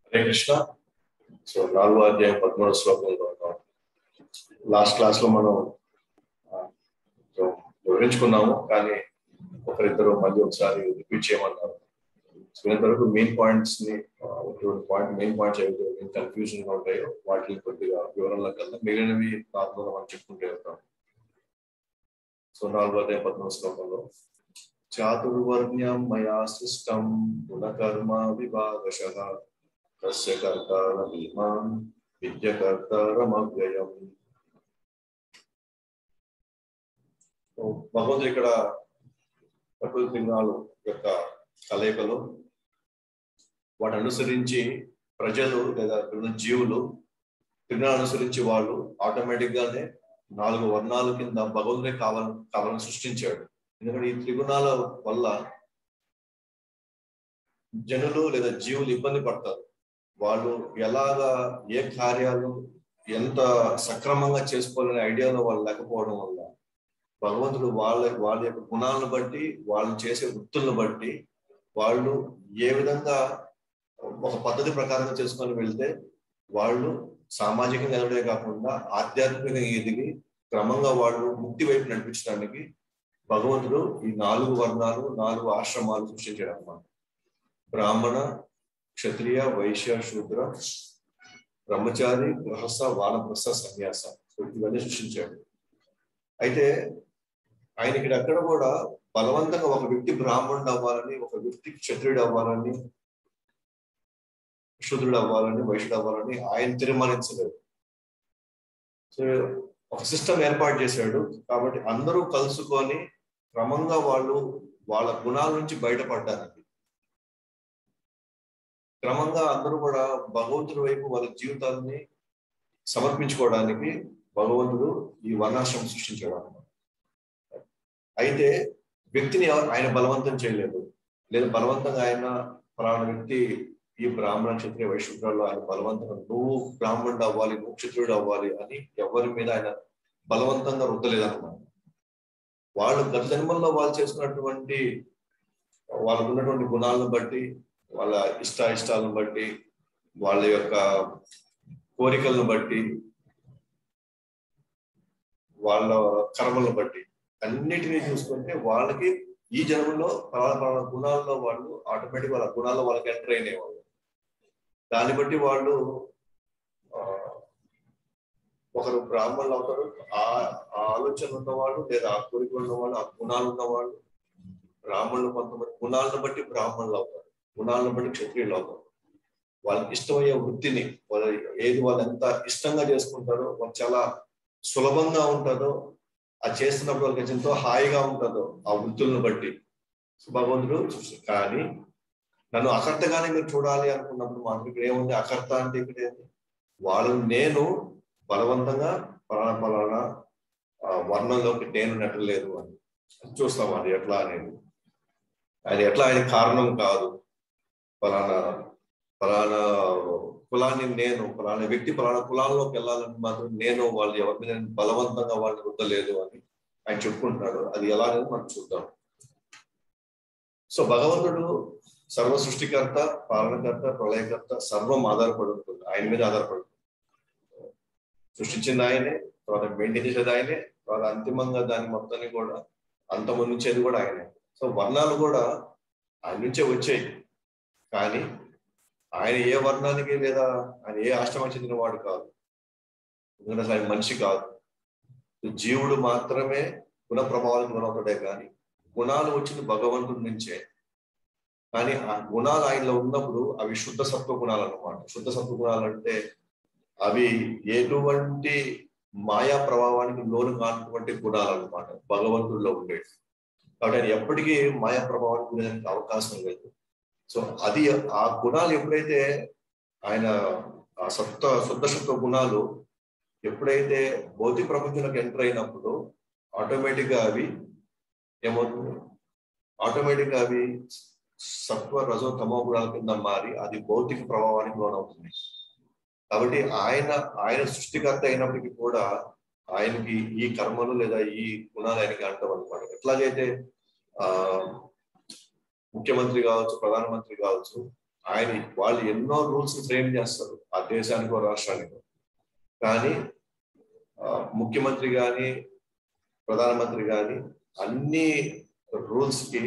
Hare Krishna so నాలుగో అధ్యాయం పదమూడవ శ్లోకంలో ఉన్నాం లాస్ట్ క్లాస్ లో మనం ఆ, సో వివరించుకున్నాము కానీ ఒకరిద్దరు మళ్ళీ ఒకసారి రిపీట్ చేయమన్నారు సో ఇంతవరకు మెయిన్ పాయింట్స్ ని పాయింట్ మెయిన్ పాయింట్స్ ఏవైతే కన్ఫ్యూజన్ గా ఉంటాయో వాటిని కొద్దిగా వివరణలో కల్లా మిగిలినవి నార్మల్ మనం చెప్పుకుంటూ వెళ్తాం సో నాలుగో అధ్యాయం పద్మూడవ శ్లోకంలో చాతుర్వర్ణ్యం మయా సృష్టం గుణకర్మ విభాగశ తస్య కర్తారమీమాం విద్యకర్తారమవ్యయం సో భగవంతుడు ఇక్కడ ప్రకృతి లింగాలు యొక్క కలయికలు వాటి అనుసరించి ప్రజలు లేదా ఇక్కడ ఉన్న జీవులు త్రిగుణాలు అనుసరించి వాళ్ళు ఆటోమేటిక్ గానే నాలుగు వర్ణాల కింద భగవంతుడే కావాలని కావాలని సృష్టించాడు ఎందుకంటే ఈ త్రిగుణాల వల్ల జనులు లేదా జీవులు ఇబ్బంది పడతారు వాళ్ళు ఎలాగా ఏ కార్యాలు ఎంత సక్రమంగా చేసుకోవాలనే ఐడియాలో వాళ్ళు లేకపోవడం వల్ల భగవంతుడు వాళ్ళ వాళ్ళ యొక్క గుణాలను బట్టి వాళ్ళు చేసే వృత్తులను బట్టి వాళ్ళు ఏ విధంగా ఒక పద్ధతి ప్రకారంగా చేసుకొని వెళ్తే వాళ్ళు సామాజికంగా ఎదగడమే కాకుండా ఆధ్యాత్మికంగా ఎదిగి క్రమంగా వాళ్ళు ముక్తి వైపు నడిపించడానికి భగవంతుడు ఈ నాలుగు వర్ణాలు నాలుగు ఆశ్రమాలు సృష్టించాడు అన్నమాట బ్రాహ్మణ క్షత్రియ వైశ్య శూద్ర బ్రహ్మచారి గృహస్థ వానప్రస్థ సన్యాస ఇవన్నీ సృష్టించాడు అయితే ఆయన ఇక్కడ ఎక్కడ కూడా బలవంతంగా ఒక వ్యక్తి బ్రాహ్మణుడు అవ్వాలని ఒక వ్యక్తి క్షత్రియుడు అవ్వాలని శూద్రుడు అవ్వాలని వైశ్యుడు అవ్వాలని ఆయన తీర్మానించలేదు సో ఒక సిస్టమ్ ఏర్పాటు చేశాడు కాబట్టి అందరూ కలుసుకొని క్రమంగా వాళ్ళు వాళ్ళ గుణాల నుంచి బయటపడ్డానికి క్రమంగా అందరూ కూడా భగవంతుడి వైపు వాళ్ళ జీవితాన్ని సమర్పించుకోవడానికి భగవంతుడు ఈ వర్ణాశ్రమం సృష్టించాడు అన్నమాట అయితే వ్యక్తిని ఎవ- ఆయన బలవంతం చేయలేదు లేదా బలవంతంగా ఆయన ఫలానా వ్యక్తి ఈ బ్రాహ్మణ క్షత్రియ వైశ్యులలో ఆయన బలవంతంగా నువ్వు బ్రాహ్మణుడు అవ్వాలి నువ్వు క్షత్రుడు అవ్వాలి అని ఎవరి మీద ఆయన బలవంతంగా రుద్దలేదన్నమాట వాళ్ళు గత జన్మల్లో వాళ్ళు చేసుకున్నటువంటి వాళ్ళకు ఉన్నటువంటి గుణాలను బట్టి వాళ్ళ ఇష్ట ఇష్టాలను బట్టి వాళ్ళ యొక్క కోరికలను బట్టి వాళ్ళ కర్మలను బట్టి అన్నిటినీ చూసుకుంటే వాళ్ళకి ఈ జన్మలో పలానా పలానా గుణాల్లో వాళ్ళు ఆటోమేటిక్ వాళ్ళ గుణాల్లో వాళ్ళకి ఎంటర్ అయినేవాళ్ళు దాన్ని బట్టి వాళ్ళు ఆ, ఒకరు బ్రాహ్మణులు అవుతారు ఆ ఆ ఆలోచన ఉన్నవాళ్ళు లేదా ఆ కోరికలు ఉన్నవాళ్ళు ఆ గుణాలు ఉన్నవాళ్ళు బ్రాహ్మణులు కొంతమంది గుణాలను బట్టి బ్రాహ్మణులు అవుతారు గుణాలను బట్టి క్షత్రియులు అవుతారు వాళ్ళకి ఇష్టమయ్యే వృత్తిని వాళ్ళ ఏది వాళ్ళు ఎంత ఇష్టంగా చేసుకుంటారో వాళ్ళు చాలా సులభంగా ఉంటుందో అది చేస్తున్నప్పుడు వాళ్ళకి ఎంతో హాయిగా ఉంటుందో ఆ వృత్తులను బట్టి సో భగవంతుడు చూస్తారు కానీ నన్ను అకర్తగానే మీరు చూడాలి అనుకున్నప్పుడు మాకు ఇక్కడ ఏముంది అకర్త అంటే ఇక్కడ ఏంది వాళ్ళు నేను బలవంతంగా పలానా పలానా ఆ, వర్ణంలోకి నేను నెట్టలేదు అని చూస్తాం అది ఎట్లా అనేది ఆయన ఎట్లా ఆయన కారణం కాదు ఫలానా ఫలానా కులాన్ని నేను ఫలానా వ్యక్తి ఫలానా కులాల్లోకి వెళ్ళాలని మాత్రం నేను వాళ్ళు ఎవరి మీద బలవంతంగా వాళ్ళని రుద్దలేదు అని ఆయన చెప్పుకుంటున్నాడు అది ఎలా అనేది మనం చూద్దాం సో భగవంతుడు సర్వ సృష్టికర్త పాలనకర్త ప్రళయకర్త సర్వం ఆధారపడి ఉంటుంది ఆయన మీద ఆధారపడి ఉంటుంది. సృష్టించింది ఆయనే తర్వాత మెయింటైన్ చేసేది ఆయనే తర్వాత అంతిమంగా దాని మొత్తాన్ని కూడా అంతమొందించేది కూడా ఆయనే సో వర్ణాలు కూడా ఆయన నుంచే వచ్చాయి కానీ ఆయన ఏ వర్ణానికి లేదా ఆయన ఏ ఆశ్రమం చెందిన వాడు కాదు ఎందుకంటే అసలు ఆయన మనిషి కాదు జీవుడు మాత్రమే గుణ ప్రభావాలకు గుణవుతాడే కానీ గుణాలు వచ్చింది భగవంతుడి నుంచే కానీ ఆ గుణాలు ఆయనలో ఉన్నప్పుడు అవి శుద్ధ సత్వ గుణాలు అన్నమాట శుద్ధ సత్వ గుణాలు అంటే అవి ఎటువంటి మాయా ప్రభావానికి లోను కానటువంటి గుణాలు అన్నమాట భగవంతుడిలో ఉండేవి కాబట్టి ఆయన ఎప్పటికీ మాయా ప్రభావానికి గురడానికి అవకాశం లేదు సో అది ఆ గుణాలు ఎప్పుడైతే ఆయన ఆ సత్వ శుద్ధ సత్వ గుణాలు ఎప్పుడైతే భౌతిక ప్రపంచంలోకి ఎంటర్ అయినప్పుడు ఆటోమేటిక్ గా అవి ఏమవుతుంది ఆటోమేటిక్ గా అవి సత్వ రజో తమో గుణాల కింద మారి అది భౌతిక ప్రభావానికి లోనవుతుంది కాబట్టి ఆయన ఆయన సృష్టికర్త అయినప్పటికీ కూడా ఆయనకి ఈ కర్మలు లేదా ఈ గుణాలు ఆయనకి అంటాం అనమాట ఎట్లాగైతే ఆ ముఖ్యమంత్రి కావచ్చు ప్రధానమంత్రి కావచ్చు ఆయన వాళ్ళు ఎన్నో రూల్స్ ఫ్రేమ్ చేస్తారు ఆ దేశానికో రాష్ట్రానికో కానీ ఆ, ముఖ్యమంత్రి కానీ ప్రధానమంత్రి కానీ అన్ని రూల్స్ కి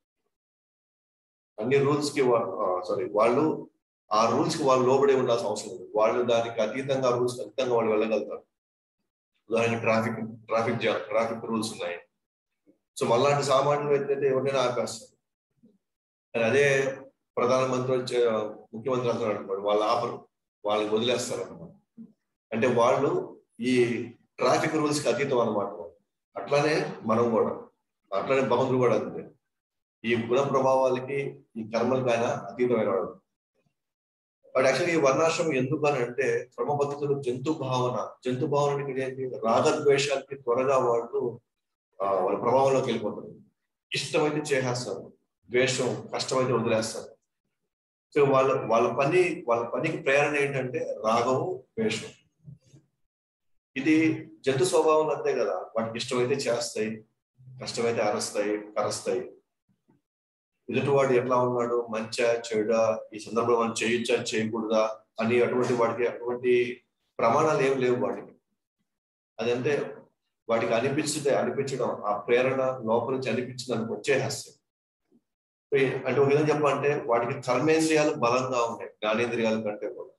అన్ని రూల్స్ కి సారీ వాళ్ళు ఆ రూల్స్ కి వాళ్ళు లోబడి ఉండాల్సిన అవసరం ఉంది వాళ్ళు దానికి అతీతంగా రూల్స్ అతీతంగా వాళ్ళు వెళ్ళగలుగుతారు ఉదాహరణకి ట్రాఫిక్ ట్రాఫిక్ జా ట్రాఫిక్ రూల్స్ ఉన్నాయి సో మళ్ళాంటి సామాన్యులు అయితే ఎవరినైనా ఆపేస్తారు కానీ అదే ప్రధానమంత్రి వచ్చే ముఖ్యమంత్రి అంటారు అనుకోండి వాళ్ళు ఆపరు వాళ్ళని వదిలేస్తారు అనమాట అంటే వాళ్ళు ఈ ట్రాఫిక్ రూల్స్ కి అతీతం అనమాట అట్లానే మనం కూడా అట్లానే భగవంతుడు కూడా అంతే ఈ గుణ ప్రభావాలకి ఈ కర్మలకి ఆయన అతీతమైన వాడు బట్ యాక్చువల్లీ ఈ వర్ణాశ్రమం ఎందుకు అని అంటే క్రమ పద్ధతులు జంతు భావన జంతు భావన అంటే ఏంటి రాగద్వేషాలకి త్వరగా వాళ్ళు ఆ, వాళ్ళ ప్రభావంలోకి వెళ్ళిపోతారు ఇష్టమైతే చేసేస్తారు ద్వేషం కష్టమైతే వదిలేస్తారు సో వాళ్ళ వాళ్ళ పని వాళ్ళ పనికి ప్రేరణ ఏంటంటే రాగము ద్వేషం ఇది జంతు స్వభావం అంతే కదా వాటికి ఇష్టమైతే చేస్తాయి కష్టమైతే అరస్తాయి కరస్తాయి ఎదుటివాడు ఎట్లా ఉన్నాడు మంచా చెడా ఈ సందర్భంలో మనం చేయొచ్చా చేయకూడదా అని అటువంటి వాటికి అటువంటి ప్రమాణాలు ఏం లేవు వాటికి అదంటే వాటికి అనిపించితే అనిపించడం ఆ ప్రేరణ లోపల నుంచి అనిపించింది అనుకో వచ్చేస్తాయి అంటే ఒక విధంగా చెప్పాలంటే వాటికి కర్మేంద్రియాలు బలంగా ఉన్నాయి జ్ఞానేంద్రియాల కంటే కూడా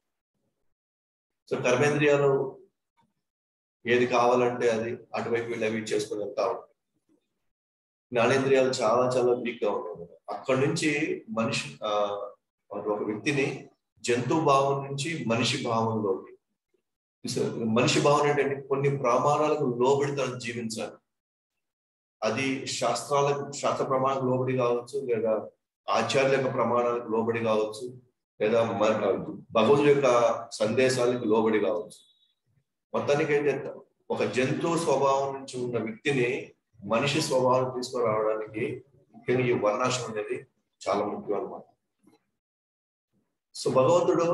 సో కర్మేంద్రియాలు ఏది కావాలంటే అది అటువైపు వీళ్ళు అవి చేసుకుని వెళ్తా ఉంటాయి జ్ఞానేంద్రియాలు చాలా చాలా వీక్ గా ఉన్నాయి అక్కడి నుంచి మనిషి ఆ ఒక వ్యక్తిని జంతు భావం నుంచి మనిషి భావంలోకి మనిషి భావన ఏంటంటే కొన్ని ప్రమాణాలకు లోబడి తను జీవించాలి అది శాస్త్రాలకు శాస్త్ర ప్రమాణాలకు లోబడి కావచ్చు లేదా ఆచార్యుల యొక్క ప్రమాణాలకు లోబడి కావచ్చు లేదా భగవంతుడి యొక్క సందేశాలకు లోబడి కావచ్చు మొత్తానికి అయితే ఒక జంతువు స్వభావం నుంచి ఉన్న వ్యక్తిని మనిషి స్వభావం తీసుకురావడానికి ముఖ్యంగా ఈ వర్ణాశ్రమం అనేది చాలా ముఖ్యం అన్నమాట సో భగవంతుడు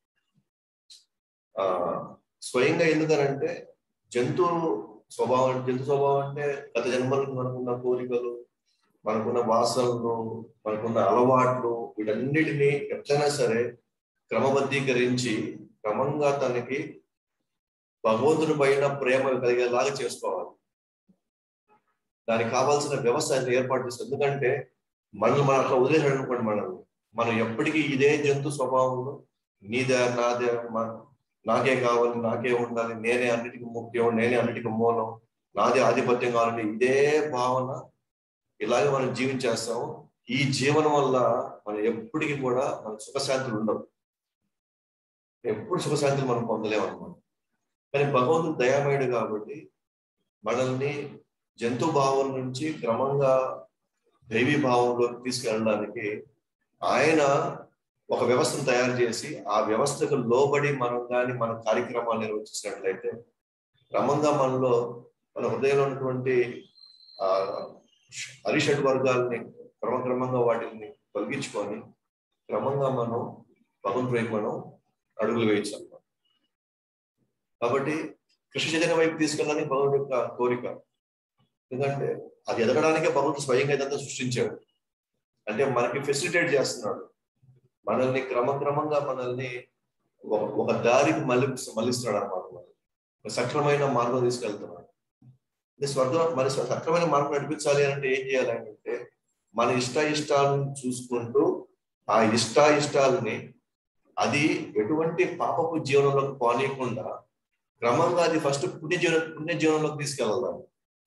ఆ స్వయంగా ఎందుకనంటే జంతు స్వభావం జంతు స్వభావం అంటే గత జన్మలకు మనకున్న కోరికలు మనకున్న వాసనలు మనకున్న అలవాట్లు వీటన్నిటిని ఎట్లయినా సరే క్రమబద్ధీకరించి క్రమంగా తనకి భగవంతుడి పైన ప్రేమ కలిగేలాగా చేసుకోవాలి దానికి కావాల్సిన వ్యవస్థ ఆయన ఏర్పాటు చేస్తుంది ఎందుకంటే మనల్ని మనం అట్లా వదిలేసాడు అనుకోండి మనం మనం ఎప్పటికీ ఇదే జంతు స్వభావంలో నీదే నాదే నాకే కావాలి నాకే ఉండాలి నేనే అన్నిటికీ ముఖ్యం నేనే అన్నిటికీ మూలం నాదే ఆధిపత్యం కావాలంటే ఇదే భావన ఇలాగే మనం జీవించేస్తాము ఈ జీవనం వల్ల మనం ఎప్పటికీ కూడా మన సుఖశాంతులు ఉండవు ఎప్పుడు సుఖశాంతులు మనం పొందలేము అనమాట కానీ భగవంతుడు దయామయుడు కాబట్టి మనల్ని జంతు భావం నుంచి క్రమంగా దైవీ భావంలోకి తీసుకెళ్ళడానికి ఆయన ఒక వ్యవస్థను తయారు చేసి ఆ వ్యవస్థకు లోబడి మనం కానీ మన కార్యక్రమాలు నిర్వహించినట్లయితే క్రమంగా మనలో మన హృదయంలో ఉన్నటువంటి ఆ అరిషడ్ వర్గాల్ని క్రమక్రమంగా వాటిని తొలగించుకొని క్రమంగా మనం భగవంతుడి వైపు మనం అడుగులు వేయచ్చు అన్నమాట కాబట్టి కృష్ణ చైతన్య వైపు తీసుకెళ్ళడానికి భగవంతుడి యొక్క కోరిక ఎందుకంటే అది ఎదగడానికే భగవంతుడు స్వయంగా ఇదంతా సృష్టించాడు అంటే మనకి ఫెసిలిటేట్ చేస్తున్నాడు మనల్ని క్రమక్రమంగా మనల్ని ఒక దారికి మళ్ళీ మళ్ళిస్తున్నాడు అనమాట సక్రమైన మార్గం తీసుకెళ్తున్నాడు స్వర్గం మరి సక్రమైన మార్గం నడిపించాలి అంటే ఏం చేయాలి అంటే మన ఇష్ట ఇష్టాలను చూసుకుంటూ ఆ ఇష్ట ఇష్టాలని అది ఎటువంటి పాపపు జీవనంలోకి పోనీయకుండా క్రమంగా అది ఫస్ట్ పుణ్య జీవన పుణ్య జీవనంలోకి తీసుకెళ్ళాలి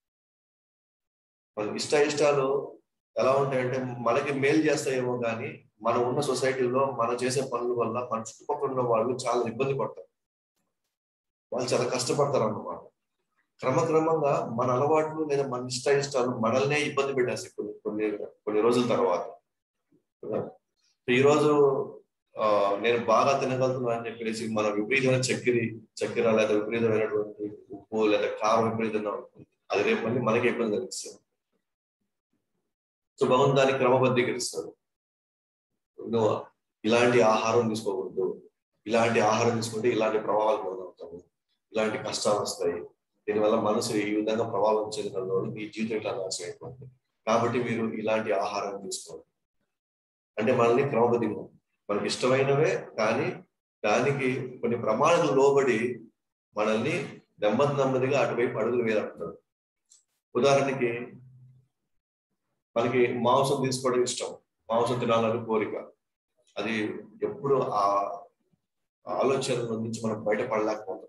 మన ఇష్ట ఇష్టాలు ఎలా ఉంటాయంటే మనకి మేలు చేస్తాయేమో కానీ మనం ఉన్న సొసైటీలో మనం చేసే పనుల వల్ల మన చుట్టుపక్కల ఉన్న వాళ్ళు చాలా ఇబ్బంది పడతారు వాళ్ళు చాలా కష్టపడతారు అన్నమాట క్రమక్రమంగా మన అలవాట్లు లేదా మన ఇష్ట ఇష్టాలు మనల్నే ఇబ్బంది పెట్టేస్తాయి కొన్ని కొన్ని కొన్ని రోజుల తర్వాత ఈరోజు ఆ నేను బాగా తినగలుగుతున్నా అని చెప్పేసి మన విపరీతమైన చక్కెర చక్కెర లేదా విపరీతమైనటువంటి ఉప్పు లేదా కారం విపరీతంగా ఉంటుంది అది రేపు మళ్ళీ మనకి ఇబ్బంది కలిగిస్తుంది సో భగవంతు దాన్ని క్రమబద్ధీకరిస్తాడు నువ్వు ఇలాంటి ఆహారం తీసుకోకూడదు ఇలాంటి ఆహారం తీసుకుంటే ఇలాంటి ప్రభావాలు పొందవుతాము ఇలాంటి కష్టాలు వస్తాయి దీనివల్ల మనసు ఈ విధంగా ప్రభావం చెందడంలో మీ జీవితం ఇట్లా నాశనం అయిపోతుంది కాబట్టి మీరు ఇలాంటి ఆహారం తీసుకోండి అంటే మనల్ని క్రమబద్ధి మనకి ఇష్టమైనవే కానీ దానికి కొన్ని ప్రమాణాలు లోబడి మనల్ని నెమ్మది నెమ్మదిగా అటువైపు అడుగులు వేయాలంటారు ఉదాహరణకి మనకి మాంసం తీసుకోవడం ఇష్టం మాంసం తినాలని కోరిక అది ఎప్పుడు ఆ ఆలోచనల నుంచి మనం బయటపడలేకపోతున్నాం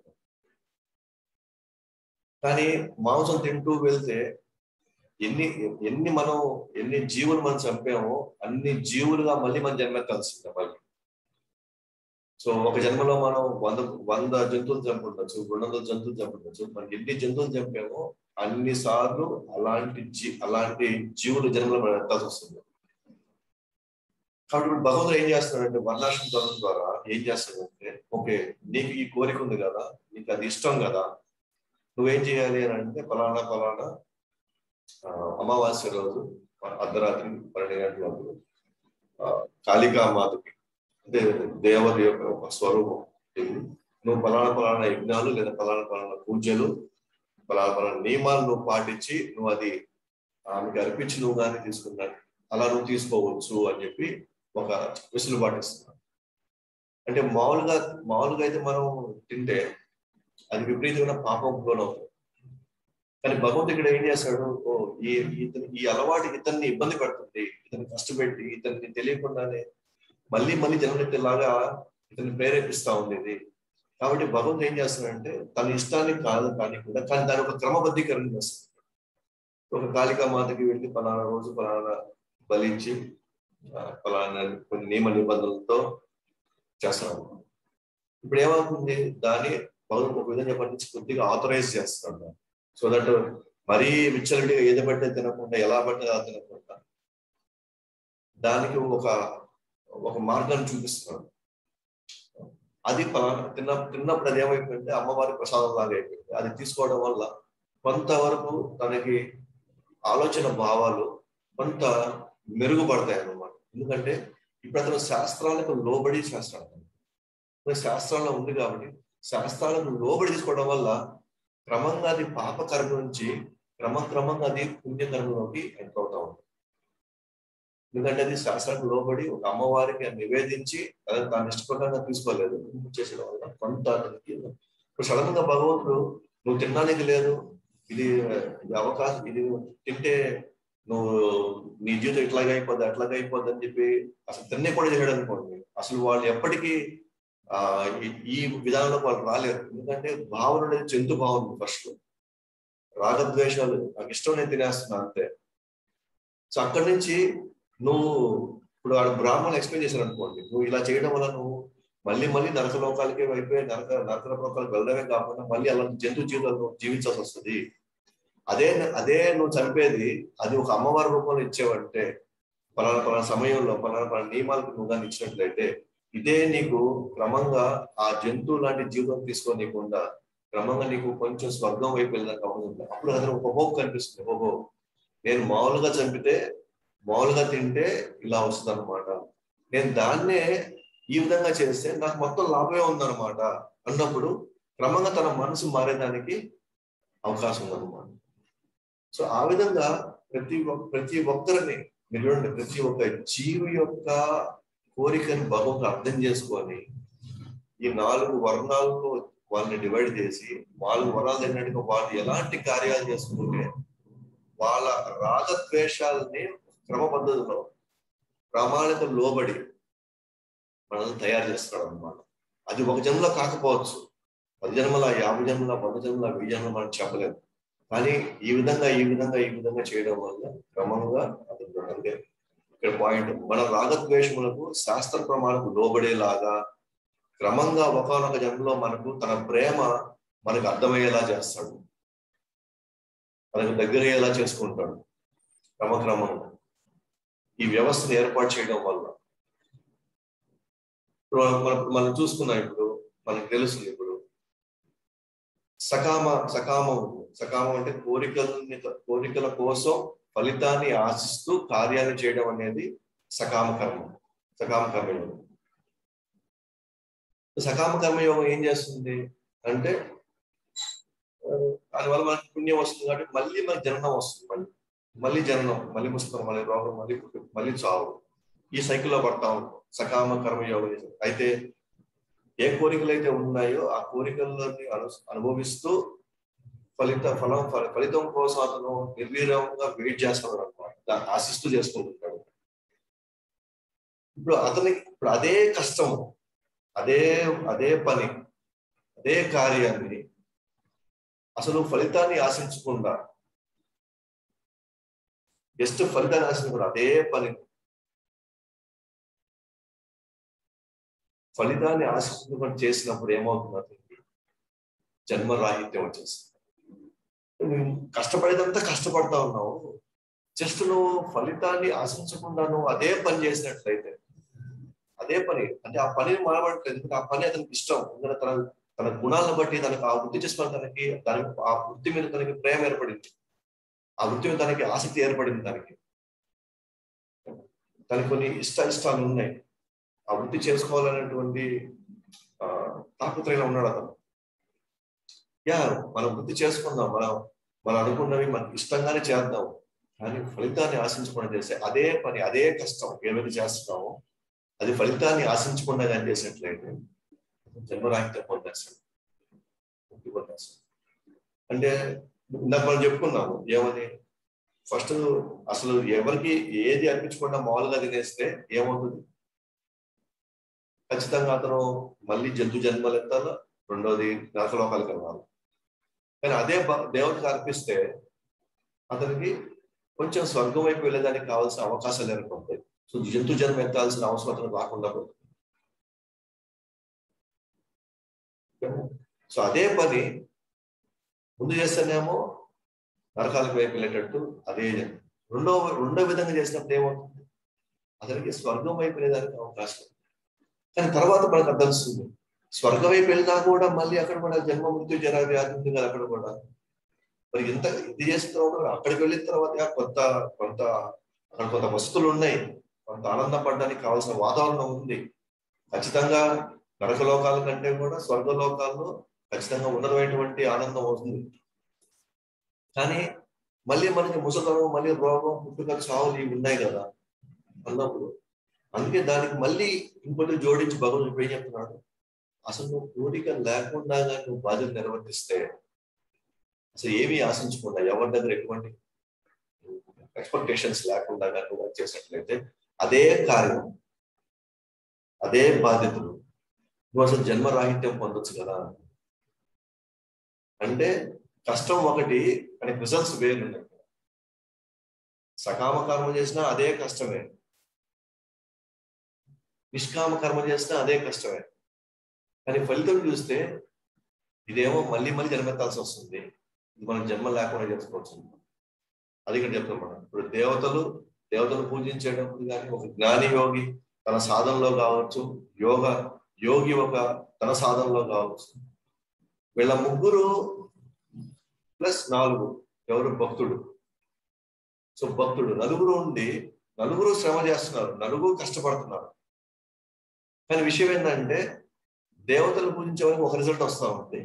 కానీ మాంసం తింటూ వెళ్తే ఎన్ని ఎన్ని మనం ఎన్ని జీవులు మనం చంపామో అన్ని జీవులుగా మళ్ళీ మనం జన్మెత్తాల్సిందే మళ్ళీ సో ఒక జన్మలో మనం వంద వంద జంతువులు చంపుండొచ్చు రెండు వందల జంతువులు చంపుండొచ్చు మనకి ఎన్ని జంతువులు చంపామో అన్ని సార్లు అలాంటి జీ అలాంటి జీవులు జన్మలో మనం ఎత్తాల్సి వస్తుంది కాబట్టి ఇప్పుడు భగవంతుడు ఏం చేస్తున్నాడంటే వర్ణాశ్రమ ధనం ద్వారా ఏం చేస్తాడంటే ఓకే నీకు ఈ కోరిక ఉంది కదా నీకు అది ఇష్టం కదా నువ్వేం చేయాలి అని అంటే ఫలానా ఫలానా అమావాస్య రోజు అర్ధరాత్రి పన్నెండు గంటలకు కాళికా మాతకి అంటే దేవత యొక్క ఒక స్వరూపం ఇది నువ్వు ఫలానా ఫలానా యజ్ఞాలు లేదా ఫలానా ఫలానా పూజలు ఫలానా ఫలానా నియమాలు నువ్వు పాటించి నువ్వు అది ఆమెకి అర్పించి నువ్వు కానీ తీసుకున్నాడు అలా నువ్వు తీసుకోవచ్చు అని చెప్పి ఒక వెసులుబాటు ఇస్తున్నాడు అంటే మామూలుగా మామూలుగా అయితే మనం తింటే అది విపరీతమైన పాపం లోనవుతుంది కానీ భగవంతుడు ఇక్కడ ఏం చేస్తాడు ఓ ఈ ఇతని ఈ అలవాటు ఇతన్ని ఇబ్బంది పెడుతుంది ఇతన్ని కష్టపెట్టి ఇతన్ని తెలియకుండానే మళ్ళీ మళ్ళీ జన్మలెత్తేలాగా ఇతన్ని ప్రేరేపిస్తా ఉంది ఇది కాబట్టి భగవంతుడు ఏం చేస్తాడంటే తన ఇష్టాన్ని కాదు కానీ కూడా కానీ దాని ఒక క్రమబద్ధీకరణ చేస్తాడు ఒక కాళికా మాతకి వెళ్ళి ఫలానా రోజు ఫలానా బలించి ఫలానా కొన్ని నియమ నిబంధనలతో చేస్తాడు ఇప్పుడు ఏమవుతుంది దాన్ని భగవంతుడు ఒక విధంగా చెప్పండి కొద్దిగా ఆథరైజ్ చేస్తాడు సో దట్ మరీ విచ్చలడిగా ఏది పడితే తినకుండా ఎలా పడితే అలా తినకుండా దానికి ఒక ఒక మార్గాన్ని చూపిస్తున్నాడు అది ఫలానా తిన్న తిన్నప్పుడు అది ఏమైపోయింది అమ్మవారి ప్రసాదం లాగా అయిపోయింది అది తీసుకోవడం వల్ల కొంతవరకు తనకి ఆలోచన భావాలు కొంత మెరుగుపడతాయి అన్నమాట ఎందుకంటే ఇప్పుడు అతను శాస్త్రాలకు లోబడి శాస్త్రాలు శాస్త్రాల్లో ఉంది కాబట్టి శాస్త్రాలకు లోబడి తీసుకోవడం వల్ల క్రమంగా అది పాపకర్మ నుంచి క్రమక్రమంగా అది పుణ్యకర్మలోకి ఎంటర్ అవుతా ఉంటుంది ఎందుకంటే అది శాస్త్రానికి లోబడి ఒక అమ్మవారికి నివేదించి అది తాను ఇష్టప్రకారంగా తీసుకోలేదు చేసిన వల్ల కొంత ఇప్పుడు సడన్ గా భగవంతుడు నువ్వు తినడానికి లేదు ఇది ఇది అవకాశం ఇది తింటే నువ్వు నీ జీవితం ఇట్లాగే అయిపోద్ది అట్లాగే అయిపోద్ది అని చెప్పి అసలు తిన్నే కూడా చేయడం అనుకోండి అసలు వాళ్ళు ఎప్పటికీ ఆ ఈ విధానంలో వాళ్ళు రాలేరు ఎందుకంటే భావన అనేది జంతు భావన ఫస్ట్ రాగద్వేషాలు నాకు ఇష్టం నేను తినేస్తున్నా అంతే సో అక్కడి నుంచి నువ్వు ఇప్పుడు వాడు బ్రాహ్మణులు ఎక్స్ప్లెయిన్ చేశారు అనుకోండి నువ్వు ఇలా చేయడం వల్ల నువ్వు మళ్ళీ మళ్ళీ నరక లోకాలకి అయిపోయి నరక నరక లోకాలకు వెళ్ళడమే కాకుండా మళ్ళీ అలాంటి జంతు జీవితాలు జీవించాల్సి వస్తుంది అదే అదే నువ్వు చంపేది అది ఒక అమ్మవారి రూపంలో ఇచ్చేవంటే పలానా పలానా సమయంలో పలానా పలానా నియమాలకు నువ్వు కానీ ఇచ్చినట్లయితే ఇదే నీకు క్రమంగా ఆ జంతువు లాంటి జీవితం తీసుకోనీయకుండా క్రమంగా నీకు కొంచెం స్వర్గం వైపు వెళ్ళడానికి అవసరం అప్పుడు అతను ఒక హోప్ కనిపిస్తుంది ఓహో నేను మామూలుగా చంపితే మామూలుగా తింటే ఇలా వస్తుంది అనమాట నేను దాన్నే ఈ విధంగా చేస్తే నాకు మొత్తం లాభమే ఉందన్నమాట అన్నప్పుడు క్రమంగా తన మనసు మారేదానికి అవకాశం ఉందన్నమాట సో ఆ విధంగా ప్రతి ప్రతి ఒక్కరిని మీరు చూడండి ప్రతి ఒక్క జీవి యొక్క కోరికని భగవంతుడు అర్థం చేసుకొని ఈ నాలుగు వర్ణాలతో వాళ్ళని డివైడ్ చేసి నాలుగు వర్ణాలు ఏంటంటే వాళ్ళు ఎలాంటి కార్యాలు చేసుకుంటే వాళ్ళ రాగద్వేషాలని క్రమ పద్ధతిలో ప్రామాణిక లోబడి మనల్ని తయారు చేస్తున్నాడు అనమాట అది ఒక జన్మలో కాకపోవచ్చు పది జన్మల యాభై జన్మల వంద జన్మల వెయ్యి జన్మల మనం చెప్పలేము కానీ ఈ విధంగా ఈ విధంగా ఈ విధంగా చేయడం వల్ల క్రమంగా అతను అంటే ఇక్కడ పాయింట్ మన రాగద్వేషములకు శాస్త్ర ప్రమాణకు లోబడేలాగా క్రమంగా ఒకనొక జన్మలో మనకు తన ప్రేమ మనకు అర్థమయ్యేలా చేస్తాడు మనకు దగ్గరయ్యేలా చేసుకుంటాడు క్రమక్రమంగా ఈ వ్యవస్థను ఏర్పాటు చేయడం వల్ల ఇప్పుడు మనం మనం చూసుకున్నాం ఇప్పుడు మనకు తెలుస్తుంది ఇప్పుడు సకామ సకామం సకామం అంటే కోరికలని కోరికల కోసం ఫలితాన్ని ఆశిస్తూ కార్యాన్ని చేయడం అనేది సకామ కర్మ సకామ కర్మయోగం సకామ కర్మయోగం ఏం చేస్తుంది అంటే దానివల్ల మనకి పుణ్యం వస్తుంది కాబట్టి మళ్ళీ మనకి జననం వస్తుంది మళ్ళీ మళ్ళీ జననం మళ్ళీ పుస్తకం మళ్ళీ రోగం మళ్ళీ మళ్ళీ చావు ఈ సైకిల్లో పడతా ఉంటాం సకామ కర్మ యోగం చేసి అయితే ఏ కోరికలు అయితే ఉన్నాయో ఆ కోరికలని అను అనుభవిస్తూ ఫలిత ఫలం ఫల- ఫలితం కోసం అతను నిర్వీర్యంగా వెయిట్ చేస్తున్నాడు అనమాట దాన్ని ఆశిస్తూ చేసుకుంటుంటాడు ఇప్పుడు అతనికి ఇప్పుడు అదే కష్టము అదే అదే పని అదే కార్యాన్ని అసలు ఫలితాన్ని ఆశించకుండా జస్ట్ ఫలితాన్ని ఆశించకుండా అదే పని ఫలితాన్ని ఆశించకుండా చేసినప్పుడు ఏమవుతుంది అతనికి జన్మ రాహిత్యం వచ్చేస్తుంది నువ్వు కష్టపడేదంతా కష్టపడతా ఉన్నావు జస్ట్ నువ్వు ఫలితాన్ని ఆశించకుండా నువ్వు అదే పని చేసినట్లయితే అదే పని అంటే ఆ పనిని మానబడట్లేదు ఎందుకంటే ఆ పని అతనికి ఇష్టం ఎందుకంటే తన తన గుణాలను బట్టి తనకు ఆ వృత్తి చేసుకున్న తనకి దాని ఆ వృత్తి మీద తనకి ప్రేమ ఏర్పడింది ఆ వృత్తి మీద తనకి ఆసక్తి ఏర్పడింది తనకి తనకి కొన్ని ఇష్ట ఇష్టాలు ఉన్నాయి ఆ వృత్తి చేసుకోవాలనేటువంటి ఆ తాపత్రయంలో ఉన్నాడు అతను యా మనం వృత్తి చేసుకుందాం మనం మనం అనుకున్నవి మనకి ఇష్టంగానే చేద్దాం కానీ ఫలితాన్ని ఆశించకుండా చేస్తే అదే పని అదే కష్టం ఏమైతే చేస్తున్నామో అది ఫలితాన్ని ఆశించకుండా కానీ చేసినట్లయితే జన్మరాహిత్యం పొందేస్తాడు ముక్తి పొందేస్తాడు అంటే ఇందాక మనం చెప్పుకున్నాము ఏమని ఫస్ట్ అసలు ఎవరికి ఏది అర్పించకుండా మామూలుగా తినేస్తే ఏమవుతుంది ఖచ్చితంగా అతను మళ్ళీ జంతు జన్మలు ఎత్తాలి రెండోది నరకలోకాలకు వెళ్ళాలి కానీ అదే బ- దేవుడికి అర్పిస్తే అతనికి కొంచెం స్వర్గం వైపు వెళ్ళేదానికి కావాల్సిన అవకాశాలు ఏర్పడతాయి సో జంతు జన్మ ఎత్తాల్సిన అవసరం అతను రాకుండా పోతుంది సో అదే పని ముందు చేస్తేనేమో నరకాలకు వైపు వెళ్ళేటట్టు అదే జన్మ. రెండో రెండో విధంగా చేసినప్పుడు ఏమవుతుంది అతనికి స్వర్గం వైపు వెళ్ళేదానికి అవకాశం ఉంది. కానీ తర్వాత మనకు అర్థం వస్తుంది స్వర్గం వైపు వెళ్ళినా కూడా మళ్ళీ అక్కడ కూడా జన్మ మృత్యు జర వ్యాధి ఉంది కదా అక్కడ కూడా మరి ఇంత ఇది చేసిన తర్వాత అక్కడికి వెళ్ళిన తర్వాత కొంత కొంత అక్కడ కొంత వస్తువులు ఉన్నాయి కొంత ఆనందపడడానికి కావాల్సిన వాతావరణం ఉంది ఖచ్చితంగా నరకలోకాల కంటే కూడా స్వర్గలోకాల్లో ఖచ్చితంగా ఉన్నతమైనటువంటి ఆనందం అవుతుంది కానీ మళ్ళీ మనకి ముసతనం మళ్ళీ రోగం పుట్టుక చావులు ఇవి ఉన్నాయి కదా అన్నప్పుడు అందుకే దానికి మళ్ళీ ఇంకోటి జోడించి భగవంతుడు ఏం చెప్తున్నాడు అసలు నువ్వు కోరిక లేకుండా నువ్వు బాధ్యత నిర్వర్తిస్తే అసలు ఏమీ ఆశించకుండా ఎవరి దగ్గర ఎటువంటి ఎక్స్పెక్టేషన్స్ లేకుండా నువ్వు వర్క్ చేసినట్లయితే అదే కార్యం అదే బాధ్యతలు నువ్వు అసలు జన్మరాహిత్యం పొందొచ్చు కదా అంటే కష్టం ఒకటి కానీ రిజల్ట్స్ వేరున్నాయి సకామ కర్మ చేసినా అదే కష్టమే నిష్కామ కర్మ చేసినా అదే కష్టమే కానీ ఫలితం చూస్తే ఇదేమో మళ్ళీ మళ్ళీ జన్మెత్తాల్సి వస్తుంది ఇది మనం జన్మ లేకుండా చేసుకోవచ్చు అది ఇక్కడ చెప్తాం మనం ఇప్పుడు దేవతలు దేవతలు పూజించేటప్పుడు కానీ ఒక జ్ఞాని యోగి తన సాధనలో కావచ్చు యోగ యోగి ఒక తన సాధనలో కావచ్చు వీళ్ళ ముగ్గురు ప్లస్ నాలుగు ఎవరు భక్తుడు సో భక్తుడు నలుగురు ఉండి నలుగురు శ్రమ చేస్తున్నారు నలుగురు కష్టపడుతున్నారు కానీ విషయం ఏంటంటే దేవతలు పూజించే వారికి ఒక రిజల్ట్ వస్తా ఉంది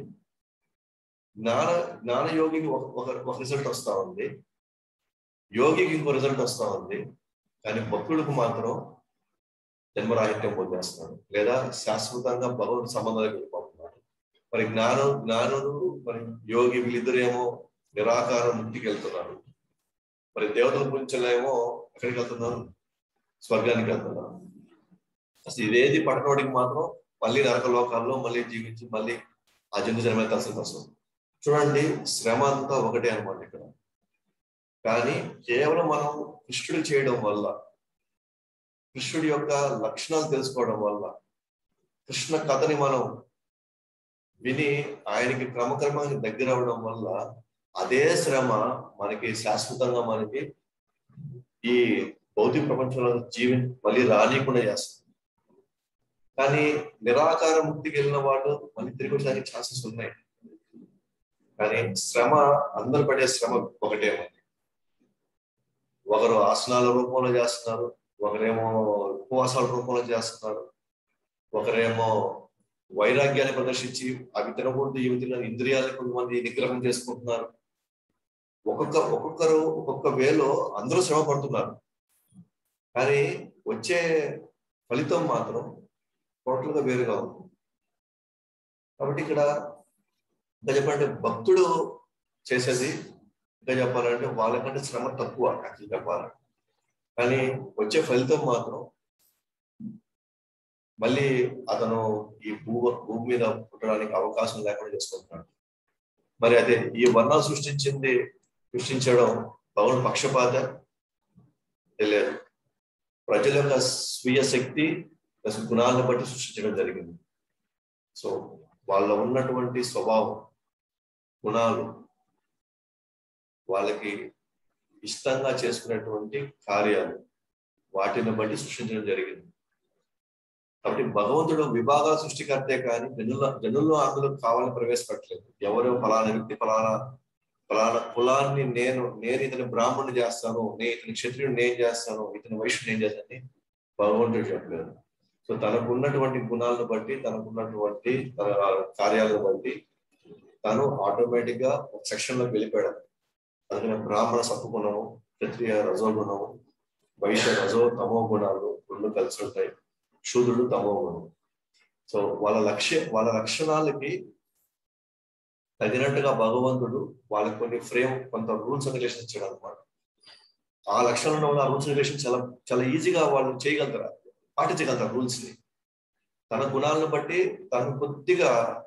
జ్ఞాన జ్ఞాన యోగికి ఒక ఒక- ఒక రిజల్ట్ వస్తా ఉంది యోగికి ఇంకో రిజల్ట్ వస్తా ఉంది కానీ భక్తుడికి మాత్రం జన్మరాహిత్యం పొందేస్తున్నాడు లేదా శాశ్వతంగా భగవంతు సంబంధాలకు వెళ్ళిపోతున్నాడు మరి జ్ఞానం జ్ఞానుడు మరి యోగి వీళ్ళిద్దరేమో నిరాకార ముక్తికి వెళ్తున్నారు మరి దేవతల పూజించలేమో ఎక్కడికి వెళ్తున్నారు స్వర్గానికి వెళ్తున్నారు అసలు ఇదేది పట్టణోడికి మాత్రం మళ్ళీ నరక లోకాల్లో మళ్ళీ జీవించి మళ్ళీ ఆ జంతు జన్మెత్తాల్సిన అవసరం చూడండి శ్రమ అంతా ఒకటే అనమాట ఇక్కడ కానీ కేవలం మనం కృష్ణుడు చేయడం వల్ల కృష్ణుడి యొక్క లక్షణాలు తెలుసుకోవడం వల్ల కృష్ణ కథని మనం విని ఆయనకి క్రమక్రమంగా దగ్గర అవడం వల్ల అదే శ్రమ మనకి శాశ్వతంగా మనకి ఈ భౌతిక ప్రపంచంలో జీవి మళ్ళీ రానియకుండా చేస్తుంది కానీ నిరాకార ముక్తికి వెళ్ళిన వాళ్ళు మళ్ళీ తిరిగి వచ్చడానికి ఛాన్సెస్ ఉన్నాయి కానీ శ్రమ అందరు పడే శ్రమ ఒకటే ఉంది ఒకరు ఆసనాల రూపంలో చేస్తున్నారు ఒకరేమో ఉపవాసాల రూపంలో చేస్తున్నారు ఒకరేమో వైరాగ్యాన్ని ప్రదర్శించి అవి తినకూడదు ఇవి తిన ఇంద్రియాలను కొంతమంది నిగ్రహం చేసుకుంటున్నారు ఒక్కొక్క ఒక్కొక్కరు ఒక్కొక్క వేలో అందరూ శ్రమ పడుతున్నారు కానీ వచ్చే ఫలితం మాత్రం టోటల్ గా వేరుగా ఉంది కాబట్టి ఇక్కడ ఇంకా చెప్పాలంటే భక్తుడు చేసేది ఇంకా చెప్పాలంటే వాళ్ళకంటే శ్రమ తక్కువ యాక్చువల్ చెప్పాలంటే కానీ వచ్చే ఫలితం మాత్రం మళ్ళీ అతను ఈ భూ భూమి మీద పుట్టడానికి అవకాశం లేకుండా చేసుకుంటున్నాడు మరి అదే ఈ వర్ణాలు సృష్టించింది సృష్టించడం పవన్ పక్షపాత తెలియదు ప్రజల యొక్క స్వీయ శక్తి ప్లస్ గుణాలను బట్టి సృష్టించడం జరిగింది సో వాళ్ళ ఉన్నటువంటి స్వభావం గుణాలు వాళ్ళకి ఇష్టంగా చేసుకునేటువంటి కార్యాలు వాటిని బట్టి సృష్టించడం జరిగింది కాబట్టి భగవంతుడు విభాగ సృష్టికర్తే కానీ జనుల జనుల్లో అందులో కావాలని ప్రవేశపెట్టలేదు ఎవరో ఫలానా వ్యక్తి ఫలానా ఫలానా కులాన్ని నేను నేను ఇతని బ్రాహ్మణుని చేస్తాను నేను ఇతని క్షత్రియుడు నేను చేస్తాను ఇతని వైశ్యుడు నేను చేస్తానని భగవంతుడు చెప్పలేదు సో తనకు ఉన్నటువంటి గుణాలను బట్టి తనకు ఉన్నటువంటి తన కార్యాలను బట్టి తను ఆటోమేటిక్ గా ఒక సెక్షన్ లోకి వెళ్ళిపోయాడు అందుకని బ్రాహ్మణ సత్వ గుణము క్షత్రియ రజో గుణము వైశ్య రజో తమో గుణాలు రెండు కలిసి ఉంటాయి శూద్రుడు తమో గుణం సో వాళ్ళ లక్ష్య వాళ్ళ లక్షణాలకి తగినట్టుగా భగవంతుడు వాళ్ళకి కొన్ని ఫ్రేమ్ కొంత రూల్స్ అండ్ రిలేషన్ ఇచ్చాడు అనమాట ఆ లక్షణంలో ఉన్న రూల్స్ రిలేషన్ చాలా చాలా ఈజీగా వాళ్ళు చేయగలుగుతారు పాటించగలుగుతారు రూల్స్ ని తన గుణాలను బట్టి తను కొద్దిగా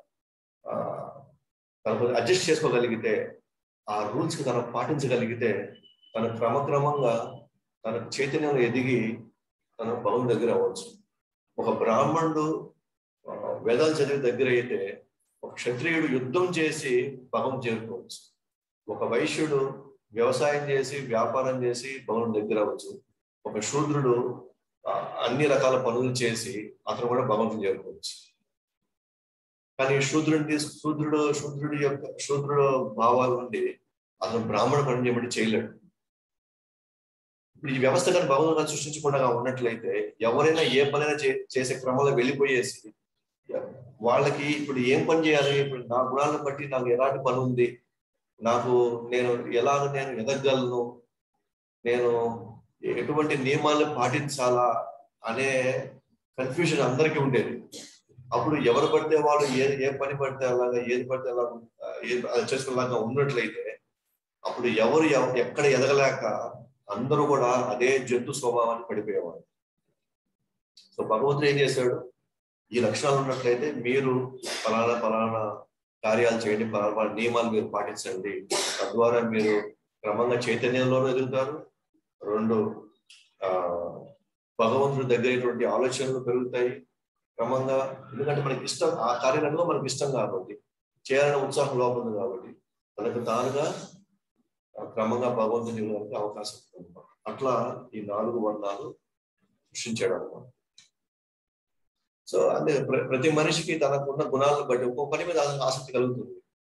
తను అడ్జస్ట్ చేసుకోగలిగితే ఆ రూల్స్ కి తను పాటించగలిగితే తను క్రమక్రమంగా తన చైతన్యంలో ఎదిగి తన భగవం దగ్గర అవ్వచ్చు ఒక బ్రాహ్మణుడు వేదాలు చదివి దగ్గర అయితే ఒక క్షత్రియుడు యుద్ధం చేసి భగవం చేరుకోవచ్చు ఒక వైశ్యుడు వ్యవసాయం చేసి వ్యాపారం చేసి భవనం దగ్గర అవ్వచ్చు ఒక శూద్రుడు అన్ని రకాల పనులు చేసి అతను కూడా భగవంతుని చేరుకోవచ్చు కానీ శూద్రుడిని తీసు శూద్రుడు శూద్రుడి యొక్క శూద్రుడు భావాలు ఉండి అతను బ్రాహ్మణ పని చేయబడి చేయలేడు ఇప్పుడు ఈ వ్యవస్థ కానీ భగవంతుడు సృష్టించకుండా ఉన్నట్లయితే ఎవరైనా ఏ పనైనా చేసే క్రమంలో వెళ్ళిపోయేసి వాళ్ళకి ఇప్పుడు ఏం పని చేయాలి ఇప్పుడు నా గుణాలను బట్టి నాకు ఎలాంటి పని ఉంది నాకు నేను ఎలాగ నేను ఎదగలను నేను ఎటువంటి నియమాలను పాటించాలా అనే కన్ఫ్యూజన్ అందరికీ ఉండేది అప్పుడు ఎవరు పడితే వాళ్ళు ఏ ఏ పని పడితే అలాగా ఏది పడితే అలా అది చేసుకునేలాగా ఉన్నట్లయితే అప్పుడు ఎవరు ఎక్కడ ఎదగలేక అందరూ కూడా అదే జంతు స్వభావాన్ని పడిపోయేవారు సో భగవంతుడు ఏం చేశాడు ఈ లక్షణాలు ఉన్నట్లయితే మీరు ఫలానా ఫలానా కార్యాలు చేయండి ఫలానా నియమాలు మీరు పాటించండి తద్వారా మీరు క్రమంగా చైతన్యంలోనూ ఎదుగుతారు రెండు ఆ భగవంతుడి దగ్గరైనటువంటి ఆలోచనలు పెరుగుతాయి క్రమంగా ఎందుకంటే మనకి ఇష్టం ఆ కార్యాలలో మనకి ఇష్టం కాబట్టి చేయాలనే ఉత్సాహం లోపల కాబట్టి మనకు తానుగా క్రమంగా భగవంతుని ఇవ్వడానికి అవకాశం ఉంటుంది అట్లా ఈ నాలుగు వర్ణాలు సృష్టించాడు అనమాట సో అదే ప్రతి మనిషికి తనకున్న గుణాలను బట్టి ఒక్కొక్క పని మీద ఆసక్తి కలుగుతుంది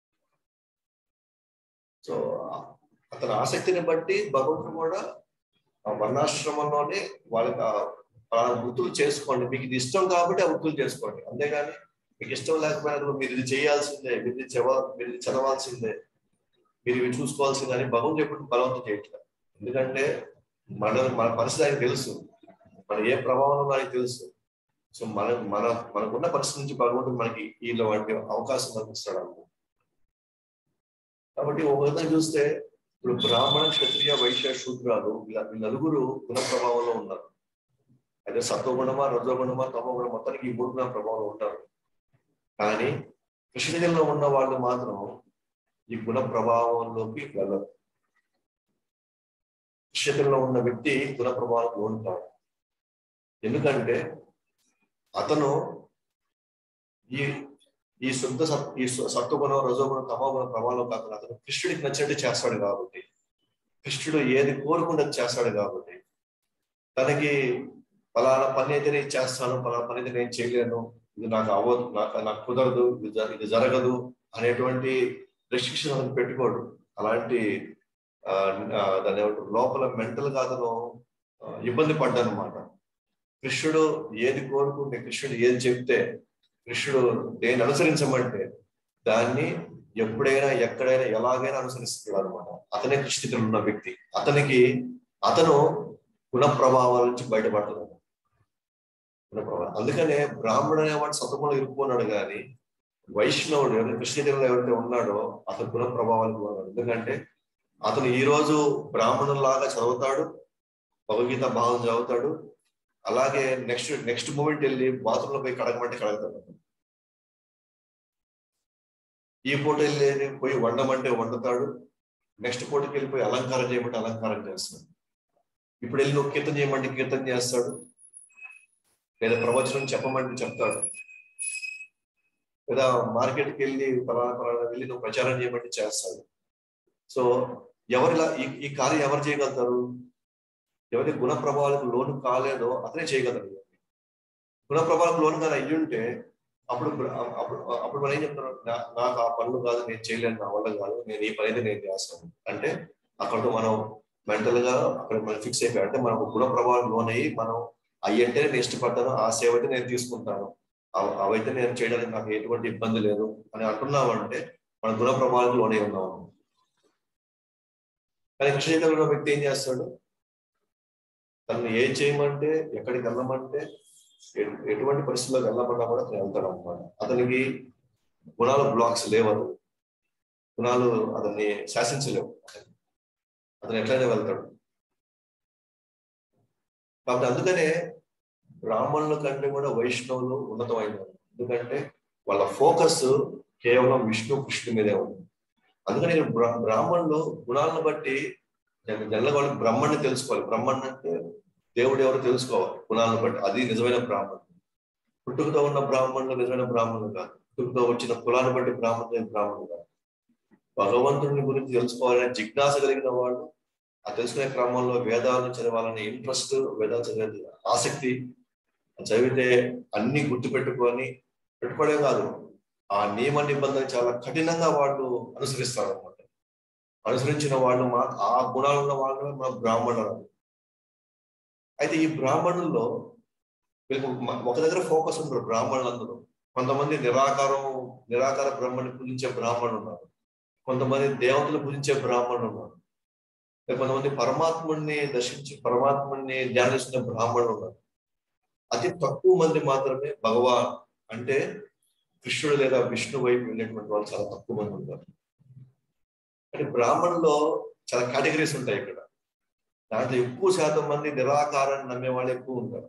సో అతని ఆసక్తిని బట్టి భగవంతుడు కూడా ఆ వర్ణాశ్రమంలోనే వాళ్ళకి ఆ వృత్తులు చేసుకోండి మీకు ఇది ఇష్టం కాబట్టి ఆ వృత్తులు చేసుకోండి అంతేగాని మీకు ఇష్టం లేకపోయినా మీరు ఇది చేయాల్సిందే మీరు ఇది చదవ మీరు ఇది చదవాల్సిందే మీరు ఇవి చూసుకోవాల్సిందే అని భగవంతుడు ఎప్పుడు బలవంతం చేయట్లేదు ఎందుకంటే మన మన పరిస్థితి ఆయనకు తెలుసు మన ఏ ప్రభావం ఆయనకు తెలుసు సో మన మన మనకున్న పరిస్థితి నుంచి భగవంతుడు మనకి వీళ్ళ వాటి అవకాశం కల్పిస్తాడు అనుకో కాబట్టి ఒక విధంగా చూస్తే ఇప్పుడు బ్రాహ్మణ క్షత్రియ వైశ్య శూద్రాలు వీళ్ళ ఈ నలుగురు గుణ ప్రభావంలో ఉన్నారు అయితే సత్వగుణమా రజోగుణమా తమోగుణం మొత్తానికి ఈ మూడు గుణ ప్రభావంలో ఉంటారు కానీ కృష్ణజంలో ఉన్న వాళ్ళు మాత్రం ఈ గుణ ప్రభావంలోకి వెళ్ళరు కృష్ణజంలో ఉన్న వ్యక్తి గుణ ప్రభావంలో ఉంటాడు ఎందుకంటే అతను ఈ ఈ శుద్ధ సత్ ఈ సత్వగుణం రజోగుణం తమోగుణం ప్రభావం కాకుండా అతను కృష్ణుడికి నచ్చినట్టు చేస్తాడు కాబట్టి కృష్ణుడు ఏది కోరుకుంటే చేస్తాడు కాబట్టి తనకి ఫలానా పని అయితే నేను చేస్తాను ఫలానా పని అయితే నేను చేయలేను ఇది నాకు అవ్వదు నాకు నాకు కుదరదు ఇది ఇది జరగదు అనేటువంటి రెస్ట్రిక్షన్ అతను పెట్టుకోడు అలాంటి దాని లోపల మెంటల్ గా అతను ఇబ్బంది పడ్డానమాట కృష్ణుడు ఏది కోరుకుంటే కృష్ణుడు ఏది చెప్తే కృష్ణుడు దేన్ని అనుసరించమంటే దాన్ని ఎప్పుడైనా ఎక్కడైనా ఎలాగైనా అనుసరిస్తున్నాడు అనమాట అతనే కృష్ణితులు ఉన్న వ్యక్తి అతనికి అతను గుణ ప్రభావాల నుంచి బయటపడుతున్నాడు గుణ ప్రభావం అందుకనే బ్రాహ్మణుడు అనేవాడు సతములో ఇరుక్కున్నాడు కానీ వైష్ణవుడు ఎవరైతే కృష్ణచంద్రులు ఎవరైతే ఉన్నాడో అతను గుణ ప్రభావాలకు ఉన్నాడు ఎందుకంటే అతను ఈ రోజు బ్రాహ్మణులాగా చదువుతాడు భగవద్గీత భావం చదువుతాడు అలాగే నెక్స్ట్ నెక్స్ట్ మూమెంట్ వెళ్ళి బాత్రూంలో పోయి కడగమంటే కడగతాడు ఈ పూట వెళ్ళి పోయి వండమంటే వండుతాడు నెక్స్ట్ పూటకి వెళ్ళిపోయి అలంకారం చేయమంటే అలంకారం చేస్తాడు ఇప్పుడు వెళ్ళి నువ్వు కీర్తన చేయమంటే కీర్తన చేస్తాడు లేదా ప్రవచనం చెప్పమంటే చెప్తాడు లేదా మార్కెట్కి వెళ్ళి పలానా పలానా వెళ్ళి నువ్వు ప్రచారం చేయమంటే చేస్తాడు సో ఎవరిలా ఈ ఈ కార్యం ఎవరు చేయగలుగుతారు ఎవరి గుణ ప్రభావాలకు లోను కాలేదో అతనే చేయగలరు గుణ ప్రభావాలకు లోను కానీ అయ్యుంటే అప్పుడు అప్పుడు అప్పుడు మనం ఏం చెప్తున్నాం నా- నాకు ఆ పనులు కాదు నేను చేయలేను నా వల్ల కాదు నేను ఈ పని అయితే నేను చేస్తాను అంటే అక్కడతో మనం మెంటల్ గా అక్కడ మనం ఫిక్స్ అయిపోయి అంటే మనకు గుణ ప్రభావం లోనయ్యి మనం అయ్యంటే నేను ఇష్టపడతాను ఆ సేవ అయితే నేను తీసుకుంటాను అవ- అవైతే నేను చేయడానికి నాకు ఎటువంటి ఇబ్బంది లేదు అని అంటున్నాం అంటే మన గుణ ప్రభావాలకు లోనే ఉన్నాము కానీ కృష్ణ వ్యక్తి ఏం చేస్తాడు తను ఏం చేయమంటే ఎక్కడికి వెళ్ళమంటే ఎటు- ఎటువంటి పరిస్థితుల్లో వెళ్ళమన్నా కూడా అతను వెళ్తాడు అనమాట అతనికి గుణాల బ్లాక్స్ లేవు అతను గుణాలు అతన్ని శాసించలేవు అతను ఎట్లయినా వెళ్తాడు కాబట్టి అందుకనే బ్రాహ్మణుల కంటే కూడా వైష్ణవులు ఉన్నతమైన వాళ్ళు. ఎందుకంటే వాళ్ళ ఫోకస్ కేవలం విష్ణు కృష్ణుడి మీదే ఉంది అందుకని ఇక్కడ బ్రా- బ్రాహ్మణులు గుణాలను బట్టి జనరల్గా వాళ్ళు బ్రహ్మణ్ణి తెలుసుకోవాలి బ్రహ్మణ్ అంటే దేవుడు ఎవరు తెలుసుకోవాలి గుణాలను బట్టి అది నిజమైన బ్రాహ్మణుడు పుట్టుకతో ఉన్న బ్రాహ్మణులు నిజమైన బ్రాహ్మణులు కాదు పుట్టుకతో వచ్చిన కులాన్ని బట్టి బ్రాహ్మణులు బ్రాహ్మణులు కాదు భగవంతుడిని గురించి తెలుసుకోవాలనే జిజ్ఞాస కలిగిన వాళ్ళు ఆ తెలుసుకునే క్రమంలో వేదాలను చదవాలనే ఇంట్రెస్ట్ వేదాలు చదివే ఆసక్తి చదివితే అన్ని గుర్తుపెట్టుకొని పెట్టుకోవడే కాదు ఆ నియమ నిబంధన చాలా కఠినంగా వాళ్ళు అనుసరిస్తారు అనమాట అనుసరించిన వాళ్ళు మా ఆ గుణాలు ఉన్న వాళ్ళు మన బ్రాహ్మణులు అయితే ఈ బ్రాహ్మణుల్లో వీళ్ళకి మ- ఒక దగ్గర ఫోకస్ ఉంటారు బ్రాహ్మణులందరూ కొంతమంది నిరాకారం నిరాకార బ్రహ్మని పూజించే బ్రాహ్మణులు ఉన్నారు కొంతమంది దేవతలు పూజించే బ్రాహ్మణులు ఉన్నారు ఇంకా కొంతమంది పరమాత్ముడిని దర్శించి పరమాత్ముడిని ధ్యానిస్తున్న బ్రాహ్మణులు ఉన్నారు అతి తక్కువ మంది మాత్రమే భగవాన్ అంటే కృష్ణుడు లేదా విష్ణు వైపు వెళ్ళేటువంటి వాళ్ళు చాలా తక్కువ మంది ఉంటారు అంటే బ్రాహ్మణుల్లో చాలా కేటగిరీస్ ఉంటాయి ఇక్కడ దాంట్లో ఎక్కువ శాతం మంది నిరాకారాన్ని నమ్మే వాళ్ళు ఎక్కువ ఉంటారు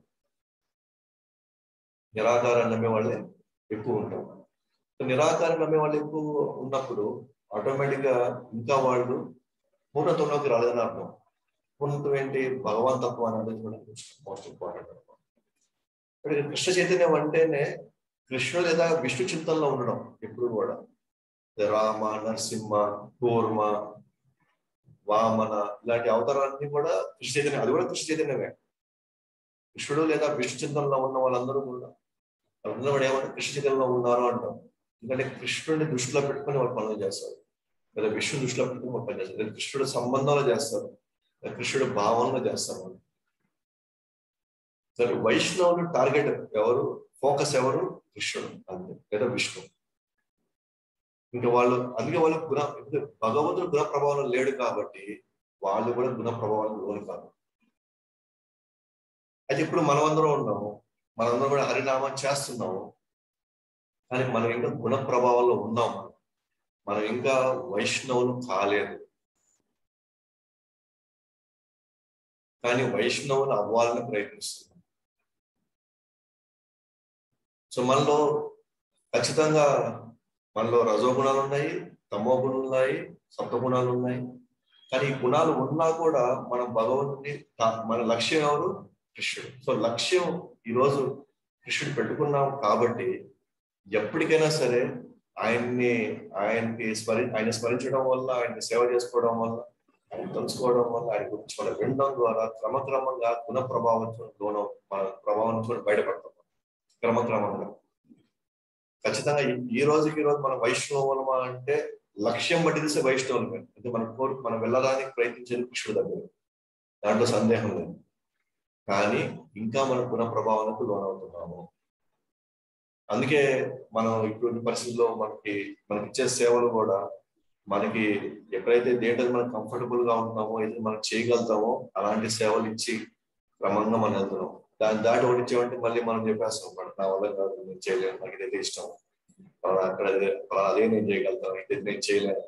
నిరాకారాన్ని నమ్మే వాళ్ళే ఎక్కువ ఉంటారు నిరాకారం నమ్మే వాళ్ళు ఎక్కువ ఉన్నప్పుడు ఆటోమేటిక్ గా ఇంకా వాళ్ళు పూర్ణత్వంలోకి రాలేదని అర్థం పూర్ణత్వం ఏంటి భగవాన్ తత్వం అనేది మోస్ట్ ఇంపార్టెంట్ ఇప్పుడు ఇక్కడ కృష్ణ చైతన్యం అంటేనే కృష్ణుడు లేదా విష్ణు చింతనలో ఉండడం ఎప్పుడు కూడా రామ నరసింహ కూర్మ వామన ఇలాంటి అవతారాలన్నీ కూడా కృష్ణ చైతన్యం అది కూడా కృష్ణ చైతన్యమే కృష్ణుడు లేదా విష్ణు చింతనలో ఉన్న వాళ్ళందరూ కూడా వాళ్ళందరూ కూడా ఏమంటే కృష్ణ చైతన్యంలో ఉన్నారు అంటాం ఎందుకంటే కృష్ణుడిని దృష్టిలో పెట్టుకొని వాళ్ళు పనులు చేస్తారు లేదా విష్ణు దృష్టిలో పెట్టుకొని వాళ్ళు పని చేస్తారు లేదా కృష్ణుడు సంబంధంలో చేస్తారు లేదా కృష్ణుడు భావంలో చేస్తారు వాళ్ళు సరే వైష్ణవులు టార్గెట్ ఎవరు ఫోకస్ ఎవరు కృష్ణుడు అంతే లేదా విష్ణు ఇంకా వాళ్ళు అందుకే వాళ్ళు గుణ ఎందుకంటే భగవంతుడు గుణ ప్రభావం లేడు కాబట్టి వాళ్ళు కూడా గుణ ప్రభావం లోను కాదు అయితే ఇప్పుడు మనమందరం ఉన్నాము మనందరం కూడా హరినామం చేస్తున్నాము కానీ మనం ఇంకా గుణ ప్రభావంలో ఉన్నాం మనం మనం ఇంకా వైష్ణవులు కాలేదు కానీ వైష్ణవులు అవ్వాలని ప్రయత్నిస్తున్నాం సో మనలో ఖచ్చితంగా మనలో రజోగుణాలు ఉన్నాయి తమో గుణాలు ఉన్నాయి సప్తగుణాలు ఉన్నాయి కానీ ఈ గుణాలు ఉన్నా కూడా మనం భగవంతుని తా- మన లక్ష్యం ఎవరు కృష్ణుడు సో లక్ష్యం ఈరోజు కృష్ణుడు పెట్టుకున్నాం కాబట్టి ఎప్పటికైనా సరే ఆయన్ని ఆయనకి స్మరి ఆయన స్మరించడం వల్ల ఆయన్ని సేవ చేసుకోవడం వల్ల ఆయన తెలుసుకోవడం వల్ల ఆయన గురించి మనం వినడం ద్వారా క్రమక్రమంగా గుణ ప్రభావం లోన మన ప్రభావం నుంచి బయటపడతాం క్రమక్రమంగా ఖచ్చితంగా ఈ- ఈ రోజుకి ఈ రోజు మనం వైష్ణవులమా అంటే లక్ష్యం బట్టి తెలిసే వైష్ణవులమే అంటే మనం కోరు మనం వెళ్ళడానికి ప్రయత్నించేది కృష్ణుడు దగ్గర దాంట్లో సందేహం లేదు కానీ ఇంకా మన గుణ ప్రభావాలకు లోనవుతున్నాము అందుకే మనం ఇటువంటి పరిస్థితుల్లో మనకి మనకి ఇచ్చే సేవలు కూడా మనకి ఎక్కడైతే దేంట్లో మనం కంఫర్టబుల్ గా ఉంటామో ఏది మనం చేయగలుగుతామో అలాంటి సేవలు ఇచ్చి క్రమంగా మనం వెళ్తున్నాం దాని దాటి ఓడించామంటే మళ్ళీ మనం చెప్పేస్తాం "మరి నా వల్ల కాదు నేను చేయలేను నాకు ఇదైతే ఇష్టం పలానా అక్కడ అదే పలానా అదే నేను చేయగలుగుతాను ఇది నేను చేయలేను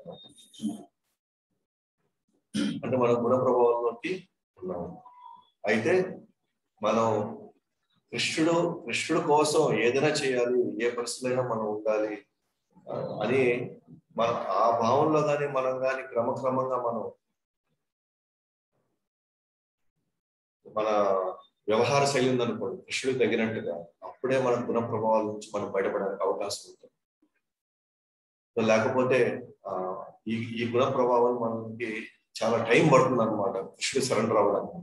అంటే మనం గుణ ప్రభావంలోకి ఉన్నాము అయితే మనం కృష్ణుడు కృష్ణుడు కోసం ఏదైనా చేయాలి ఏ పరిస్థితులైనా మనం ఉండాలి ఆ, అని మన ఆ భావంలో కానీ మనం కానీ క్రమక్రమంగా మనం మన వ్యవహార శైలి ఉందనుకోండి కృష్ణుడికి తగినట్టుగా అప్పుడే మన గుణ ప్రభావాల నుంచి మనం బయటపడడానికి అవకాశం ఉంటుంది సో లేకపోతే ఆ ఈ ఈ గుణ ప్రభావం మనకి చాలా టైం పడుతుంది అనమాట కృష్ణుడు సరెండర్ అవ్వడానికి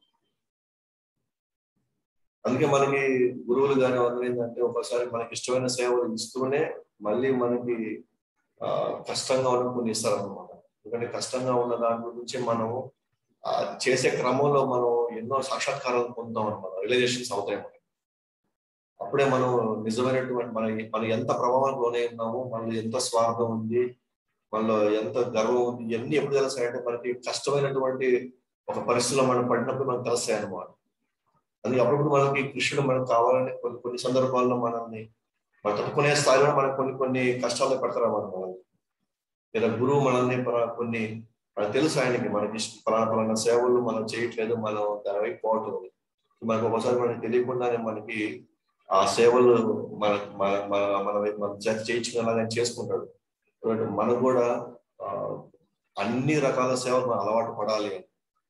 అందుకే మనకి గురువులు కానీ అందరూ ఏంటంటే ఒకసారి మనకి ఇష్టమైన సేవలు ఇస్తూనే మళ్ళీ మనకి ఆ కష్టంగా ఉన్న కొన్ని ఇస్తారనమాట ఎందుకంటే కష్టంగా ఉన్న దాని గురించి మనం ఆ చేసే క్రమంలో మనం ఎన్నో సాక్షాత్కారాలు పొందుతాం అనమాట రియలైజేషన్స్ అవుతాయి మనకి అప్పుడే మనం నిజమైనటువంటి మన మనం ఎంత ప్రభావానికి లోనై ఉన్నామో మనలో ఎంత స్వార్థం ఉంది మనలో ఎంత గర్వం ఉంది ఇవన్నీ ఎప్పుడు తెలుస్తాయంటే మనకి కష్టమైనటువంటి ఒక పరిస్థితిలో మనం పడినప్పుడు మనకు తెలుస్తాయి అనమాట అది అప్పుడప్పుడు మనకి కృష్ణుడు మనకు కావాలని కొన్ని కొన్ని సందర్భాల్లో మనల్ని మనం తట్టుకునే స్థాయిలో మనకు కొన్ని కొన్ని కష్టాలు పెడతారు అన్నమాట మనల్ని లేదా గురువు మనల్ని మన- కొన్ని మనకు తెలుసు ఆయనకి మనకి ఇష్ట- పలానా పలానా సేవలు మనం చేయట్లేదు మనం దాని వైపు పోవట్లేదు మనకు ఒకసారి మనకి తెలియకుండానే మనకి ఆ సేవలు మన మన మన మన వైపు మన చేత చేయించుకునేలాగా చేసుకుంటాడు కాబట్టి మనం కూడా ఆ, అన్ని రకాల సేవలు మనం అలవాటు పడాలి అని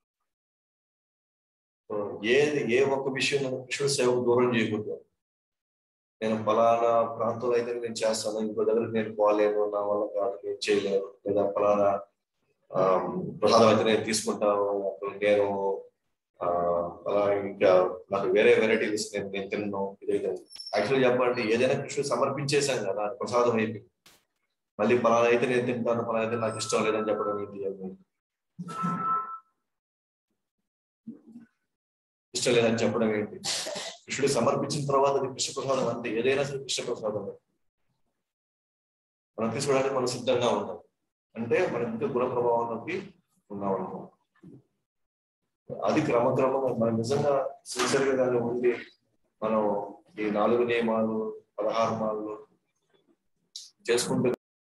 సో ఏది ఏ ఒక్క విషయం నేను కృష్ణుడి సేవకు దూరం చేయకూడదు నేను ఫలానా ప్రాంతంలో అయితే నేను చేస్తాను ఇంకో దగ్గరికి నేను పోలేను నా వల్ల కాదు నేను చేయలేను లేదా ఫలానా ఆ, ప్రసాదం అయితే నేను తీసుకుంటాను అప్పుడు నేను ఆ, అలా ఇంకా నాకు వేరే వెరైటీస్ నేను నేను తిన్నాను ఇదైతే యాక్చువల్లీ చెప్పాలంటే ఏదైనా కృష్ణుడు సమర్పించేశాను కదా అది ప్రసాదం అయిపోయింది మళ్ళీ ఫలానా అయితే నేను తింటాను ఫలానా అయితే నాకు ఇష్టం లేదని చెప్పడం ఏంటి అది? ఇష్టం లేదని చెప్పడం ఏంటి కృష్ణుడు సమర్పించిన తర్వాత అది కృష్ణ ప్రసాదం అంతే ఏదైనా సరే కృష్ణ ప్రసాదం మనం తీసుకోవడానికి మనం సిద్ధంగా ఉన్నాం అంటే మనం ఇంకా గుణ ప్రభావంలోకి ఉన్నాం అనుకో అది క్రమక్రమంగా మనం నిజంగా సిన్సియర్ గా దాన్ని ఉండి మనం ఈ నాలుగు నియమాలు పదహారు మాలు చేసుకుంటూ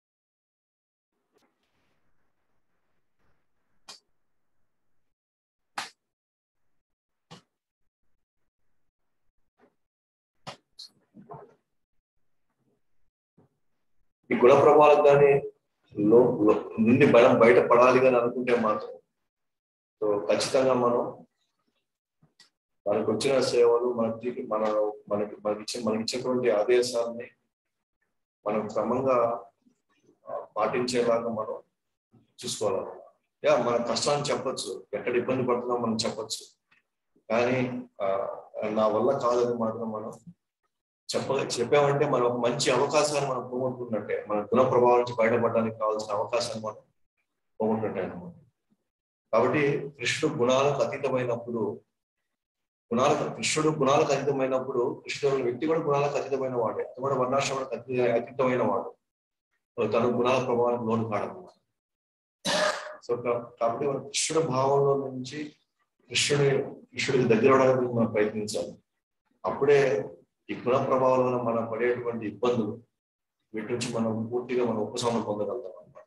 ఈ గుణ ప్రభావాలకు కానీ లో లో- నుండి బలం బయటపడాలి కానీ అనుకుంటే మాత్రం సో ఖచ్చితంగా మనం మనకు వచ్చిన సేవలు మనకి మన మనకి మనకి ఇచ్చిన మనకి ఇచ్చినటువంటి ఆదేశాలని మనం క్రమంగా ఆ, పాటించేలాగా మనం చూసుకోవాలి యా మన కష్టాన్ని చెప్పొచ్చు ఎక్కడ ఇబ్బంది పడుతున్నాం మనం చెప్పొచ్చు కానీ ఆ, నా వల్ల కాదని మాత్రం మనం చెప్ప చెప్పామంటే మనం ఒక మంచి అవకాశాన్ని మనం పోగొట్టుకున్నట్టే మన గుణ ప్రభావం నుంచి బయటపడడానికి కావాల్సిన అవకాశాన్ని మనం పోగొట్టుకుంటే అన్నమాట కాబట్టి కృష్ణుడు గుణాలకు అతీతమైనప్పుడు గుణాలకు కృష్ణుడు గుణాలకు అతీతమైనప్పుడు కృష్ణుడు అనే వ్యక్తి కూడా గుణాలకు అతీతమైన వాడే అతను కూడా వర్ణాశ్రమానికి అతీ అతీతమైన వాడు సో తను గుణాల ప్రభావానికి లోను కాడన్నమాట సో కా- కాబట్టి మన కృష్ణుడు భావంలో నుంచి కృష్ణుడి కృష్ణుడికి దగ్గర అవడానికి మనం ప్రయత్నించాలి అప్పుడే ఈ గుణ ప్రభావం వల్ల మనం పడేటువంటి ఇబ్బందులు వీటి నుంచి మనం పూర్తిగా మనం ఉపశమనం పొందగలుగుతాం అన్నమాట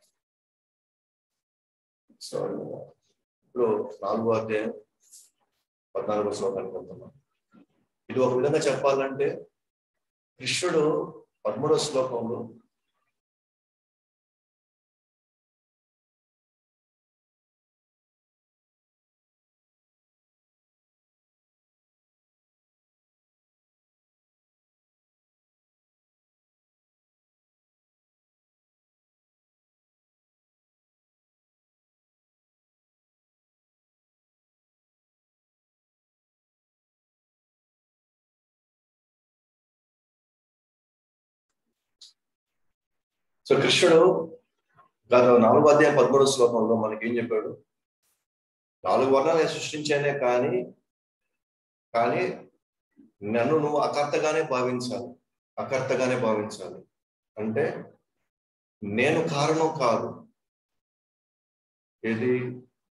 సో ఇప్పుడు నాలుగో అధ్యాయం పద్నాలుగో శ్లోకానికి వెళ్తున్నాం ఇది ఒక విధంగా చెప్పాలంటే కృష్ణుడు పదమూడో శ్లోకంలో సో కృష్ణుడు గత నాలుగో అధ్యాయం పదమూడో శ్లోకంలో మనకి ఏం చెప్పాడు నాలుగు వర్ణాలు నేను సృష్టించానే కానీ కానీ నన్ను నువ్వు అకర్తగానే భావించాలి అకర్తగానే భావించాలి అంటే నేను కారణం కాదు ఇది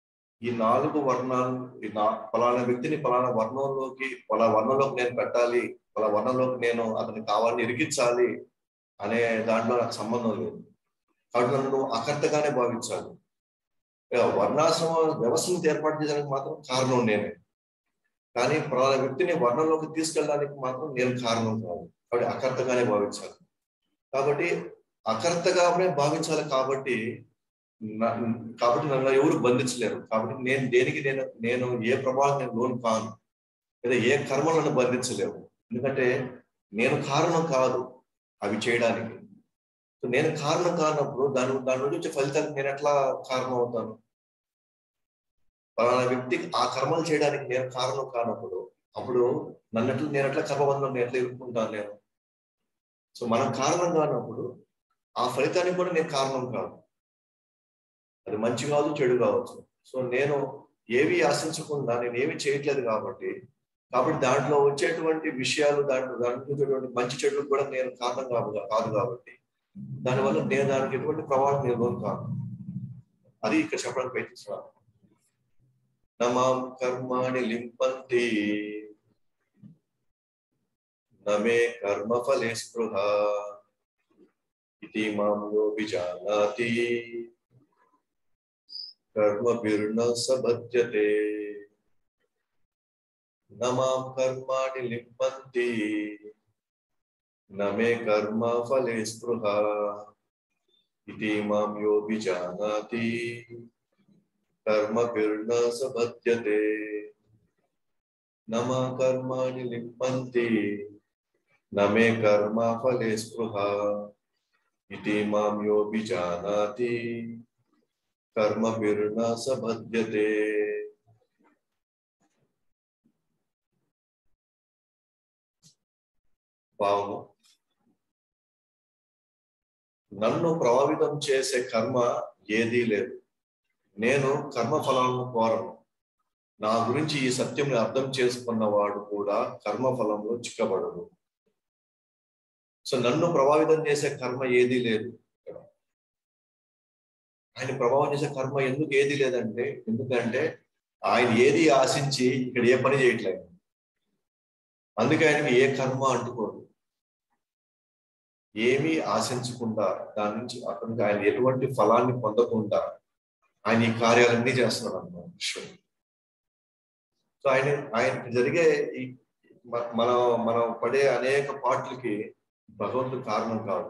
ఈ నాలుగు వర్ణాలు ఈ నా ఫలానా వ్యక్తిని ఫలానా వర్ణంలోకి ఫలా వర్ణంలోకి నేను పెట్టాలి ఫలా వర్ణంలోకి నేను అతనికి కావాలని ఇరికించాలి అనే దాంట్లో నాకు సంబంధం లేదు కాబట్టి నన్ను నువ్వు అకర్తగానే భావించాలి ఇక వర్ణాశ్రమ వ్యవస్థను ఏర్పాటు చేయడానికి మాత్రం కారణం నేనే కానీ ఫలానా వ్యక్తిని వర్ణంలోకి తీసుకెళ్ళడానికి మాత్రం నేను కారణం కాదు కాబట్టి అకర్తగానే భావించాలి కాబట్టి అకర్తగానే భావించాలి కాబట్టి నా- కాబట్టి నన్ను ఎవరు బంధించలేరు కాబట్టి నేను దేనికి నేను నేను ఏ ప్రభావం నేను లోన్ కాను లేదా ఏ కర్మలు నన్ను బంధించలేవు ఎందుకంటే నేను కారణం కాదు అవి చేయడానికి సో నేను కారణం కానప్పుడు దాని దాని నుంచి వచ్చే ఫలితానికి నేను ఎట్లా కారణం అవుతాను పలానా వ్యక్తికి ఆ కర్మలు చేయడానికి నేను కారణం కానప్పుడు అప్పుడు నన్ను ఎట్లా నేను ఎట్లా కర్మబంధంలో నేను ఎట్లా ఎదుర్కొంటాను నేను సో మనం కారణం కానప్పుడు ఆ ఫలితానికి కూడా నేను కారణం కాదు అది మంచి కావచ్చు చెడు కావచ్చు సో నేను ఏవి ఆశించకుండా నేను ఏమి చేయట్లేదు కాబట్టి కాబట్టి దాంట్లో వచ్చేటువంటి విషయాలు దాంట్లో దాంట్లో వచ్చేటువంటి మంచి చెడులకు కూడా నేను కారణం కాదు కాదు కాబట్టి దానివల్ల నేను దానికి ఎటువంటి ప్రభావం నేను కాదు అది ఇక్కడ చెప్పడానికి ప్రయత్నిస్తున్నాను నమాం కర్మాణి లింపంతి నమే కర్మ ఫలే స్పృహ ఇది మాం యో విజానాతి కర్మభిర్న సబధ్యతే నమాం కర్మాణి లింపంతి నమే కర్మ ఫలే స్పృహ ఇది మాం యో విజానాతి కర్మభిర్న సబధ్యతే నమ కర్మాణి లింపంతి నమే కర్మ ఫలే స్పృహ ఇది మాం యో విజానాతి కర్మభిర్న సబధ్యతే భావము నన్ను ప్రభావితం చేసే కర్మ ఏదీ లేదు నేను కర్మ ఫలాలను కోరను నా గురించి ఈ సత్యంని అర్థం చేసుకున్నవాడు కూడా కర్మ ఫలంలో చిక్కబడదు సో నన్ను ప్రభావితం చేసే కర్మ ఏదీ లేదు ఇక్కడ. ఆయన ప్రభావం చేసే కర్మ ఎందుకు ఏది లేదంటే ఎందుకంటే ఆయన ఏది ఆశించి ఇక్కడ ఏ పని చేయట్లేదు అందుకే ఆయనకి ఏ కర్మ అంటుకోదు ఏమీ ఆశించకుండా దాని నుంచి అక్కడి నుంచి ఆయన ఎటువంటి ఫలాన్ని పొందకుండా ఆయన ఈ కార్యాలన్నీ చేస్తున్నాడు అన్నమాట విశ్వం సో ఆయన ఆయన జరిగే ఈ మ- మనం మనం పడే అనేక పాటలకి భగవంతుడు కారణం కాదు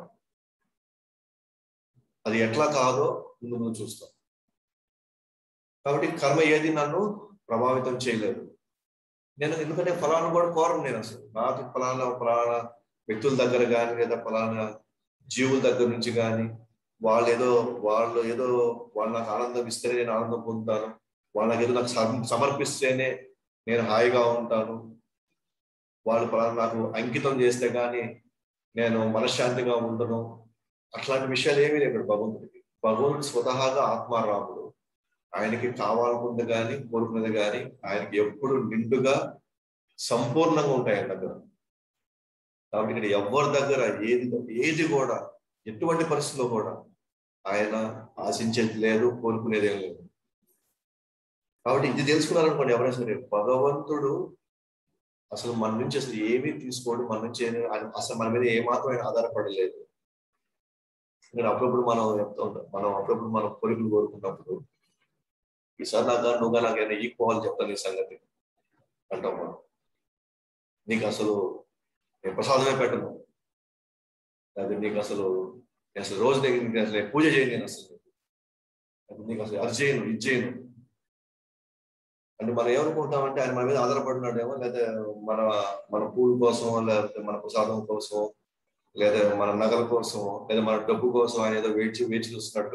అది ఎట్లా కాదో ముందు ముందు చూస్తాం కాబట్టి కర్మ ఏది నన్ను ప్రభావితం చేయలేదు నేను ఎందుకంటే ఫలానా కూడా కోరను నేను అసలు నాకు ఫలానా ఫలానా వ్యక్తుల దగ్గర కానీ లేదా ఫలానా జీవుల దగ్గర నుంచి కానీ వాళ్ళు ఏదో వాళ్ళు ఏదో వాళ్ళు నాకు ఆనందం ఇస్తేనే నేను ఆనందం పొందుతాను వాళ్ళకి ఏదో నాకు సమ- సమర్పిస్తేనే నేను హాయిగా ఉంటాను వాళ్ళు ఫలానా నాకు అంకితం చేస్తే కానీ నేను మనశ్శాంతిగా ఉండను అట్లాంటి విషయాలు ఏమీ లేవు ఇక్కడ భగవంతుడికి భగవంతుడు స్వతహాగా ఆత్మారాముడు ఆయనకి కావాలనుకుంది కానీ కోరుకున్నది కానీ ఆయనకి ఎప్పుడు నిండుగా సంపూర్ణంగా ఉంటాయి ఆయన దగ్గర కాబట్టి ఇక్కడ ఎవరి దగ్గర ఏది ఏది కూడా ఎటువంటి పరిస్థితుల్లో కూడా ఆయన ఆశించేది లేదు కోరుకునేది ఏం లేదు కాబట్టి ఇది తెలుసుకున్నారనుకోండి ఎవరైనా సరే భగవంతుడు అసలు మన నుంచి అసలు ఏమీ తీసుకోడు మన నుంచి ఏమీ- ఆయన- అసలు మన మీద ఏమాత్రం ఆయన ఆధారపడలేదు ఇక్కడ అప్పుడప్పుడు మనం చెప్తూ ఉంటాం మనం అప్పుడప్పుడు మనం కోరికలు కోరుకున్నప్పుడు ఈసారి నాకు కానీ నువ్వు కానీ నాకైనా ఈక్వాలి చెప్తాను ఈ సంగతి అంటాం మనం నీకు అసలు నేను ప్రసాదమే పెట్టను లేదా నీకు అసలు నేను అసలు రోజు దగ్గర నీకు అసలు పూజ చేయను నేను అసలు లేదా నీకు అసలు అది చేయను ఇది చేయను అంటే మనం ఏమనుకుంటామంటే ఆయన మన మీద ఆధారపడినాడేమో లేదా మన మన పూలు కోసం లేకపోతే మన ప్రసాదం కోసం లేదా మన నగల కోసం లేదా మన డబ్బు కోసం ఆయన ఏదో వేచి వేచి చూస్తున్నట్టు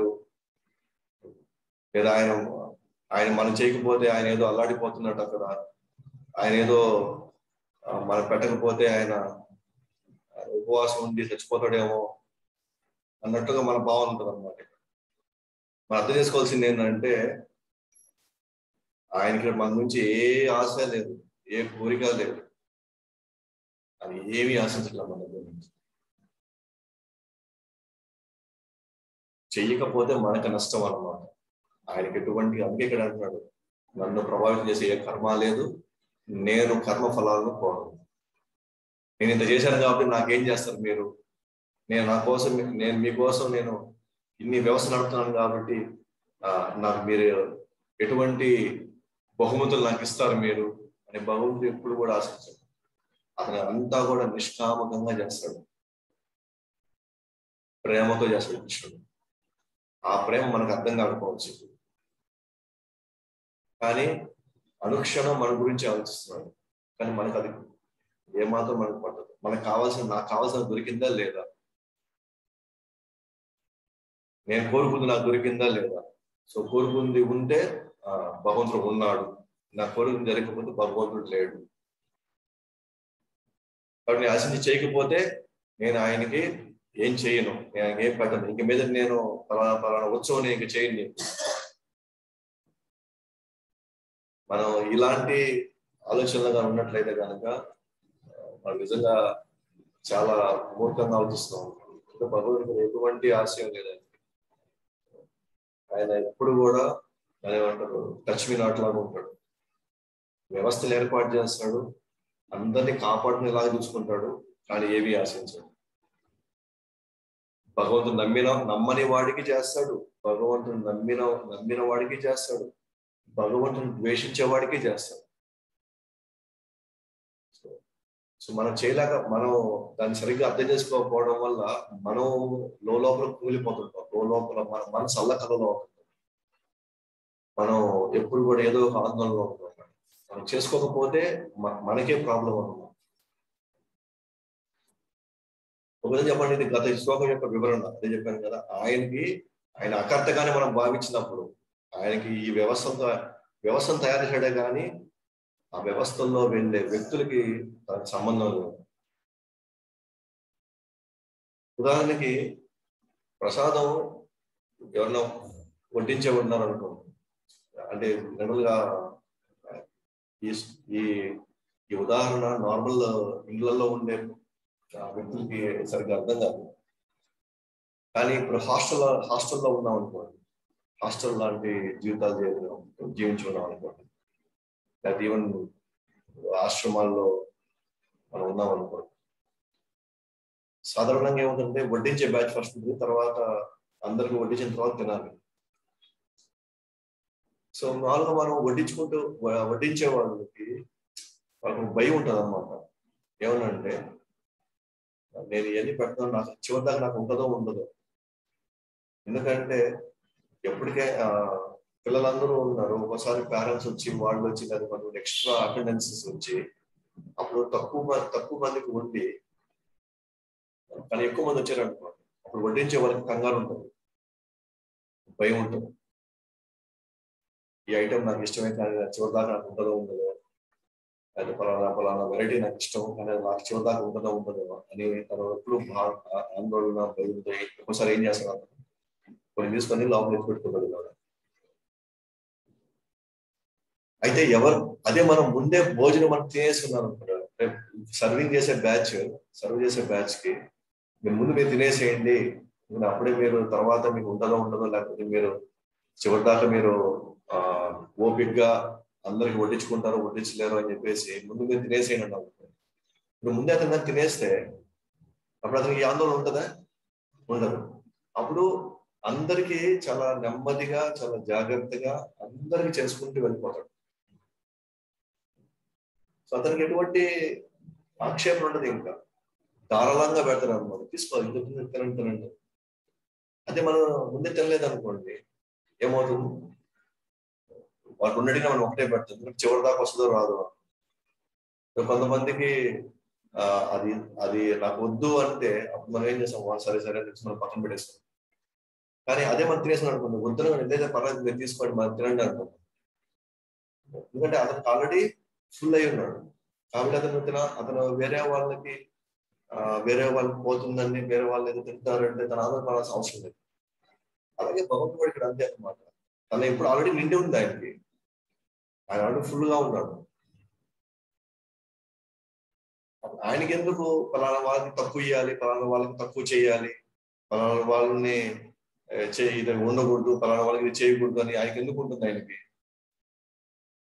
లేదా ఆయన ఆయన మనం చేయకపోతే ఆయన ఏదో అల్లాడిపోతున్నట్టు అక్కడ ఆయన ఏదో ఆ, మనం పెట్టకపోతే ఆయన ఉపవాసం ఉండి చచ్చిపోతాడేమో అన్నట్టుగా మన భావన ఉంటుంది అనమాట మనం అర్థం చేసుకోవాల్సింది ఏంటంటే ఆయనకి మన నుంచి ఏ ఆశ లేదు ఏ కోరిక లేదు అది ఏమీ ఆశించట్లేదు మన దగ్గర నుంచి చెయ్యకపోతే మనకు నష్టం అన్నమాట ఆయనకి ఎటువంటి అందుకే ఇక్కడ అంటున్నాడు నన్ను ప్రభావితం చేసే ఏ కర్మ లేదు నేను కర్మ ఫలాలను కోరను నేను ఇంత చేశాను కాబట్టి నాకేం చేస్తారు మీరు నేను నా కోసం నేను మీకోసం నేను ఇన్ని వ్యవస్థ నడుపుతున్నాను కాబట్టి ఆ, నాకు మీరు ఎటువంటి బహుమతులు నాకు ఇస్తారు మీరు అనే బహుమతులు ఎప్పుడు కూడా ఆశించాడు అతను అంతా కూడా నిష్కామకంగా చేస్తాడు ప్రేమతో చేస్తాడు కృష్ణుడు ఆ ప్రేమ మనకు అర్థం కాకపోవచ్చు కానీ అనుక్షణం మన గురించి ఆలోచిస్తున్నాడు కానీ మనకు అది ఏమాత్రం మనకు పట్టదు మనకు కావాల్సిన నాకు కావాల్సిన దొరికిందా లేదా నేను కోరుకుంది నాకు దొరికిందా లేదా సో కోరుకుంది ఉంటే ఆ, భగవంతుడు ఉన్నాడు నా కోరిక జరగకపోతే భగవంతుడు లేడు కాబట్టి నేను ఆశించి చేయకపోతే నేను ఆయనకి ఏం చేయను నేను ఆయనకి ఏం పెట్టను ఇంక మీద నేను పలానా పలానా ఉత్సవం నేను ఇంక చేయను నీకు మనం ఇలాంటి ఆలోచనలుగా ఉన్నట్లయితే కనుక మనం నిజంగా చాలా మూర్ఖంగా ఆలోచిస్తున్నాం ఇంకా భగవంతుడు ఎటువంటి ఆశయం లేదండి ఆయన ఎప్పుడు కూడా ఆయన ఏమంటారు టచ్ మీ నాట్ లాగా ఉంటాడు వ్యవస్థలు ఏర్పాటు చేస్తాడు అందరినీ కాపాడుకునేలాగా చూసుకుంటాడు కానీ ఏమీ ఆశించాడు భగవంతుడు నమ్మిన నమ్మని వాడికి చేస్తాడు భగవంతుడు నమ్మిన నమ్మిన వాడికి చేస్తాడు భగవంతుని ద్వేషించే వాడికి చేస్తాడు సో- సో మనం చేయలేక మనం దాన్ని సరిగ్గా అర్థం చేసుకోకపోవడం వల్ల మనం లోపల కూలిపోతుంటాం లోపల మన మనసు అల్లకలలో ఉంటుంది మనం ఎప్పుడు కూడా ఏదో ఒక ఆందోళనలో ఉంటాం మనం చేసుకోకపోతే మ- మనకే ప్రాబ్లం అన్నమాట ఒక విధంగా చెప్పండి ఇది గత శ్లోకం యొక్క వివరణ అదే చెప్పాను కదా ఆయనకి ఆయన అకర్తగానే మనం భావించినప్పుడు ఆయనకి ఈ వ్యవస్థ వ్యవస్థను తయారు చేయడే కానీ ఆ వ్యవస్థల్లో వెళ్ళే వ్యక్తులకి దానికి సంబంధం లేదు ఉదాహరణకి ప్రసాదం ఎవరినో వడ్డించే ఉన్నారు అనుకోండి అంటే జనరల్ గా ఈ ఈ ఈ ఉదాహరణ నార్మల్ ఇళ్లలో ఉండే ఆ వ్యక్తులకి సరిగ్గా అర్థం కాదు కానీ ఇప్పుడు హాస్టల్ హాస్టల్లో ఉన్నాం అనుకోండి హాస్టల్ లాంటి జీవితాలు జీ- జీవించుకున్నాం అనుకోండి లేకపోతే ఈవెన్ ఆశ్రమాల్లో మనం ఉన్నాం అనుకోండి సాధారణంగా ఏముందంటే వడ్డించే బ్యాచ్ ఫస్ట్ ఉంది తర్వాత అందరికి వడ్డించిన తర్వాత తినాలి సో మామూలుగా మనం వడ్డించుకుంటూ వ- వడ్డించే వాళ్ళకి వాళ్ళకి ఒక భయం ఉంటుంది అనమాట ఏమనంటే నేను ఇవన్నీ పెడతాను నాకు చివరిదాకా నాకు ఉంటుందో ఉండదో ఎందుకంటే ఎప్పటికే ఆ, పిల్లలందరూ ఉన్నారు ఒకసారి పేరెంట్స్ వచ్చి వాళ్ళు వచ్చి లేదా కొంచెం ఎక్స్ట్రా అటెండెన్సెస్ వచ్చి అప్పుడు తక్కువ మ- తక్కువ మందికి ఉండి కానీ ఎక్కువ మంది వచ్చారు అనుకోండి అప్పుడు వడ్డించే వాళ్ళకి కంగారు ఉంటుంది భయం ఉంటుంది ఈ ఐటమ్ నాకు ఇష్టమే కానీ నాకు చివరిదాకా నాకు ఉంటుందో ఉండదో అది పలానా పలానా వెరైటీ నాకు ఇష్టం కానీ అది నాకు చివరిదాకా ఉంటుందో ఉండదో అని తన ఎప్పుడు భా- ఆ- ఆందోళన భయంతో ఒకసారి ఏం చేస్తాడు అతను? కొన్ని తీసుకొని లోపల ఎత్తి పెట్టుకోగలిగాడు అయితే ఎవరు అదే మనం ముందే భోజనం మనం తినేసుకున్నాం అనుకుంటారు సర్వింగ్ చేసే బ్యాచ్ సర్వ్ చేసే బ్యాచ్ కి మీరు ముందు మీరు తినేసేయండి ఇంకా అప్పుడే మీరు తర్వాత మీకు ఉంటుందో ఉండదో లేకపోతే మీరు చివరి దాకా మీరు ఆ ఓపిక్ గా అందరికి వడ్డించుకుంటారు వడ్డించలేరు అని చెప్పేసి ముందు మీరు తినేసేయండి అన్నాం ఇప్పుడు ముందే అతను దాన్ని తినేస్తే అప్పుడు అతనికి ఈ ఆందోళన ఉంటుందా ఉండదు అప్పుడు అందరికీ చాలా నెమ్మదిగా చాలా జాగ్రత్తగా అందరికి చేసుకుంటూ వెళ్ళిపోతాడు సో అతనికి ఎటువంటి ఆక్షేపణ ఉండదు ఇంకా ధారాళంగా పెడతారు అనమాట తీసుకోవాలి ఇంత తినండి, తినండి తినండి అదే మనం ముందే తినలేదు అనుకోండి ఏమవుతుంది వాటి ఉండడిగా మనం ఒకటే పెడతాం ఎందుకంటే చివరి దాకా వస్తుందో రాదు సో కొంతమందికి ఆ, అది అది నాకు వద్దు అంటే అప్పుడు మనం ఏం చేస్తాం "వా, సరే సరే అని చెప్పి మనం పక్కన పెట్టేస్తాం కానీ అదే మనం తినేసాం అనుకోండి వద్దున ఏదైతే పర్లేదు మీరు తీసుకోండి మనం తినండి అనుకోండి ఎందుకంటే అతనికి ఆల్రెడీ ఫుల్ అయి ఉన్నాడు కాబట్టి అతను తిన అతను వేరే వాళ్ళకి ఆ, వేరే వాళ్ళకి పోతుందని వేరే వాళ్ళు ఏదో తింటారంటే తన ఆధారపడాల్సిన అవసరం లేదు అలాగే భగవంతుడు కూడా ఇక్కడ అంతే అనమాట తన ఇప్పుడు ఆల్రెడీ నిండి ఉంది ఆయనకి ఆయన ఆల్రెడీ ఫుల్ గా ఉన్నాడు ఆయనకి ఎందుకు పలానా వాళ్ళకి తక్కువ ఇవ్వాలి పలానా వాళ్ళకి తక్కువ చేయాలి పలానా వాళ్ళని ఏ, చే ఇది ఉండకూడదు పలానా వాళ్ళకి ఇది చేయకూడదు అని ఆయనకి ఎందుకు ఉంటుంది ఆయనకి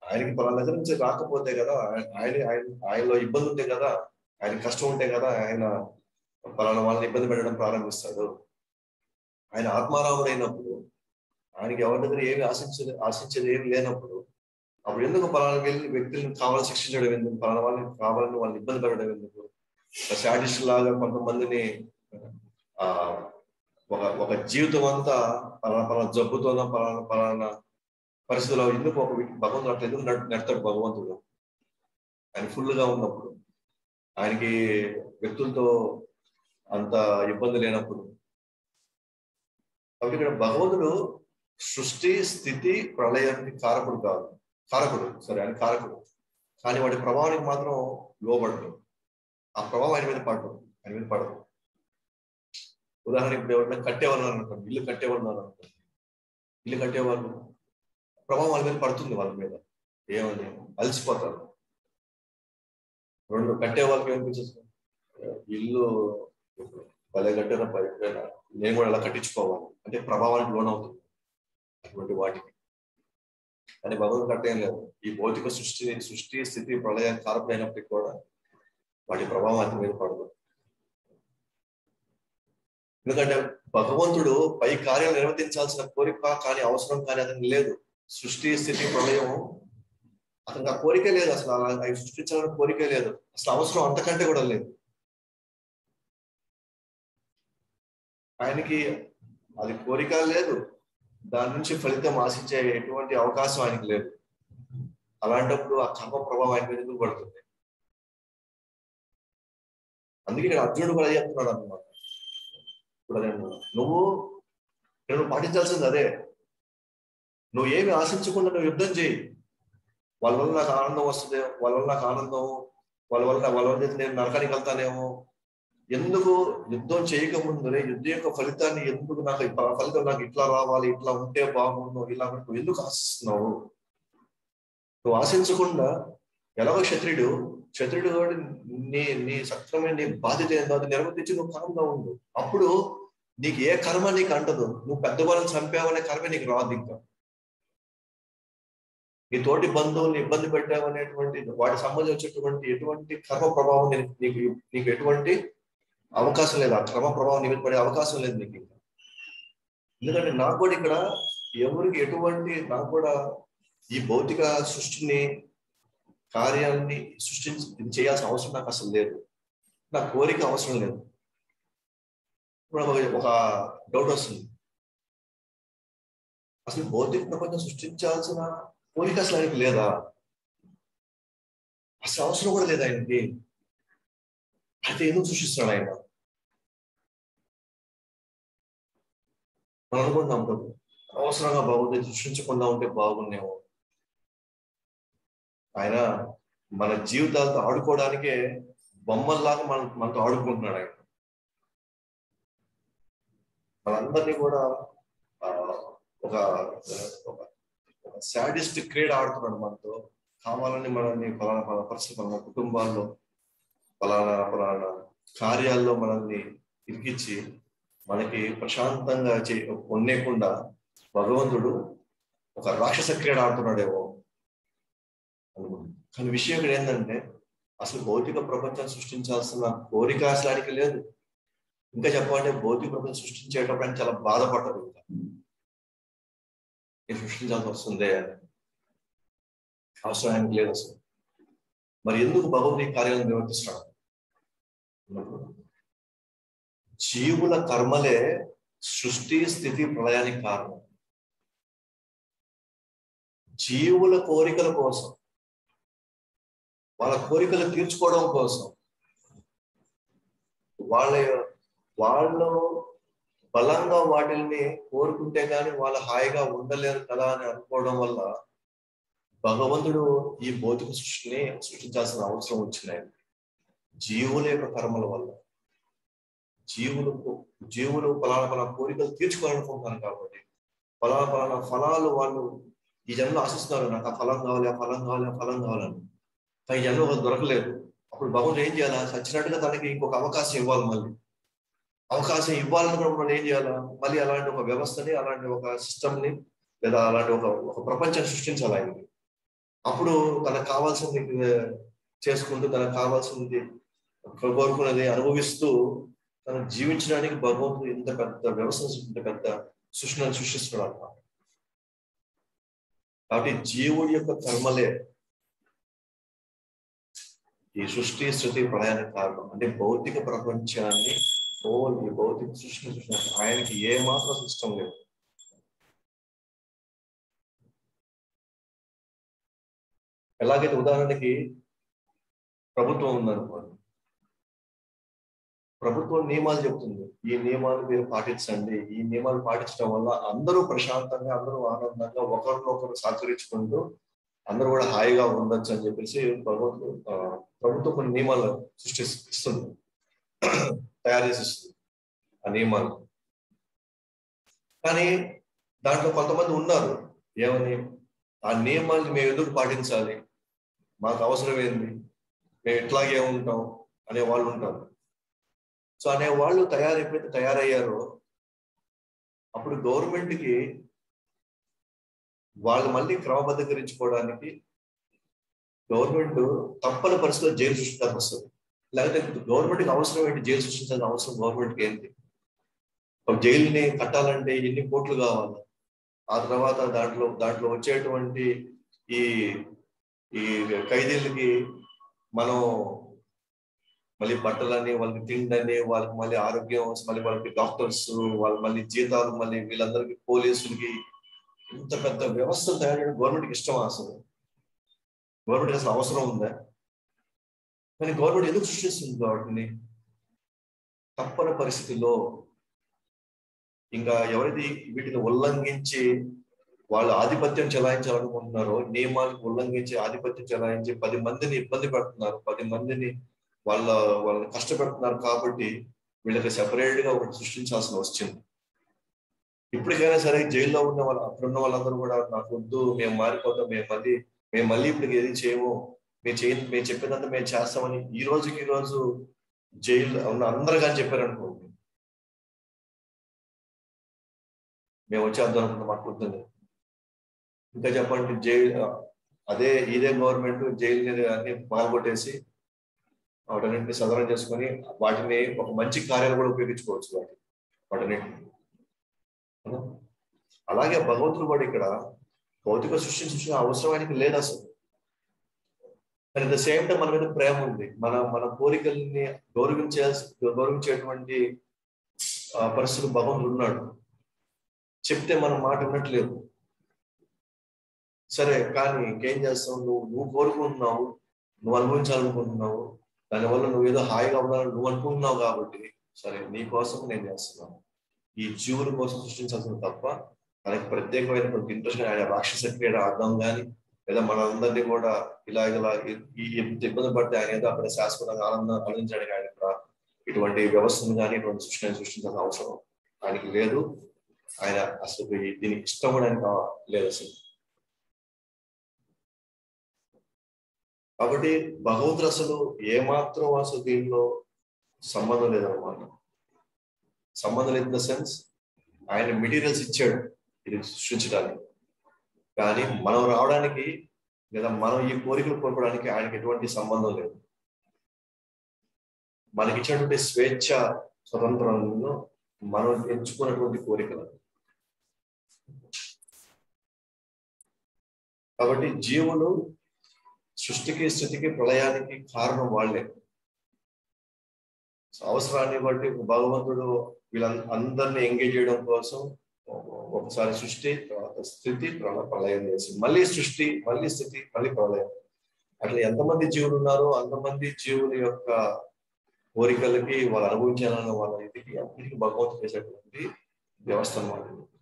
ఆయనకి పలానా దగ్గర నుంచి రాకపోతే కదా ఆయన ఆయన ఆయనలో ఇబ్బంది ఉంటే కదా ఆయన కష్టం ఉంటే కదా ఆయన పలానా వాళ్ళని ఇబ్బంది పెట్టడం ప్రారంభిస్తాడు ఆయన ఆత్మారాముడైనప్పుడు ఆయనకి ఎవరి దగ్గర ఏమి ఆశించదు ఆశించేది ఏమి లేనప్పుడు అప్పుడు ఎందుకు పలానా వెళ్ళి వ్యక్తులను కావాలని శిక్షించడం ఎందుకు పలానా వాళ్ళని కావాలని వాళ్ళని ఇబ్బంది పెట్టడం ఎందుకు శాడిస్ట్ లాగా కొంతమందిని ఆ ఒక ఒక జీవితం అంతా పలానా పలానా జబ్బుతోనో పలానా పలానా పరిస్థితుల్లో ఎందుకు ఒక వ్యక్తి భగవంతుడు అట్లా ఎందుకు నడు- నెడతాడు భగవంతుడు ఆయన full గా ఉన్నప్పుడు ఆయనకి వ్యక్తులతో అంత ఇబ్బంది లేనప్పుడు కాబట్టి ఇక్కడ భగవంతుడు సృష్టి స్థితి ప్రళయానికి కారకుడు కాదు కారకుడు సరే ఆయన కారకుడు కానీ వాటి ప్రభావానికి మాత్రం లోబడదు ఆ ప్రభావం ఆయన మీద పడదు ఆయన మీద పడదు ఉదాహరణకి ఇప్పుడు ఎవరైనా కట్టేవాళ్ళు అనుకోండి ఇల్లు కట్టేవాళ్ళు అనుకోండి ఇల్లు కట్టేవాళ్ళు ప్రభావం వాళ్ళ మీద పడుతుంది వాళ్ళ మీద ఏమని అలసిపోతారు రెండు కట్టే వాళ్ళకి ఏమనిపించదు ఇల్లు భలే కట్టారా పైన నేను కూడా అలా కట్టించుకోవాలి అంటే ప్రభావానికి లోనవుతుంది అటువంటి వాటికి కానీ భగవంతుడు కట్టేం లేదు ఈ భౌతిక సృష్టి సృష్టి స్థితి ప్రళయానికి కారకులైనప్పటికీ కూడా వాటి ప్రభావం అతని మీద పడదు ఎందుకంటే భగవంతుడు పై కార్యాలు నిర్వర్తించాల్సిన కోరిక కానీ అవసరం కానీ అతనికి లేదు సృష్టి స్థితి ప్రళయం అతనికి ఆ కోరికే లేదు అసలు అలా అవి సృష్టించాలని కోరికే లేదు అసలు అవసరం అంతకంటే కూడా లేదు ఆయనకి అది కోరిక లేదు దాని నుంచి ఫలితం ఆశించే ఎటువంటి అవకాశం ఆయనకి లేదు అలాంటప్పుడు ఆ కర్మ ప్రభావం ఆయన మీద ఎందుకు పడుతుంది అందుకే ఇక్కడ అర్జునుడు కూడా అదే చెప్తున్నాడు అన్నమాట ఇప్పుడు నేను నువ్వు నేను పాటించాల్సింది అదే నువ్వు ఏమి ఆశించకుండా నువ్వు యుద్ధం చేయి వాళ్ళ వల్ల నాకు ఆనందం వస్తుంది వాళ్ళ వల్ల నాకు ఆనందం వాళ్ళ వల్ల వాళ్ళ వల్ల నేను నరకానికి వెళ్తానేమో ఎందుకు యుద్ధం చేయకముందునే యుద్ధం యొక్క ఫలితాన్ని ఎందుకు నాకు ఈ ఫలితం నాకు ఇట్లా రావాలి ఇట్లా ఉంటే బాగుండు ఇలా నువ్వు ఎందుకు ఆశిస్తున్నావు నువ్వు ఆశించకుండా ఎలాగో క్షత్రుడు క్షత్రుడు కూడా నీ నీ సక్రమైన నీ బాధ్యత ఏందో అది నిర్వర్తించి నువ్వు కర్మగా ఉండు అప్పుడు నీకు ఏ కర్మ నీకు అంటదు నువ్వు పెద్దవాళ్ళని చంపావనే కర్మ నీకు రాదు ఇంకా నీ తోటి బంధువుల్ని ఇబ్బంది పెట్టావనేటువంటి వాటి సంబంధించినటువంటి ఎటువంటి కర్మ ప్రభావం నీ- నీకు నీకు ఎటువంటి అవకాశం లేదు ఆ కర్మ ప్రభావం నీ మీద పడే అవకాశం లేదు నీకు ఇంకా ఎందుకంటే నాకు కూడా ఇక్కడ ఎవరికి ఎటువంటి నాకు కూడా ఈ భౌతిక సృష్టిని కార్యాలని సృష్టించి ఇది చేయాల్సిన అవసరం నాకు అసలు లేదు నా కోరిక అవసరం లేదు ఇప్పుడు ఒక- ఒక డౌట్ వస్తుంది అసలు భౌతిక ప్రపంచం సృష్టించాల్సిన కోరిక అసలు ఆయనకి లేదా అసలు అవసరం కూడా లేదు ఆయనకి అయితే ఎందుకు సృష్టిస్తున్నాడు ఆయన మనం అనుకుంటాం ప్రభు అవసరంగా బాగుంది సృష్టించకుండా ఉంటే బాగుండేమో ఆయన మన జీవితాలతో ఆడుకోవడానికే బొమ్మల్లాగా మన మనతో ఆడుకుంటున్నాడు ఆయన మనందరినీ కూడా ఆ, ఒక ఒక ఒక శాడిస్ట్ క్రీడ ఆడుతున్నాడు మనతో కావాలని మనల్ని ఫలానా ఫలానా పరిస్థితి మన కుటుంబాల్లో ఫలానా ఫలానా కార్యాల్లో మనల్ని ఇరికిచ్చి మనకి ప్రశాంతంగా చే కొన్నేకుండా భగవంతుడు ఒక రాక్షస క్రీడ ఆడుతున్నాడేమో అనుకుంటున్నాను కానీ విషయం ఇక్కడ ఏంటంటే అసలు భౌతిక ప్రపంచం సృష్టించాల్సిన కోరిక అసలు ఆయనకి లేదు ఇంకా చెప్పాలంటే భౌతిక ప్రపంచం సృష్టించేటప్పుడు ఆయన చాలా బాధపడ్డారు ఇంకా నేను సృష్టించాల్సి వస్తుందే అని అవసరం ఆయనకి లేదు అసలు మరి ఎందుకు భగవంతుడి ఈ కార్యాలను నిర్వర్తిస్తున్నాడు అన్నప్పుడు జీవుల కర్మలే సృష్టి స్థితి ప్రళయానికి కారణం జీవుల కోరికల కోసం వాళ్ళ కోరికలు తీర్చుకోవడం కోసం వాళ్ళ వాళ్ళు బలంగా వాటిని కోరుకుంటే కానీ వాళ్ళు హాయిగా ఉండలేరు కదా అని అనుకోవడం వల్ల భగవంతుడు ఈ భౌతిక సృష్టిని సృష్టించాల్సిన అవసరం వచ్చినాయి జీవుల యొక్క కర్మల వల్ల జీవులకు జీవులు ఫలానా ఫలానా కోరికలు తీర్చుకోవాలనుకుంటున్నారు కాబట్టి ఫలానా ఫలానా ఫలాలు వాళ్ళు ఈ జన్మలో ఆశిస్తున్నారు నాకు ఆ ఫలం కావాలి ఆ ఫలం కావాలి ఆ ఫలం కావాలని కానీ ఈ జన్మ వాళ్ళకి దొరకలేదు అప్పుడు భగవంతుడు ఏం చేయాలా సచ్చినట్టుగా తనకి ఇంకొక అవకాశం ఇవ్వాలి మళ్ళీ అవకాశం ఇవ్వాలనుకున్నప్పుడు మనం ఏం చేయాలా మళ్ళీ అలాంటి ఒక వ్యవస్థని అలాంటి ఒక సిస్టమ్ ని లేదా అలాంటి ఒక ఒక ప్రపంచాన్ని సృష్టించాలి ఆయనకి అప్పుడు తనకు కావాల్సింది చేసుకుంటూ తనకు కావాల్సింది కోరుకున్నది అనుభవిస్తూ తను జీవించడానికి భగవంతుడు ఇంత పెద్ద వ్యవస్థ ఇంత పెద్ద సృష్టిని సృష్టిస్తున్నాడు అన్నమాట కాబట్టి జీవుడి యొక్క కర్మలే ఈ సృష్టి స్థితి ప్రళయానికి కారణం అంటే భౌతిక ప్రపంచాన్ని ఓ ఈ భౌతిక సృష్టిని సృష్టి ఆయనకి ఏ మాత్రం ఇష్టం లేదు ఎలాగైతే ఉదాహరణకి ప్రభుత్వం ఉందనుకోండి ప్రభుత్వం నియమాలు చెప్తుంది ఈ నియమాలు మీరు పాటించండి ఈ నియమాలు పాటించడం వల్ల అందరూ ప్రశాంతంగా అందరూ ఆనందంగా ఒకరినొకరు సహకరించుకుంటూ అందరూ కూడా హాయిగా ఉండొచ్చు అని చెప్పేసి ప్రభుత్వం ప్రభుత్వం కొన్ని నియమాలు సృష్టిస్తుంది తయారు చేసి ఇస్తుంది ఆ నియమాలు కానీ దాంట్లో కొంతమంది ఉన్నారు ఏమని ఆ నియమాల్ని మేము ఎందుకు పాటించాలి మాకు అవసరం ఏంది మేము ఇట్లాగే ఉంటాం అనే వాళ్ళు ఉంటారు సో అనే వాళ్ళు తయారైపోతే తయారయ్యారో అప్పుడు గవర్నమెంట్కి వాళ్ళు మళ్ళీ క్రమబద్ధీకరించుకోవడానికి గవర్నమెంట్ తప్పని పరిస్థితిలో జైలు సృష్టించాల్సి వస్తుంది లేకపోతే గవర్నమెంట్కి అవసరం ఏంటి జైలు సృష్టించాల్సిన అవసరం గవర్నమెంట్కి ఏంటి ఒక జైలుని కట్టాలంటే ఎన్ని కోట్లు కావాలి ఆ తర్వాత దాంట్లో దాంట్లో వచ్చేటువంటి ఈ ఈ ఖైదీలకి మనం మళ్ళీ బట్టలని వాళ్ళకి తిండని వాళ్ళకి మళ్ళీ ఆరోగ్యం మళ్ళీ వాళ్ళకి డాక్టర్స్ వాళ్ళకి మళ్ళీ జీతాలు మళ్ళీ వీళ్ళందరికీ పోలీసులకి ఇంత పెద్ద వ్యవస్థ తయారు చేయడం గవర్నమెంట్కి ఇష్టం అసలు గవర్నమెంట్ అసలు అవసరం ఉందా కానీ గవర్నమెంట్ ఎందుకు సృష్టిస్తుంది వాటిని తప్పని పరిస్థితిలో ఇంకా ఎవరైతే వీటిని ఉల్లంఘించి వాళ్ళు ఆధిపత్యం చెలాయించాలనుకుంటున్నారో నియమాలకు ఉల్లంఘించి ఆధిపత్యం చెలాయించి పది మందిని ఇబ్బంది పెడుతున్నారు పది మందిని వాళ్ళ వాళ్ళని కష్టపెడుతున్నారు కాబట్టి వీళ్ళకి సెపరేట్ గా ఒకటి సృష్టించాల్సిన వచ్చింది ఇప్పటికైనా సరే జైల్లో ఉన్న వాళ్ళ అక్కడున్న వాళ్ళందరూ కూడా నాకు వద్దు మేము మారిపోతాం మేము మళ్ళీ మేము మళ్ళీ ఇప్పుడు ఏది చేయము మేము చేయ మేము చెప్పినంత మేము చేస్తామని ఈ రోజుకి ఈ రోజు జైలు ఉన్న అందరు కానీ చెప్పారనుకోండి మేము వచ్చేద్దాం అనుకుంటాం మాకు వద్దని ఇంకా చెప్పండి జైలు అదే ఇదే గవర్నమెంట్ జైలు అన్ని పాల్గొట్టేసి వాటన్నింటిని సదరం చేసుకొని వాటిని ఒక మంచి కార్యాలు కూడా ఉపయోగించుకోవచ్చు వాటి వాటన్నింటిని అలాగే భగవంతుడు కూడా ఇక్కడ భౌతిక సృష్టిని సృష్టి అవసరం ఆయనకి లేదు అసలు అట్ ద సేమ్ టైం మన మీద ప్రేమ ఉంది మన మన కోరికల్ని గౌరవించాల్సి గౌరవించేటువంటి పరిస్థితులు భగవంతుడు ఉన్నాడు చెప్తే మనం మాట వినట్లేదు సరే కానీ ఇంకేం చేస్తావు నువ్వు నువ్వు కోరుకుంటున్నావు నువ్వు అనుభవించాలనుకుంటున్నావు దానివల్ల నువ్వు ఏదో హాయిగా ఉండాలని నువ్వు అనుకుంటున్నావు కాబట్టి సరే నీ కోసం నేను చేస్తున్నాను ఈ జీవుల కోసం సృష్టించాల్సింది తప్ప మనకి ప్రత్యేకమైన కొంత ఇంట్రెస్ట్ ఆయన రాక్షస క్రీడ ఆడడం కానీ లేదా మనందరినీ కూడా ఇలా ఇలా ఈ ఇబ్బంది పడితే ఆయన ఏదో అక్కడ శాశ్వతంగా ఆనందం ఆనందించడానికి ఆయన ఇక్కడ ఇటువంటి వ్యవస్థను కానీ ఇటువంటి సృష్టిని సృష్టించాల్సిన అవసరం ఆయనకి లేదు ఆయన అసలు దీనికి ఇష్టం కూడా ఆయనకు లేదు అసలు కాబట్టి భగవంతుడు అసలు ఏమాత్రం అసలు దీనిలో సంబంధం లేదనమాట సంబంధం లేదు ఇన్ ద సెన్స్ ఆయన మెటీరియల్స్ ఇచ్చాడు ఇది సృష్టించడానికి కానీ మనం రావడానికి లేదా మనం ఈ కోరికలు కోరుకోవడానికి ఆయనకి ఎటువంటి సంబంధం లేదు మనకి ఇచ్చినటువంటి స్వేచ్ఛ స్వతంత్రంలో మనం ఎంచుకున్నటువంటి కోరికలు కాబట్టి జీవులు సృష్టికి స్థితికి ప్రళయానికి కారణం వాళ్ళే అవసరాన్ని బట్టి భగవంతుడు వీళ్ళ అందరిని ఎంగేజ్ చేయడం కోసం ఒకసారి సృష్టి తర్వాత స్థితి ప్రళయం చేసి మళ్ళీ సృష్టి మళ్ళీ స్థితి మళ్ళీ ప్రళయం అట్లా ఎంతమంది జీవులు ఉన్నారో అంతమంది జీవుల యొక్క కోరికలకి వాళ్ళు అనుభవించాలన్న వాళ్ళ ఇదికి అన్నిటికీ భగవంతుడు చేసేటువంటి వ్యవస్థ అన్నమాట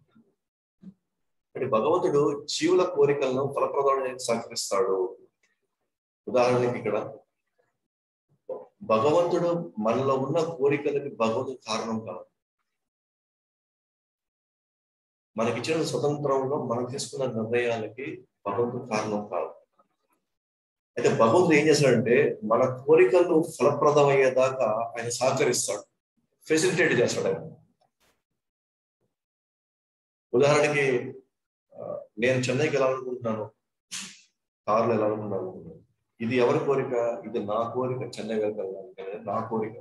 అంటే భగవంతుడు జీవుల కోరికలను ఫలప్రదం సహకరిస్తాడు ఉదాహరణకి ఇక్కడ భగవంతుడు మనలో ఉన్న కోరికలకి భగవంతుడు కారణం కాదు మనకిచ్చిన స్వతంత్రంలో మనం తీసుకున్న నిర్ణయాలకి భగవంతుడు కారణం కాదు అయితే భగవంతుడు ఏం చేస్తాడంటే మన కోరికలు ఫలప్రదం అయ్యేదాకా ఆయన సహకరిస్తాడు ఫెసిలిటేట్ చేస్తాడు ఆయన ఉదాహరణకి నేను చెన్నైకి వెళ్ళాలనుకుంటున్నాను కార్లు ఎలా అనుకున్నాను ఇది ఎవరి కోరిక ఇది నా కోరిక చెన్నై వెళ్ళగలగాలి అనేది నా కోరిక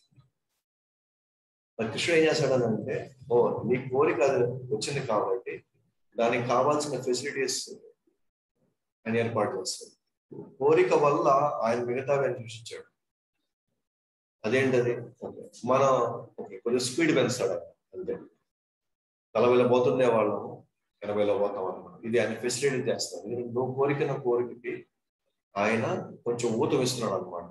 మరి కృష్ణుడు ఏం చేశాడనంటే ఓ నీ కోరిక అది వచ్చింది కాబట్టి దానికి కావాల్సిన ఫెసిలిటీస్ ఆయన ఏర్పాటు చేస్తాడు కోరిక వల్ల ఆయన మిగతావి ఆయన సృష్టించాడు అదేంటది ఓకే మన ఓకే కొంచెం స్పీడ్ పెంచుతాడు ఆయన అంతే నలభైలో పోతుండే వాళ్ళము ఎనభైలో పోతాం అన్నమాట ఇది ఆయన ఫెసిలిటీ చేస్తాడు ఇది నువ్వు కోరికన కోరికకి ఆయన కొంచెం ఊతం ఇస్తున్నాడు అనమాట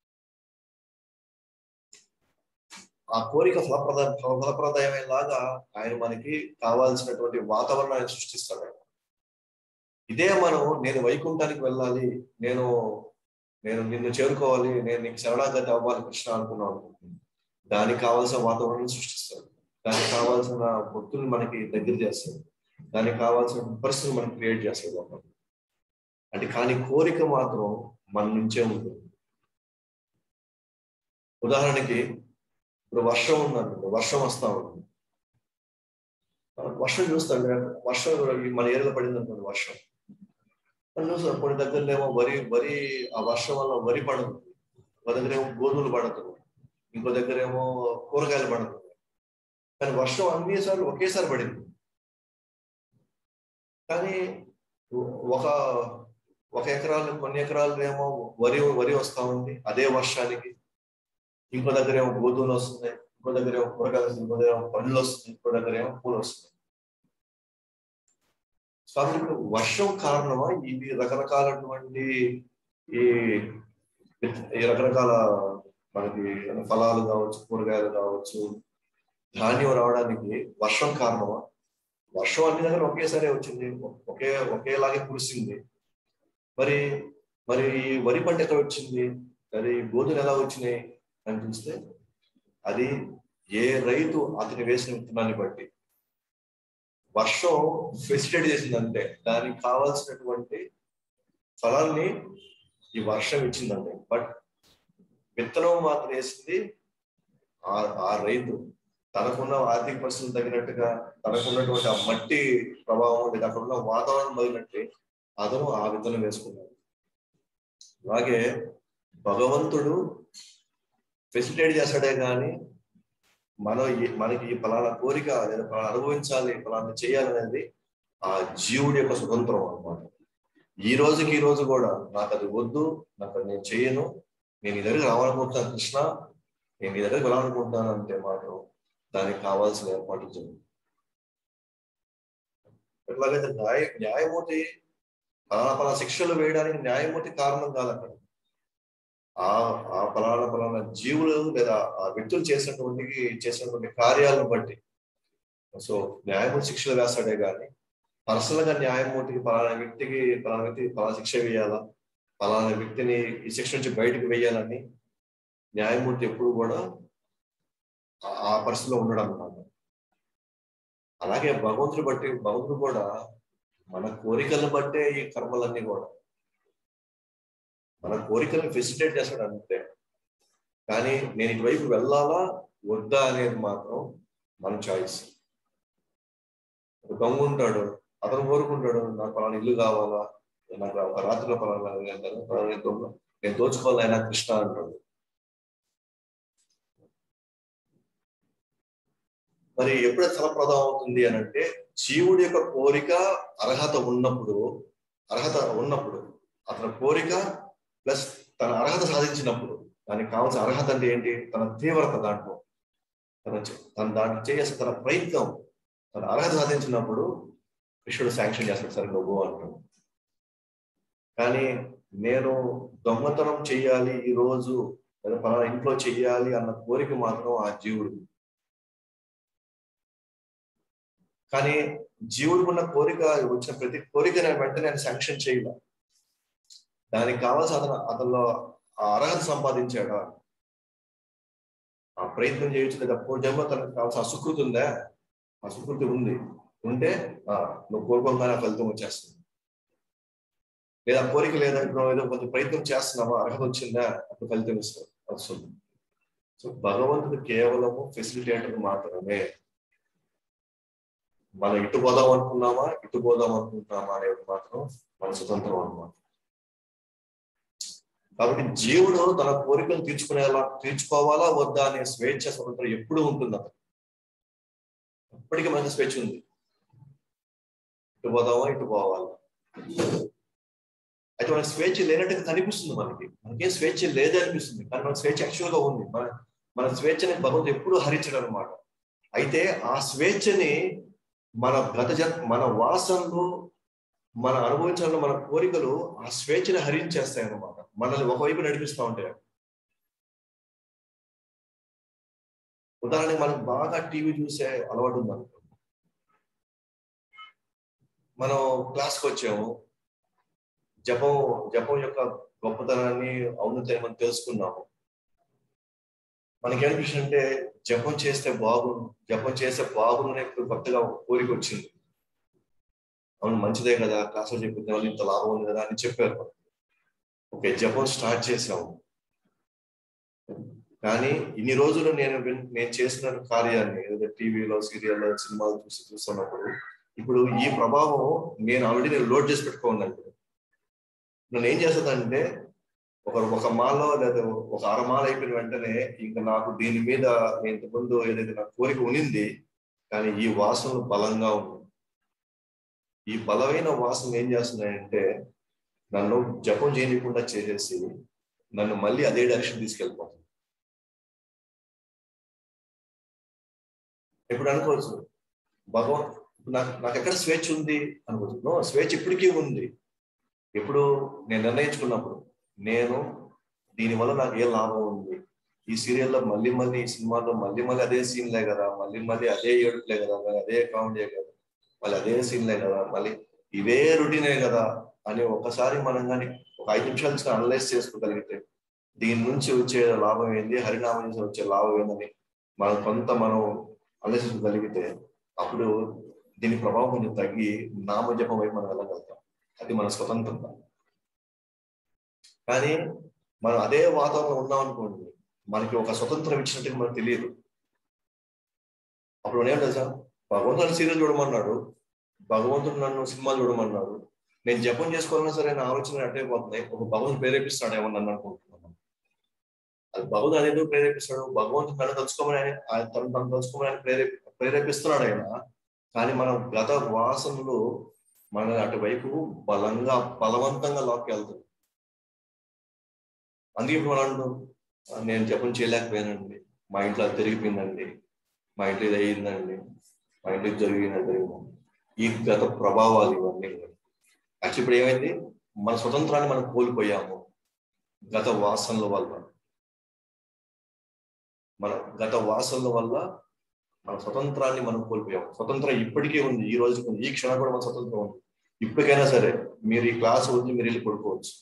ఆ కోరిక ఫలప్రద ఫలప్రదాయమేలాగా ఆయన మనకి కావాల్సినటువంటి వాతావరణాన్ని సృష్టిస్తాడు ఆయన ఇదే మనం నేను వైకుంఠానికి వెళ్ళాలి నేను నేను నిన్ను చేరుకోవాలి నేను నీకు శరణాగతి అవ్వాలి కృష్ణ అనుకున్నాను దానికి కావాల్సిన వాతావరణం సృష్టిస్తాడు దానికి కావాల్సిన భక్తులు మనకి దగ్గర చేస్తాడు దానికి కావాల్సిన పరిస్థితులు మనం క్రియేట్ చేస్తాడు లోపల అంటే కానీ కోరిక మాత్రం మన నుంచే ఉంటుంది ఉదాహరణకి ఇప్పుడు వర్షం ఉందనుకో వర్షం వస్తా ఉంది వర్షం చూస్తాం వర్షం మన ఏరియాలో పడింది అనుకోండి వర్షం మనం చూస్తాం కొన్ని దగ్గరలో ఏమో వరి వరి ఆ వర్షం వల్ల వరి పడుతుంది ఒక దగ్గర ఏమో గోధుమలు పడుతుంది ఇంకో దగ్గర ఏమో కూరగాయలు పడుతుంది కానీ వర్షం అన్ని సార్లు ఒకేసారి పడింది కానీ ఒక ఒక ఎకరాలు కొన్ని ఎకరాలు ఏమో వరి వరి వస్తా ఉంది అదే వర్షానికి ఇంకో దగ్గర ఏమో గోధుమలు వస్తున్నాయి ఇంకో దగ్గర ఏమో కూరగాయలు వస్తుంది ఇంకో దగ్గర ఏమో పండ్లు వస్తుంది ఇంకో దగ్గర ఏమో పూలు వస్తున్నాయి కాబట్టి ఇప్పుడు వర్షం కారణమా ఇది రకరకాలటువంటి ఈ ఈ రకరకాల మనకి ఫలాలు కావచ్చు కూరగాయలు కావచ్చు ధాన్యం రావడానికి వర్షం కారణమా వర్షం అన్ని దగ్గర ఒకేసారి వచ్చింది ఒకే ఒకేలాగే కురిసింది మరి మరి ఈ వరి పంట ఎక్కడ వచ్చింది మరి గోధులు ఎలా వచ్చినాయి అని చూస్తే అది ఏ రైతు అతని వేసిన విత్తనాన్ని బట్టి వర్షం ఫెసిలిటేట్ చేసిందంటే దానికి కావాల్సినటువంటి ఫలాన్ని ఈ వర్షం ఇచ్చిందంటే బట్ విత్తనం మాత్రం వేసింది ఆ ఆ రైతు తనకున్న ఆర్థిక పరిస్థితులు తగినట్టుగా తనకున్నటువంటి ఆ మట్టి ప్రభావం లేదా అక్కడ ఉన్న వాతావరణం తగినట్టు అతను ఆ విత్తనం వేసుకున్నాడు అలాగే భగవంతుడు ఫెసిలిటేట్ చేస్తాడే కానీ మనం మనకి ఈ ఫలానా కోరిక లేదా ఫలానా అనుభవించాలి ఫలానా చేయాలనేది ఆ జీవుడి యొక్క స్వతంత్రం అనమాట ఈ రోజుకి ఈ రోజు కూడా నాకు అది వద్దు నాకు అది నేను చేయను నేను ఈ దగ్గరికి రావాలనుకుంటున్నాను కృష్ణ నేను ఈ దగ్గరికి వెళ్ళాలనుకుంటున్నాను అంటే మాత్రం దానికి కావాల్సిన ఏర్పాట్లు చేయండి ఎట్లాగైతే న్యాయ న్యాయమూర్తి ఫలానా ఫలానా శిక్షలు వేయడానికి న్యాయమూర్తి కారణం కాదు అక్కడ ఆ ఆ ఫలానా ఫలానా జీవులు లేదా ఆ వ్యక్తులు చేసినటువంటి చేసినటువంటి కార్యాలను బట్టి సో న్యాయమూర్తి శిక్షలు వేస్తాడే కానీ పర్సనల్ గా న్యాయమూర్తికి ఫలానా వ్యక్తికి ఫలానా వ్యక్తికి ఫలానా శిక్ష వేయాలా ఫలానా వ్యక్తిని ఈ శిక్ష నుంచి బయటకు వేయాలని న్యాయమూర్తి ఎప్పుడు కూడా ఆ పరిస్థితిలో ఉండడం అన్నమాట అలాగే భగవంతుడు బట్టి భగవంతుడు కూడా మన కోరికలను బట్టే ఈ కర్మలన్నీ కూడా మన కోరికలను ఫెసిలిటేట్ చేస్తాడు అంతే కానీ నేను ఇటువైపు వెళ్ళాలా వద్దా అనేది మాత్రం మన చాయిస్ దొంగ ఉంటాడు అతను కోరుకుంటాడు నాకు పలానా ఇల్లు కావాలా నాకు ఒక రాత్రిలో పలానా నేను దోచుకోవాలైనా కృష్ణ అంటాడు మరి ఎప్పుడైతే ఫలప్రదం అవుతుంది అని అంటే జీవుడి యొక్క కోరిక అర్హత ఉన్నప్పుడు అర్హత ఉన్నప్పుడు అతని కోరిక ప్లస్ తన అర్హత సాధించినప్పుడు దానికి కావాల్సిన అర్హత అంటే ఏంటి తన తీవ్రత దాంట్లో తన తన దాంట్లో చేసే తన ప్రయత్నం తన అర్హత సాధించినప్పుడు కృష్ణుడు శాంక్షన్ చేస్తాడు సరే నువ్వు అంటాడు కానీ నేను దొంగతనం చెయ్యాలి ఈ రోజు లేదా పలానా ఇంట్లో చెయ్యాలి అన్న కోరిక మాత్రం ఆ జీవుడు కానీ జీవుడికి ఉన్న కోరిక వచ్చిన ప్రతి కోరిక నేను వెంటనే నేను శాంక్షన్ చేయలే దానికి కావాల్సిన అతను అతనిలో ఆ అర్హత సంపాదించాడా ఆ ప్రయత్నం చేయొచ్చు లేదా జన్మ తనకు కావాల్సిన అసుకృతి ఉందా అసుకృతి ఉంది ఉంటే నువ్వు కోరుకోగానే ఫలితం వచ్చేస్తుంది లేదా కోరిక లేదా ఇప్పుడు ఏదో కొంచెం ప్రయత్నం చేస్తున్నావా అర్హత వచ్చిందా అప్పుడు ఫలితం ఇస్తుంది వస్తుంది సో భగవంతుడు కేవలము ఫెసిలిటేటర్ మాత్రమే మనం ఇటు పోదాం అనుకున్నామా ఇటు పోదాం అనుకుంటున్నామా అనేది మాత్రం మన స్వతంత్రం అనమాట కాబట్టి జీవుడు తన కోరికలు తీర్చుకునేలా తీర్చుకోవాలా వద్దా అనే స్వేచ్ఛ స్వతంత్రం ఎప్పుడూ ఉంటుంది అతను ఎప్పటికీ మనకి స్వేచ్ఛ ఉంది ఇటు పోదామా ఇటు పోవాలి అయితే మనకి స్వేచ్ఛ లేనట్టుగా కనిపిస్తుంది మనకి మనకేం స్వేచ్ఛ లేదే అనిపిస్తుంది కానీ మనకి స్వేచ్ఛ యాక్చువల్ గా ఉంది మన మన స్వేచ్ఛని భగవంతుడు ఎప్పుడు హరించడం అనమాట అయితే ఆ స్వేచ్ఛని మన గత జన్ మన వాసనలు మన అనుభవించాలని మన కోరికలు ఆ స్వేచ్ఛని హరించేస్తాయి అన్నమాట మనల్ని ఒకవైపు నడిపిస్తూ ఉంటాయి ఉదాహరణకి మనకు బాగా టీవీ చూసే అలవాటు ఉంది అనుకో మనం క్లాస్కి వచ్చాము జపం జపం యొక్క గొప్పతనాన్ని ఔన్నత్యాన్ని మనం తెలుసుకున్నాము మనకేమనిపిస్తుంది అంటే జపం చేస్తే బాగుండు జపం చేస్తే బాగుందనే కొత్తగా కోరిక వచ్చింది అవును మంచిదే కదా క్లాసులో చెప్పిన వాళ్ళు ఇంత లాభం ఉంది కదా అని చెప్పారు ఓకే జపం స్టార్ట్ చేసాము కానీ ఇన్ని రోజులు నేను విన్- నేను చేసిన కార్యాన్ని ఏదో టీవీలో సీరియల్లో సినిమాలు చూసి చూస్తున్నప్పుడు ఇప్పుడు ఈ ప్రభావం నేను ఆల్రెడీ నేను లోడ్ చేసి పెట్టుకోండి నన్ను ఏం చేస్తుందంటే ఒక ఒక మాలో లేదా ఒక అరమాల అయిపోయిన వెంటనే ఇంకా నాకు దీని మీద నేను ఇంతకుముందు ఏదైతే నా కోరిక ఉనింది కానీ ఈ వాసనలు బలంగా ఉంది ఈ బలమైన వాసనలు ఏం చేస్తున్నాయంటే నన్ను జపం చేయకుండా చేసేసి నన్ను మళ్ళీ అదే డైరెక్షన్ తీసుకెళ్ళిపోతుంది ఇప్పుడు అనుకోవచ్చు భగవాన్ నాకు నాకు ఎక్కడ స్వేచ్ఛ ఉంది అనుకోవచ్చు నో స్వేచ్ఛ ఇప్పటికీ ఉంది ఎప్పుడు నేను నిర్ణయించుకున్నప్పుడు నేను దీనివల్ల నాకు ఏ లాభం ఉంది ఈ సీరియల్లో మళ్ళీ మళ్ళీ ఈ సినిమాలో మళ్ళీ మళ్ళీ అదే సీన్లే కదా మళ్ళీ మళ్ళీ అదే ఏడుపులే కదా మళ్ళీ అదే కామెడీ కదా మళ్ళీ అదే సీన్లే కదా మళ్ళీ ఇవే రొటీనే కదా అని ఒకసారి మనం కానీ ఒక ఐదు నిమిషాలు అనలైజ్ చేసుకోగలిగితే దీని నుంచి వచ్చే లాభం ఏంది హరినామం నుంచి వచ్చే లాభం ఏందని మనం కొంత మనం అనలైజ్ చేసుకోగలిగితే అప్పుడు దీని ప్రభావం కొంచెం తగ్గి నామజపం వైపు మనం వెళ్ళగలుగుతాం అది మన స్వతంత్రత కానీ మనం అదే వాతావరణం ఉన్నాం అనుకోండి మనకి ఒక స్వతంత్రం ఇచ్చినట్టుగా మనకు తెలియదు అప్పుడు ఏం తెలుసా భగవంతుడు సీరియల్ చూడమన్నాడు భగవంతుడు నన్ను సినిమాలు చూడమన్నాడు నేను జపం చేసుకోవాలన్నా సరే నా ఆలోచన అట్టే పోతున్నాయి ఒక భగవంతుడు ప్రేరేపిస్తాడు ఏమన్నా నన్ను అనుకుంటున్నాను అది భగవంతుడు అనేది ప్రేరేపిస్తాడు భగవంతుడు నన్ను తలుచుకోమని ఆయన ఆయన తను తను తలుచుకోమని ఆయన ప్రేరేపి ప్రేరేపిస్తున్నాడు ఆయన కానీ మనం గత వాసనలు మన అటువైపు బలంగా బలవంతంగా లాక్కి వెళ్తుంది అందుకే ఇప్పుడు మనం అంటాం, నేను జపం చేయలేకపోయానండి మా ఇంట్లో అది తిరిగిపోయిందండి మా ఇంట్లో ఇది అయ్యిందండి మా ఇంట్లో ఇది జరిగిందండి ఈ గత ప్రభావాలు ఇవన్నీ యాక్చువల్ ఇప్పుడు ఏమైంది మన స్వతంత్రాన్ని మనం కోల్పోయాము గత వాసనల వల్ల మన గత వాసనల వల్ల మన స్వతంత్రాన్ని మనం కోల్పోయాము స్వతంత్రం ఇప్పటికీ ఉంది ఈ రోజుకి ఉంది ఈ క్షణం కూడా మన స్వతంత్రం ఉంది ఇప్పటికైనా సరే మీరు ఈ క్లాస్ వదిలి మీరు వెళ్ళి పడుకోవచ్చు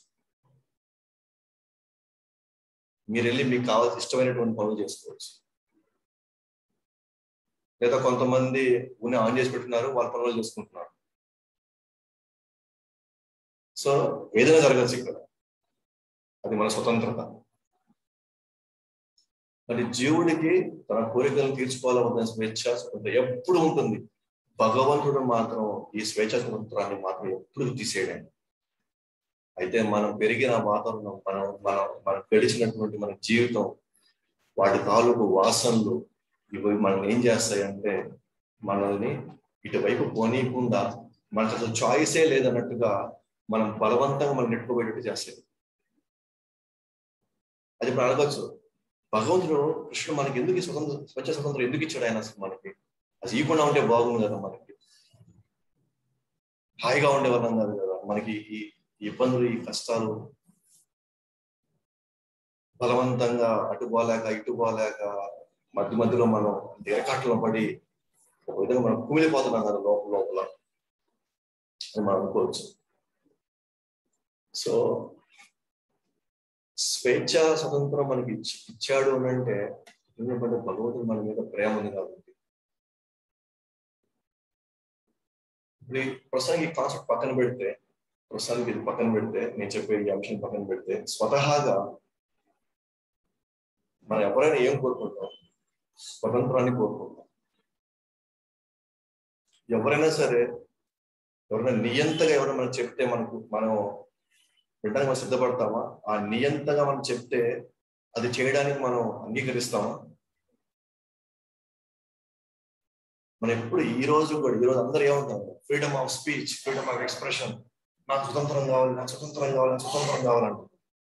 మీరు వెళ్ళి మీకు కావాల్సిన ఇష్టమైనటువంటి పనులు చేసుకోవచ్చు లేదా కొంతమంది ఉన్న ఆన్ చేసి పెట్టున్నారు వాళ్ళ పనులు చేసుకుంటున్నారు సో ఏదైనా జరగచ్చు ఇక్కడ అది మన స్వతంత్రత మరి జీవుడికి తన కోరికలను తీర్చుకోవాలన్న స్వేచ్ఛ స్వతంత్రం ఎప్పుడు ఉంటుంది భగవంతుడు మాత్రం ఈ స్వేచ్ఛ స్వతంత్రాన్ని మాత్రం ఎప్పుడు తీసేయడం అయితే మనం పెరిగిన వాతావరణం మనం మనం మనం గడిచినటువంటి మన జీవితం వాటి తాలూకు వాసనలు ఇవి మనం ఏం చేస్తాయంటే మనల్ని ఇటువైపు పోనీయకుండా మనకు అసలు చాయిసే లేదన్నట్టుగా మనం బలవంతంగా మనం నెట్టుకోబెట్టేట్టు చేస్తాయి అది ఇప్పుడు అడగచ్చు భగవంతుడు కృష్ణుడు మనకి ఎందుకు ఈ స్వతంత్ర స్వచ్ఛ స్వతంత్రం ఎందుకు ఇచ్చాడు ఆయన అసలు మనకి అసలు ఇవ్వకుండా ఉంటే బాగుంది కదా మనకి హాయిగా ఉండేవాళ్ళం కాదు కదా మనకి ఈ ఈ ఇబ్బందులు ఈ కష్టాలు బలవంతంగా అటు పోలేక ఇటు పోలేక మధ్య మధ్యలో మనం దేరకాటలో పడి ఒక విధంగా మనం కుమిలిపోతున్నాం కదా లోపల లోపల అని మనం అనుకోవచ్చు సో స్వేచ్ఛ స్వతంత్రం మనకి ఇచ్చి ఇచ్చాడు అని అంటే ఎందుకంటే భగవంతుడు మన మీద ప్రేమ ఉంది కాబట్టి ఇప్పుడు ఈ ప్రస్తుతానికి ఈ కాన్సెప్ట్ పక్కన పెడితే ప్రస్తుతానికి ఇది పక్కన పెడితే నేను చెప్పే ఈ అంశం పక్కన పెడితే స్వతహాగా మనం ఎవరైనా ఏం కోరుకుంటాం స్వతంత్రాన్ని కోరుకుంటాం ఎవరైనా సరే ఎవరైనా నియంతగా ఎవరైనా మనం చెప్తే మనకు మనం వినడానికి మనం సిద్ధపడతామా ఆ నియంతగా మనం చెప్తే అది చేయడానికి మనం అంగీకరిస్తామా మనం ఎప్పుడు ఈ రోజు కూడా ఈ రోజు అందరూ ఏమంటారు freedom of speech freedom of expression నాకు స్వతంత్రం కావాలి నాకు స్వతంత్రం కావాలి నాకు స్వతంత్రం కావాలంట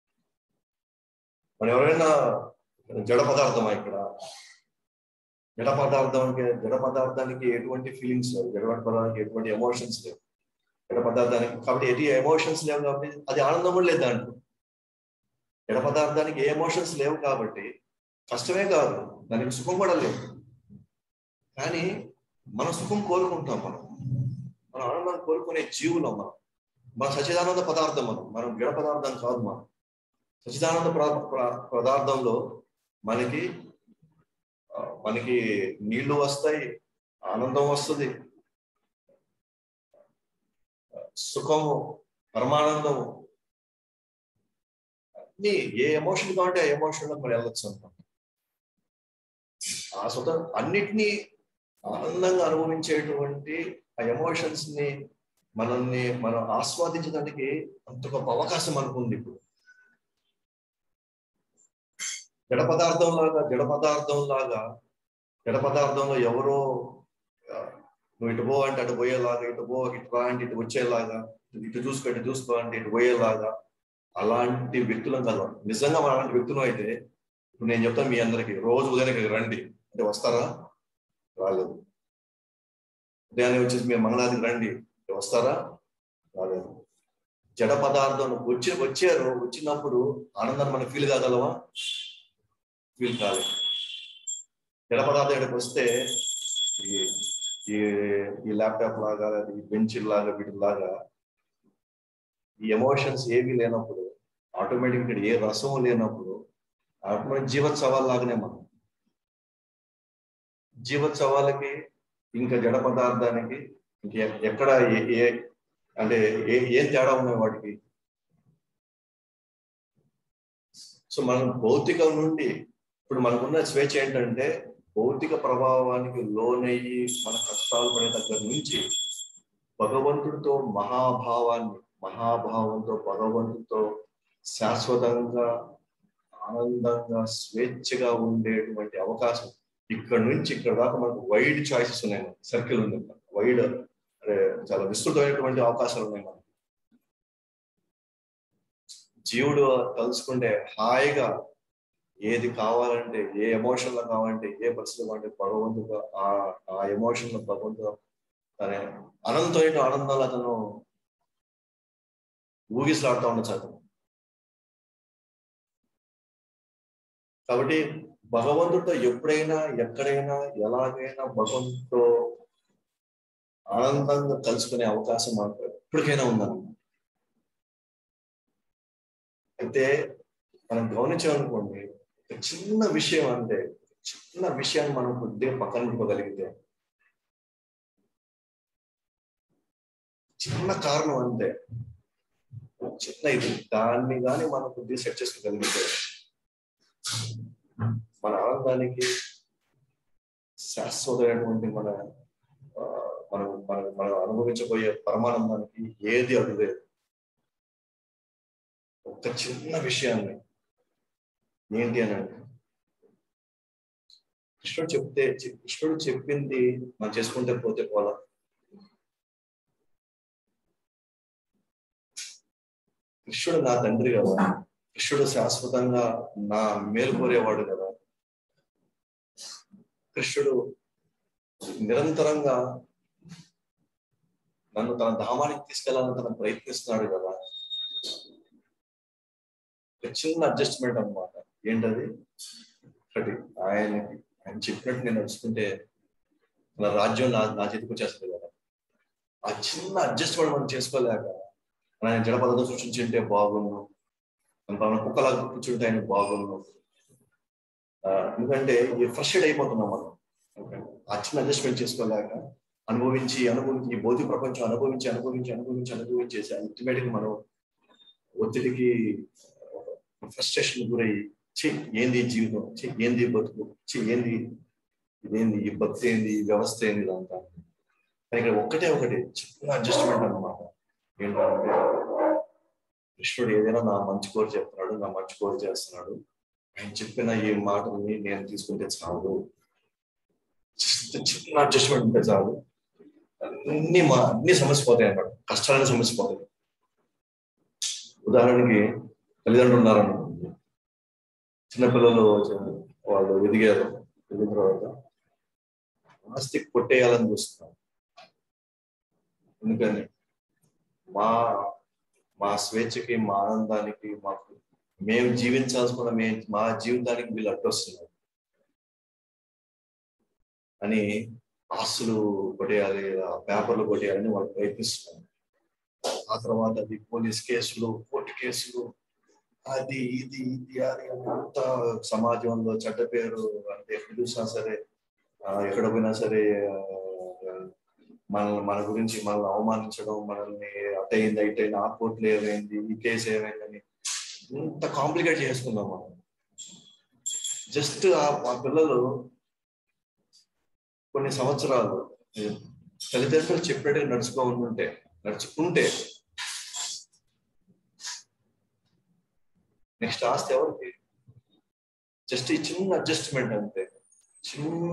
మనం ఎవరైనా జడ పదార్థమా ఇక్కడ జడ పదార్థానికి జడ పదార్థానికి ఎటువంటి ఫీలింగ్స్ లేవు జడ పదార్థానికి ఎటువంటి ఎమోషన్స్ లేవు జడ పదార్థానికి కాబట్టి ఎటు ఎమోషన్స్ లేవు కాబట్టి అది ఆనందం కూడా లేదు దాంట్లో జడ పదార్థానికి ఏ ఎమోషన్స్ లేవు కాబట్టి కష్టమే కాదు దానికి సుఖం కూడా లేదు కానీ మన సుఖం కోరుకుంటాం మనం మన ఆనందాన్ని కోరుకునే జీవులం మనం మన సచిదానంద పదార్థం మనం మనం జడ పదార్థం కాదు మనం సచిదానంద పదార్థంలో మనకి మనకి నీళ్లు వస్తాయి ఆనందం వస్తుంది సుఖము పరమానందము అన్ని ఏ ఎమోషన్ కావాలంటే ఆ ఎమోషన్ మనం వెళ్ళొచ్చు అంటాం ఆ స్వతం అన్నిటినీ ఆనందంగా అనుభవించేటువంటి ఆ ఎమోషన్స్ ని మనల్ని మనం ఆస్వాదించడానికి అంత గొప్ప అవకాశం మనకు ఉంది ఇప్పుడు జడ పదార్థం లాగా జడ పదార్థం లాగా జడ పదార్థంలో ఎవరో నువ్వు ఇటు పో అంటే అటు పోయేలాగా ఇటు పో ఇటు రా అంటే ఇటు వచ్చేలాగా ఇటు చూసుకో ఇటు చూసుకో అంటే ఇటు పోయేలాగా అలాంటి వ్యక్తులం కదా నిజంగా మన అలాంటి వ్యక్తులు అయితే ఇప్పుడు నేను చెప్తాను మీ అందరికి రోజు ఉదయం ఇక్కడికి రండి అంటే వస్తారా రాలేదు ఉదయాన్నే వచ్చేసి మీరు మంగళాదికి రండి వస్తారా రాలేదు జడ పదార్థం వచ్చి వచ్చారు వచ్చినప్పుడు ఆనందాన్ని మనం ఫీల్ కాగలవా ఫీల్ కాలేదు జడ పదార్థం ఇక్కడికి వస్తే ఈ ఈ ఈ ల్యాప్టాప్ లాగా ఈ బెంచ్ లాగా వీటి లాగా ఈ ఎమోషన్స్ ఏవి లేనప్పుడు ఆటోమేటిక్ ఇక్కడ ఏ రసం లేనప్పుడు ఆటోమేటిక్ జీవోత్సవాల లాగానే మనం జీవోత్సవాలకి ఇంకా జడ పదార్థానికి ఇంక ఎక్కడ ఏ అంటే ఏ ఏం తేడా ఉన్నాయి వాటికి సో మనం భౌతికం నుండి ఇప్పుడు మనకున్న స్వేచ్ఛ ఏంటంటే భౌతిక ప్రభావానికి లోనయ్యి మన కష్టాలు పడే దగ్గర నుంచి భగవంతుడితో మహాభావాన్ని మహాభావంతో భగవంతుడితో శాశ్వతంగా ఆనందంగా స్వేచ్ఛగా ఉండేటువంటి అవకాశం ఇక్కడ నుంచి ఇక్కడ దాకా మనకు వైడ్ చాయిసెస్ ఉన్నాయి సర్కిల్ ఉంది వైడ్ అంటే చాలా విస్తృతమైనటువంటి అవకాశాలు ఉన్నాయి మనకు జీవుడు తలుచుకుంటే హాయిగా ఏది కావాలంటే ఏ ఎమోషన్ లో కావాలంటే ఏ పరిస్థితులు కావాలంటే భగవంతుడు ఆ ఆ ఎమోషన్ లో భగవంతుడు తన అనంతమైన ఆనందాలు అతను ఊగిసలాడుతూ ఉండొచ్చు అతను కాబట్టి భగవంతుడితో ఎప్పుడైనా ఎక్కడైనా ఎలాగైనా భగవంతుడితో ఆనందంగా కలుసుకునే అవకాశం మనకు ఎప్పటికైనా ఉందన్నమాట అయితే మనం గమనించాలనుకోండి ఒక చిన్న విషయం అంటే చిన్న విషయాన్ని మనం కొద్దిగా పక్కన పెట్టుకోగలిగితే చిన్న కారణం అంతే చిన్న ఇది దాన్ని కానీ మనం కొద్దిగా సెట్ చేసుకోగలిగితే మన ఆనందానికి శాశ్వతమైనటువంటి మన మనం మనం మనం అనుభవించబోయే పరమానందానికి ఏది అడుగులేదు ఒక చిన్న విషయాన్ని ఏంటి అని అంటే కృష్ణుడు చెప్తే కృష్ణుడు చెప్పింది మనం చేసుకుంటే పోతే పోలా కృష్ణుడు నా తండ్రి కదా కృష్ణుడు శాశ్వతంగా నా మేలు కోరేవాడు కదా కృష్ణుడు నిరంతరంగా నన్ను తన ధామానికి తీసుకెళ్లాలని తన ప్రయత్నిస్తున్నాడు కదా ఒక చిన్న అడ్జస్ట్మెంట్ అనమాట ఏంటది ఒకటి ఆయనకి ఆయన చెప్పినట్టు నేను నడుచుకుంటే మన రాజ్యం నా నా చేతికి వచ్చేస్తుంది కదా ఆ చిన్న అడ్జస్ట్మెంట్ మనం చేసుకోలేక ఆయన జడపదతో సృష్టించుంటే బాగుండు మన కుక్కలాగా కూర్చుంటే ఆయన బాగుండు ఎందుకంటే ఫ్రస్ట్రేట్ అయిపోతున్నాం మనం ఆ చిన్న అడ్జస్ట్మెంట్ చేసుకోలేక అనుభవించి అనుభవించి ఈ భౌతిక ప్రపంచం అనుభవించి అనుభవించి అనుభవించి అనుభవించేసి అల్టిమేట్ గా మనం ఒత్తిడికి ఫ్రస్ట్రేషన్ గురయ్యి చి ఏంది జీవితం చి ఏంది బతుకు చి ఏంది ఇదేంది ఈ భక్తి ఏంది ఈ వ్యవస్థ ఏంది ఇదంతా కానీ ఇక్కడ ఒక్కటే ఒకటి చిన్న అడ్జస్ట్మెంట్ అనమాట ఏంటంటే కృష్ణుడు ఏదైనా నా మంచి కోరి చెప్తున్నాడు నా మంచి కోరి చేస్తున్నాడు ఆయన చెప్పిన ఈ మాటల్ని నేను తీసుకుంటే చాలు చిన్న చిన్న అడ్జస్ట్మెంట్ ఉంటే చాలు అన్ని మా అన్ని సమస్య పోతాయి అన్నమాట కష్టాలని సమస్య పోతాయి ఉదాహరణకి తల్లిదండ్రులు ఉన్నారనుకోండి చిన్నపిల్లలు వాళ్ళు ఎదిగారు ఎదిగిన తర్వాత ఆస్తి కొట్టేయాలని చూస్తున్నారు ఎందుకని మా మా స్వేచ్ఛకి మా ఆనందానికి మాకు మేము జీవించాల్సుకున్న మే మా జీవితానికి వీళ్ళు అడ్డొస్తున్నారు అని ఆస్తులు కొట్టేయాలి ఆ పేపర్లు కొట్టేయాలని వాళ్ళు ప్రయత్నిస్తున్నారు ఆ తర్వాత అది పోలీస్ కేసులు కోర్టు కేసులు అది ఇది ఇది అది అంత సమాజంలో చెడ్డ పేరు అంటే ఎక్కడ చూసినా సరే ఎక్కడ పోయినా సరే మన మన గురించి మనల్ని అవమానించడం మనల్ని అటైంది అయిపోయింది ఆ కోర్టులు ఏమైంది ఈ కేసు ఏమైందని ఇంత కాంప్లికేట్ చేసుకుందాం మనం జస్ట్ ఆ పిల్లలు కొన్ని సంవత్సరాలు తల్లిదండ్రులు చెప్పినట్టుగా నడుచుకో ఉంటే నడుచుకుంటే నెక్స్ట్ ఆస్తి ఎవరికి జస్ట్ ఈ చిన్న అడ్జస్ట్మెంట్ అంతే చిన్న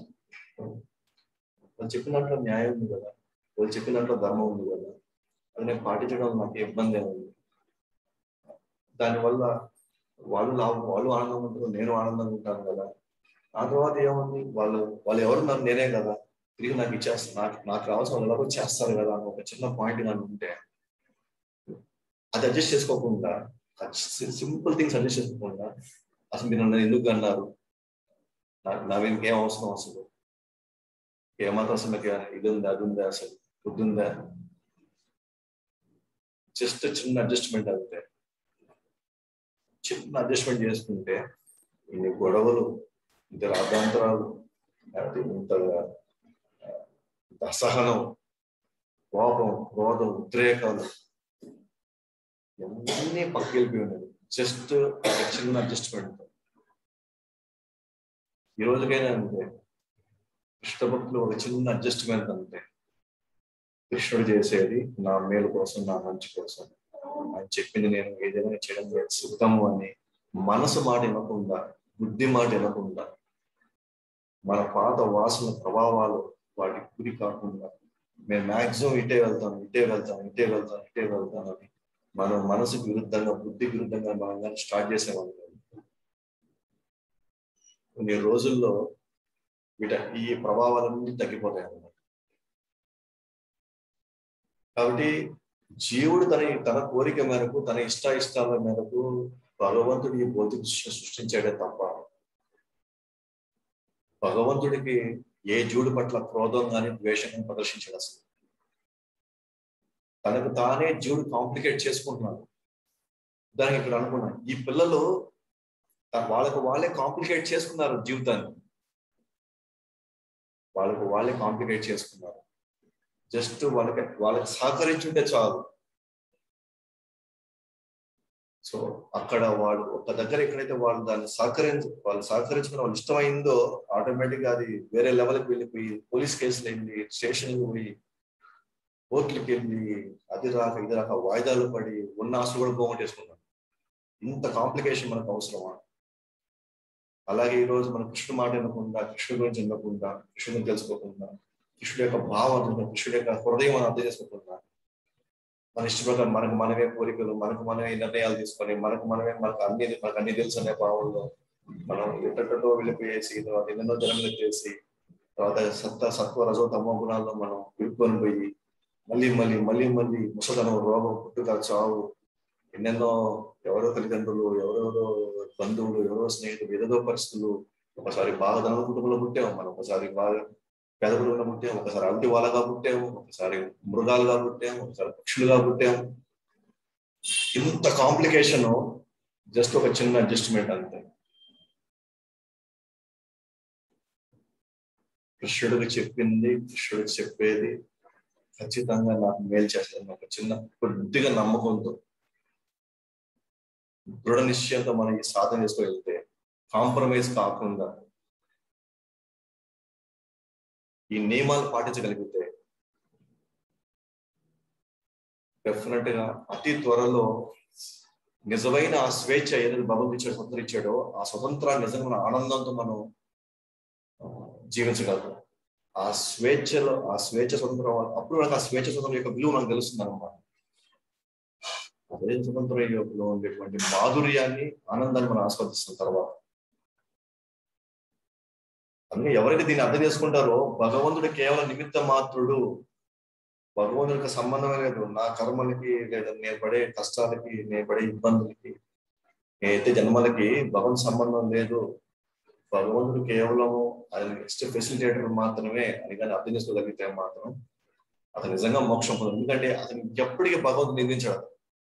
వాళ్ళు చెప్పినట్లు న్యాయం ఉంది కదా వాళ్ళు చెప్పినట్లు ధర్మం ఉంది కదా అది నేను పాటించడం నాకు ఇబ్బంది ఉంది దానివల్ల వాళ్ళు లాభం వాళ్ళు ఆనందంగా ఉంటారు నేను ఆనందంగా ఉంటాను కదా ఆ తర్వాత ఏముంది వాళ్ళు వాళ్ళు ఎవరు నన్ను నేనే కదా తిరిగి నాకు ఇచ్చేస్తారు నాకు నాకు రావాల్సిన వాళ్ళు ఎలాగో చేస్తారు కదా అని ఒక చిన్న పాయింట్ కానీ ఉంటే అది అడ్జస్ట్ చేసుకోకుండా సింపుల్ థింగ్స్ అడ్జస్ట్ చేసుకోకుండా అసలు మీరు నన్ను ఎందుకు అన్నారు నా వీనికి ఏం అవసరం అసలు ఏమాత్రం అసలు మీకు ఇది ఉందా అది ఉందా అసలు బుద్ధి ఉందా జస్ట్ చిన్న అడ్జస్ట్మెంట్ అంతే చిన్న అడ్జస్ట్మెంట్ చేసుకుంటే ఇన్ని గొడవలు ఇంత రాద్ధాంతరాలు ఇంత అసహనం కోపం క్రోధం ఉద్రేకాలు ఇవన్నీ పక్కకెళ్ళిపోయి ఉన్నది జస్ట్ ఒక చిన్న అడ్జస్ట్మెంట్ ఈ రోజుకైనా అంతే కృష్ణభక్తులు ఒక చిన్న అడ్జస్ట్మెంట్ అంతే కృష్ణుడు చేసేది నా మేలు కోసం నా మంచి కోసం ఆయన చెప్పింది నేను ఏదైనా చేయడం సుఖము అని మనసు మాట వినకుండా బుద్ధి మాట వినకుండా మన పాత వాసన ప్రభావాలు వాటి గురి కాకుండా మేము మాక్సిమం ఇటే వెళ్తాం ఇటే వెళ్తాం ఇటే వెళ్తాం ఇటే వెళ్తాం అని మనం మనసుకు విరుద్ధంగా బుద్ధి విరుద్ధంగా మనం కానీ స్టార్ట్ చేసేవాళ్ళం కొన్ని రోజుల్లో వీట ఈ ప్రభావాలన్నీ తగ్గిపోతాయి అన్నమాట కాబట్టి జీవుడు తన తన కోరిక మేరకు తన ఇష్ట ఇష్టాల మేరకు భగవంతుడు ఈ భౌతిక సృష్టించాడే తప్ప భగవంతుడికి ఏ జీవుడి పట్ల క్రోధం కానీ ద్వేషం కానీ ప్రదర్శించాడు అసలు తనకు తానే జీవుడు కాంప్లికేట్ చేసుకుంటున్నాడు దానికి ఇక్కడ అనుకున్నా ఈ పిల్లలు వాళ్ళకు వాళ్ళే కాంప్లికేట్ చేసుకున్నారు జీవితాన్ని వాళ్ళకు వాళ్ళే కాంప్లికేట్ చేసుకున్నారు జస్ట్ వాళ్ళకి వాళ్ళకి సహకరించుంటే చాలు సో అక్కడ వాడు ఒక దగ్గర ఎక్కడైతే వాళ్ళు దాన్ని సహకరించ వాళ్ళు సహకరించుకున్న వాళ్ళు ఇష్టమైందో ఆటోమేటిక్ గా అది వేరే లెవెల్కి వెళ్ళిపోయి పోలీస్ కేసులు వెళ్ళి స్టేషన్కి పోయి కోర్టులకి వెళ్ళి అది రాక ఇది రాక వాయిదాలు పడి ఉన్న ఆస్తులు కూడా పోగొట్టేసుకున్నాం ఇంత కాంప్లికేషన్ మనకు అవసరమా అలాగే ఈ రోజు మన కృష్ణుడు మాట వినకుండా కృష్ణుడి గురించి వినకుండా కృష్ణుడిని తెలుసుకోకుండా కృష్ణుడి యొక్క భావం కృష్ణుడి యొక్క హృదయం మనం అర్థం చేసుకోకుండా మన ఇష్ట ప్రకారం మనకు మనమే కోరికలు మనకు మనమే నిర్ణయాలు తీసుకొని మనకు మనమే మనకు అన్ని మనకు అన్ని తెలుసు అనే భావంలో మనం ఎట్టటో వెళ్ళిపోయేసి తర్వాత ఎన్నెన్నో జన్మలు చేసి తర్వాత సత్త సత్వ రజో తమో గుణాల్లో మనం విడుకొని పోయి మళ్ళీ మళ్ళీ మళ్ళీ మళ్ళీ ముసదనం రోగం పుట్టుక చావు ఎన్నెన్నో ఎవరో తల్లిదండ్రులు ఎవరెవరో బంధువులు ఎవరో స్నేహితులు ఏదో పరిస్థితులు ఒకసారి బాగా ధనం కుటుంబంలో పుట్టాము మనం ఒకసారి బాగా పేద కుటుంబంలో పుట్టాము ఒకసారి అవిటి వాళ్ళగా పుట్టాము ఒకసారి మృగాలుగా పుట్టాము ఒకసారి పక్షులుగా పుట్టాము ఇంత కాంప్లికేషన్ జస్ట్ ఒక చిన్న అడ్జస్ట్మెంట్ అంతే కృష్ణుడికి చెప్పింది కృష్ణుడికి చెప్పేది ఖచ్చితంగా నాకు మేలు చేస్తుంది ఒక చిన్న కొద్దిగా నమ్మకంతో దృఢ నిశ్చయంతో మనం ఈ సాధన చేసుకు వెళ్తే కాంప్రమైజ్ కాకుండా ఈ నియమాలు పాటించగలిగితే డెఫినెట్ గా అతి త్వరలో నిజమైన ఆ స్వేచ్ఛ ఏదైతే భగవంతుడు ఇచ్చాడు స్వతంత్రం ఇచ్చాడో ఆ స్వతంత్రాన్ని నిజంగా మన ఆనందంతో మనం ఆ, జీవించగలుగుతాం ఆ స్వేచ్ఛలో ఆ స్వేచ్ఛ స్వతంత్రం వల్ల- అప్పుడు మనకు ఆ స్వేచ్ఛ స్వతంత్రం యొక్క విలువ మనకు తెలుస్తుంది అనమాట అదే స్వతంత్రం యొక్క ఉండేటువంటి మాధుర్యాన్ని ఆనందాన్ని మనం ఆస్వాదిస్తున్న తర్వాత అందుకే ఎవరైతే దీన్ని అర్థం చేసుకుంటారో భగవంతుడు కేవలం నిమిత్త మాత్రుడు భగవంతుడికి సంబంధమే లేదు నా కర్మలకి లేదా నేను పడే కష్టాలకి నేను పడే ఇబ్బందులకి నేనైతే జన్మలకి భగవంతు సంబంధం లేదు భగవంతుడు కేవలము ఆయన నెక్స్ట్ ఫెసిలిటేటర్ మాత్రమే అని కానీ అర్థం చేసుకోగలిగితే మాత్రం అతను నిజంగా మోక్షం పొందడు ఎందుకంటే అతను ఎప్పటికీ భగవంతుడు నిందించాడు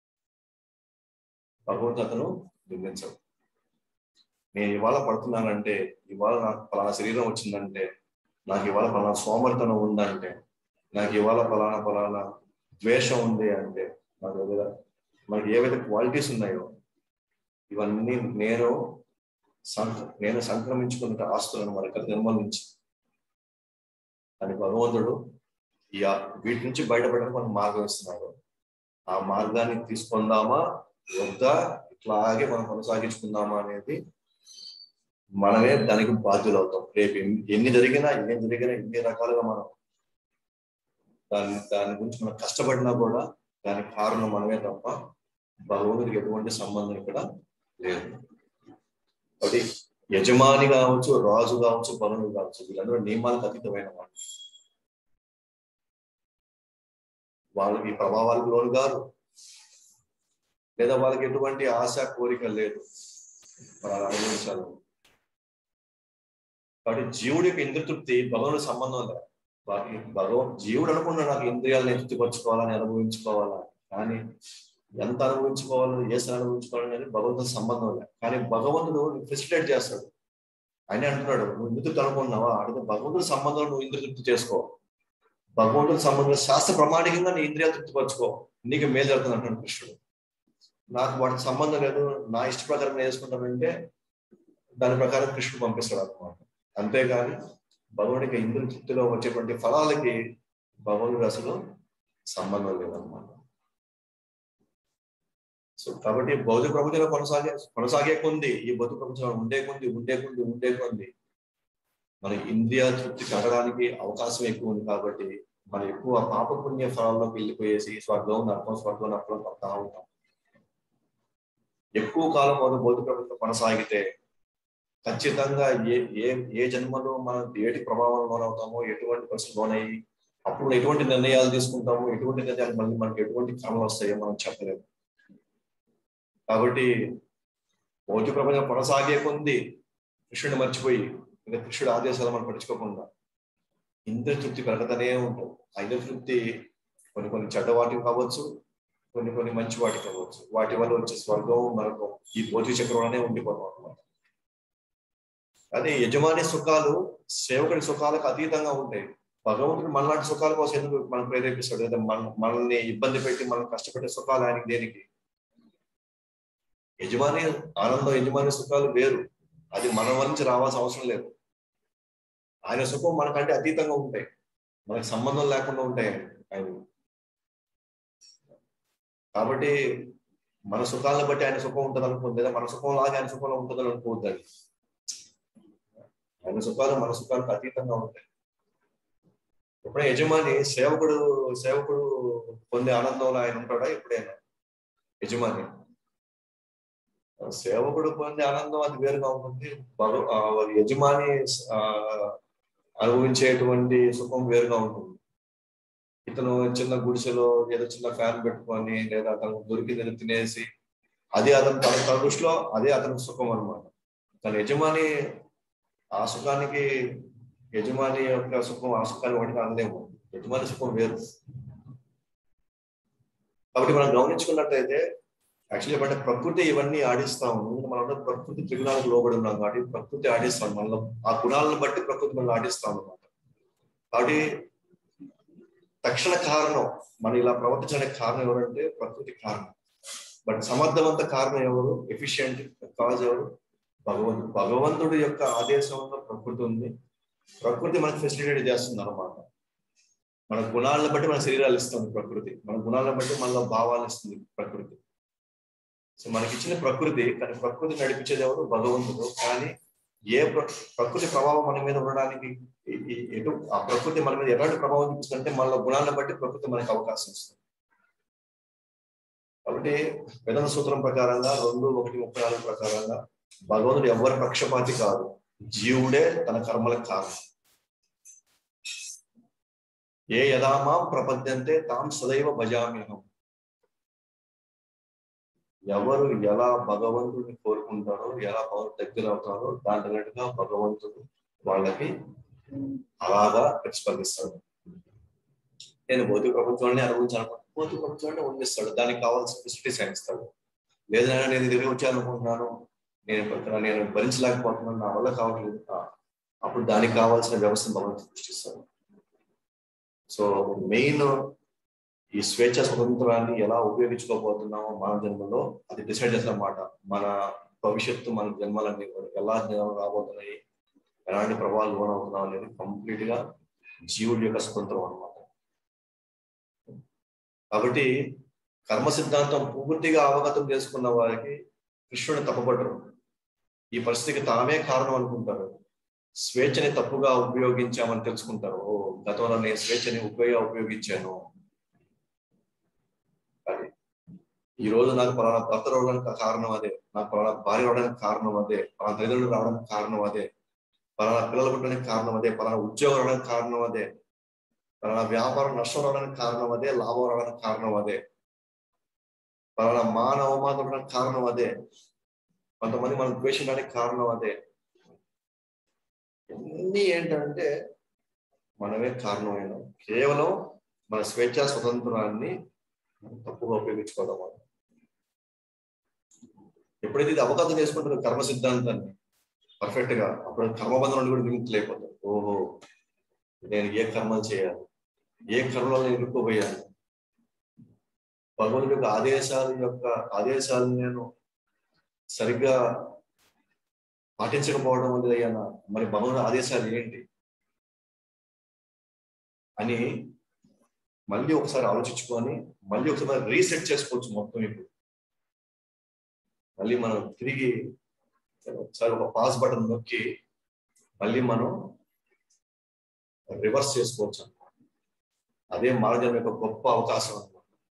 భగవంతుడు అతను నిందించాడు నేను ఇవాళ పడుతున్నానంటే ఇవాళ నాకు పలానా శరీరం వచ్చిందంటే నాకు ఇవాళ పలానా సోమరితనం ఉందంటే నాకు ఇవాళ పలానా పలానా ద్వేషం ఉంది అంటే నాకు ఏదైనా మనకి ఏవైతే క్వాలిటీస్ ఉన్నాయో ఇవన్నీ నేను సంక నేను సంక్రమించుకున్న ఆస్తులను మన గత జన్మల నుంచి అని భగవంతుడు ఈ ఆ- వీటి నుంచి బయటపడడానికి మనకు మార్గం ఇస్తున్నాడు ఆ మార్గాన్ని తీసుకుందామా వద్దా ఇట్లాగే మనం కొనసాగించుకుందామా అనేది మనమే దానికి బాధ్యులు అవుతాం రేపు ఎన్ని- ఎన్ని జరిగినా ఏం జరిగినా ఎన్ని రకాలుగా మనం దాని దాని గురించి మనం కష్టపడినా కూడా దానికి కారణం మనమే తప్ప భగవంతుడికి ఎటువంటి సంబంధం ఇక్కడ లేదు కాబట్టి యజమాని కావచ్చు రాజు కావచ్చు పనులు కావచ్చు వీళ్ళందరూ నియమాలకు అతీతమైన వాళ్ళు వాళ్ళకి ప్రభావాలకు లోను కాదు లేదా వాళ్ళకి ఎటువంటి ఆశ కోరిక లేదు వాళ్ళు అనుభవించాలి కాబట్టి జీవుడి యొక్క ఇంద్రతృప్తి భగవంతుడి సంబంధం లేదు వాటి భగవన్ జీవుడు అనుకున్నా నాకు ఇంద్రియాలను తృప్తిపరచుకోవాలని అనుభవించుకోవాలా కానీ ఎంత అనుభవించుకోవాలో ఏ స్థాయి అనుభవించుకోవాలనేది భగవంతుడి సంబంధం లేదు కానీ భగవంతుడు ఫెసిలిటేట్ చేస్తాడు ఆయన అంటున్నాడు నువ్వు ఇంద్రతృప్తి అనుకున్నావా అడిగితే భగవంతుడి సంబంధం నువ్వు ఇంద్రతృప్తి చేసుకో భగవంతుడి సంబంధం శాస్త్ర ప్రమాణికంగా నీ ఇంద్రియాలు తృప్తిపరచుకో నీకు మేలు జరుగుతుంది అంటాడు కృష్ణుడు నాకు వాటికి సంబంధం లేదు నా ఇష్ట ప్రకారం నేను చేసుకుంటానంటే దాని ప్రకారం కృష్ణుడు పంపిస్తాడు అనమాట అంతేగాని భగవుడికి ఇంద్ర తృప్తిలో వచ్చేటువంటి ఫలాలకి భగవంతుడు అసలు సంబంధం లేదన్నమాట సో కాబట్టి భౌతిక ప్రపంచంలో కొనసాగే కొనసాగే కొంది ఈ భౌతిక ప్రపంచంలో ఉండే కొంది ఉండే కొంది ఉండే కొంది మన ఇంద్రియ తృప్తి కలగడానికి అవకాశం ఎక్కువ ఉంది కాబట్టి మనం ఎక్కువ పాప పుణ్య ఫలాల్లోకి వెళ్ళిపోయేసి స్వర్గం నరకం స్వర్గం నరకం పడతా ఉంటాం ఎక్కువ కాలం మనం భౌతిక ప్రపంచం కొనసాగితే ఖచ్చితంగా ఏ ఏ ఏ జన్మలో మనం ఏటి ప్రభావం లోనవుతామో ఎటువంటి పరిస్థితి లోనయ్యి అప్పుడు ఎటువంటి నిర్ణయాలు తీసుకుంటామో ఎటువంటి నిర్ణయాలు మళ్ళీ మనకి ఎటువంటి క్రమాలు వస్తాయో మనం చెప్పలేము కాబట్టి భౌతిక ప్రపంచం కొనసాగే కొంది కృష్ణుడిని మర్చిపోయి ఇంకా కృష్ణుడి ఆదేశాలు మనం పట్టించుకోకుండా ఇంద్ర తృప్తి పెరగతనే ఉంటుంది ఆ ఇంద్ర తృప్తి కొన్ని కొన్ని చెడ్డ వాటికి కావచ్చు కొన్ని కొన్ని మంచి వాటికి కావచ్చు వాటి వల్ల వచ్చే స్వర్గం నరకం ఈ భౌతిక చక్రంలోనే ఉండిపోతాం అనమాట అదే యజమాని సుఖాలు సేవకుడి సుఖాలకు అతీతంగా ఉంటాయి భగవంతుడు మనలాంటి సుఖాల కోసం ఎందుకు మనం ప్రేరేపిస్తాడు లేదా మన మనల్ని ఇబ్బంది పెట్టి మనం కష్టపడే సుఖాలు ఆయనకి దేనికి యజమాని ఆనందం యజమాని సుఖాలు వేరు అది మన నుంచి రావాల్సిన అవసరం లేదు ఆయన సుఖం మనకంటే అతీతంగా ఉంటాయి మనకి సంబంధం లేకుండా ఉంటాయి ఆయన కాబట్టి మన సుఖాలను బట్టి ఆయన సుఖం ఉంటుంది అనుకోవద్దు లేదా మన సుఖం లాగా ఆయన సుఖంలో ఉంటుందని అనుకోవద్దు అది ఆయన సుఖాలు మన సుఖాలకు అతీతంగా ఉంటాయి ఎప్పుడైనా యజమాని సేవకుడు సేవకుడు పొందే ఆనందంలో ఆయన ఉంటాడా ఎప్పుడైనా యజమాని సేవకుడు పొందే ఆనందం అది వేరుగా ఉంటుంది భగ ఆ యజమాని ఆ అనుభవించేటువంటి సుఖం వేరుగా ఉంటుంది ఇతను చిన్న గుడిసెలో ఏదో చిన్న ఫ్యాన్ పెట్టుకొని లేదా తనకు దొరికిందని తినేసి అది అతను తన తన దృష్టిలో అదే అతనికి సుఖం అనమాట తన యజమాని ఆ సుఖానికి యజమాని యొక్క సుఖం ఆ సుఖాన్ని వాటికి అనలేము యజమాని సుఖం వేరు కాబట్టి మనం గమనించుకున్నట్టయితే యాక్చువల్లీ అంటే ప్రకృతి ఇవన్నీ ఆడిస్తాం మనం ప్రకృతి త్రిగుణాలకు లోబడి ఉన్నాం కాబట్టి ప్రకృతి ఆడిస్తాం మనలో ఆ గుణాలను బట్టి ప్రకృతి మనం ఆడిస్తాం అనమాట కాబట్టి తక్షణ కారణం మనం ఇలా ప్రవర్తించడానికి కారణం ఎవరంటే ప్రకృతి కారణం బట్ సమర్థవంత కారణం ఎవరు ఎఫిషియంట్ కాజ్ ఎవరు భగవంతుడు భగవంతుడు యొక్క ఆదేశంలో ప్రకృతి ఉంది ప్రకృతి మనకు ఫెసిలిటేట్ చేస్తుంది అనమాట మన గుణాలను బట్టి మన శరీరాలు ఇస్తుంది ప్రకృతి మన గుణాలను బట్టి మనలో భావాలు ఇస్తుంది ప్రకృతి సో మనకి ఇచ్చిన ప్రకృతి కానీ ప్రకృతి నడిపించేది ఎవరు భగవంతుడు కానీ ఏ ప్ర- ప్రకృతి ప్రభావం మన మీద ఉండడానికి ఈ- ఈ- ఎటు ఆ ప్రకృతి మన మీద ఎలాంటి ప్రభావం చూపిస్తుందంటే మన గుణాలను బట్టి ప్రకృతి మనకి అవకాశం ఇస్తుంది కాబట్టి వేదాంత సూత్రం ప్రకారంగా రెండు ఒకటి ముప్పై నాలుగు ప్రకారంగా భగవంతుడు ఎవరి పక్షపాతి కాదు జీవుడే తన కర్మలకు కారణం ఏ యథామాం ప్రపద్యంతే తాం సదైవ భజామ్యహం ఎవరు ఎలా భగవంతుడిని కోరుకుంటారో ఎలా భగవంతుడి దగ్గర అవుతారో దాని తగ్గట్టుగా భగవంతుడు వాళ్ళకి అలాగా ప్రతిస్పందిస్తాడు నేను భౌతిక ప్రపంచాన్ని అనుభవించాలనుకుంటున్నాను భౌతిక ప్రపంచాన్ని ఉండిస్తాడు దానికి కావాల్సిన ఫెసిలిటీస్ ఆయన ఇస్తాడు లేదైనా నేను ఇది దగ్గర వచ్చానుకుంటున్నాను నేను ఇక్కడ నేను భరించలేకపోతున్నాను నా వల్ల కావట్లేదు ఆ, అప్పుడు దానికి కావాల్సిన వ్యవస్థను భగవంతుడు సృష్టిస్తాడు సో మెయిన్ ఈ స్వేచ్ఛ స్వతంత్రాన్ని ఎలా ఉపయోగించుకోబోతున్నామో మన జన్మలో అది డిసైడ్ చేస్తారన్నమాట మన భవిష్యత్తు మన జన్మలన్నీ కూడా ఎలా జన్మలు రాబోతున్నాయి ఎలాంటి ప్రభావాలు లోనవుతున్నాం అనేది కంప్లీట్ గా జీవుడి యొక్క స్వతంత్రం అన్నమాట కాబట్టి కర్మ సిద్ధాంతం పూర్తిగా అవగతం చేసుకున్న వారికి కృష్ణుని తప్పబడరు ఈ పరిస్థితికి తామే కారణం అనుకుంటారు స్వేచ్ఛని తప్పుగా ఉపయోగించామని తెలుసుకుంటారు ఓ గతంలో నేను స్వేచ్ఛని ఉపయోగ ఉపయోగించాను అది ఈ రోజు నాకు పలానా భర్త రావడానికి కారణం అదే నాకు పలానా భార్య రావడానికి కారణం అదే పలానా తల్లిదండ్రులు రావడానికి కారణం అదే పలానా పిల్లలు పుట్టడానికి కారణం అదే పలానా ఉద్యోగం రావడానికి కారణం అదే పలానా వ్యాపారం నష్టం రావడానికి కారణం అదే లాభం రావడానికి కారణం అదే పలానా మాన అవమానం రావడానికి కారణం అదే కొంతమంది మనం ద్వేషించడానికి కారణం అదే ఇవన్నీ ఏంటంటే మనమే కారణమైన కేవలం మన స్వేచ్ఛా స్వతంత్రాన్ని తప్పుగా ఉపయోగించుకోవడం వల్ల ఎప్పుడైతే ఇది అవగాహన చేసుకుంటారో కర్మ సిద్ధాంతాన్ని పర్ఫెక్ట్ గా అప్పుడు కర్మబంధం నుండి కూడా విముక్తులైపోతారు ఓహో నేను ఏ కర్మలు చేయాలి ఏ కర్మలో నేను ఇరుక్కుపోయాను భగవంతుడి యొక్క ఆదేశాల యొక్క ఆదేశాలను నేను సరిగ్గా పాటించకపోవడం అనేది అయ్యానా మరి భగవంతుడి ఆదేశాలు ఏంటి అని మళ్ళీ ఒకసారి ఆలోచించుకొని మళ్ళీ ఒకసారి రీసెట్ చేసుకోవచ్చు మొత్తం ఇప్పుడు మళ్ళీ మనం తిరిగి ఒకసారి ఒక పాస్ బటన్ నొక్కి మళ్ళీ మనం రివర్స్ చేసుకోవచ్చు అన్నమాట అదే మానవ యొక్క గొప్ప అవకాశం అన్నమాట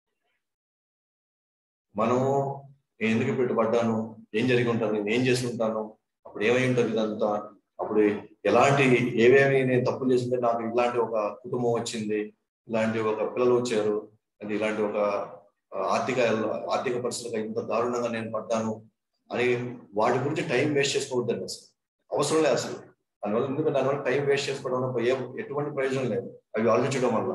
మనము నేను ఎందుకు పెట్టుబడ్డాను ఏం జరిగి ఉంటాను నేను ఏం చేసి ఉంటాను అప్పుడు ఏమై ఉంటుంది ఇదంతా అప్పుడు ఎలాంటి ఏవేమి నేను తప్పులు చేసింటే నాకు ఇలాంటి ఒక కుటుంబం వచ్చింది ఇలాంటి ఒక పిల్లలు వచ్చారు అది ఇలాంటి ఒక ఆర్థిక ఆర్థిక పరిస్థితులకు ఇంత దారుణంగా నేను పడ్డాను అని వాటి గురించి టైం వేస్ట్ చేసుకోవద్దండి అసలు అవసరం లేదు అసలు దానివల్ల ఎందుకంటే దానివల్ల టైం వేస్ట్ చేసుకోవడం వల్ల ఏ ఎటువంటి ప్రయోజనం లేదు అవి ఆలోచించడం వల్ల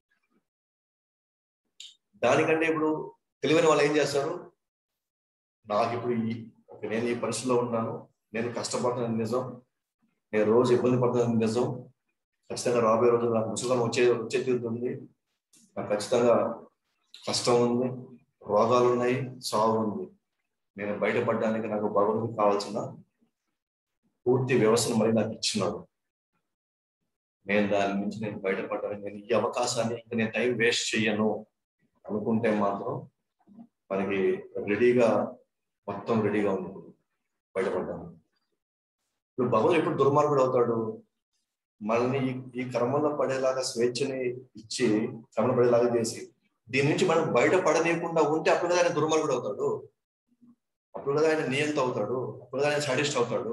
దానికంటే ఇప్పుడు తెలివైన వాళ్ళు ఏం చేస్తారు నాకు ఇప్పుడు ఈ ఓకే నేను ఈ పరిస్థితిలో ఉన్నాను నేను కష్టపడుతున్న నిజం నేను రోజు ఇబ్బంది పడుతున్న నిజం ఖచ్చితంగా రాబోయే రోజు నాకు ముసలం వచ్చే వచ్చే తీరుతుంది నాకు ఖచ్చితంగా కష్టం ఉంది రోగాలు ఉన్నాయి సాగు ఉంది నేను బయటపడడానికి నాకు భగవంతుడికి కావాల్సిన పూర్తి వ్యవస్థను మరి నాకు ఇచ్చినాడు నేను దాని నుంచి నేను బయటపడ్డానికి నేను ఈ అవకాశాన్ని ఇంకా నేను టైం వేస్ట్ చెయ్యను అనుకుంటే మాత్రం మనకి రెడీగా మొత్తం రెడీగా ఉంది బయటపడ్డాను ఇప్పుడు భగవంతుడు ఎప్పుడు దుర్మార్గుడు అవుతాడు మనల్ని ఈ ఈ క్రమంలో పడేలాగా స్వేచ్ఛని ఇచ్చి క్రమంలో పడేలాగా చేసి దీని నుంచి మనం బయట పడలేకుండా ఉంటే అప్పుడు కదా ఆయన దుర్మార్గుడు అవుతాడు అప్పుడు కదా ఆయన నియంత అవుతాడు అప్పుడు కదా ఆయన సాటిస్ట్ అవుతాడు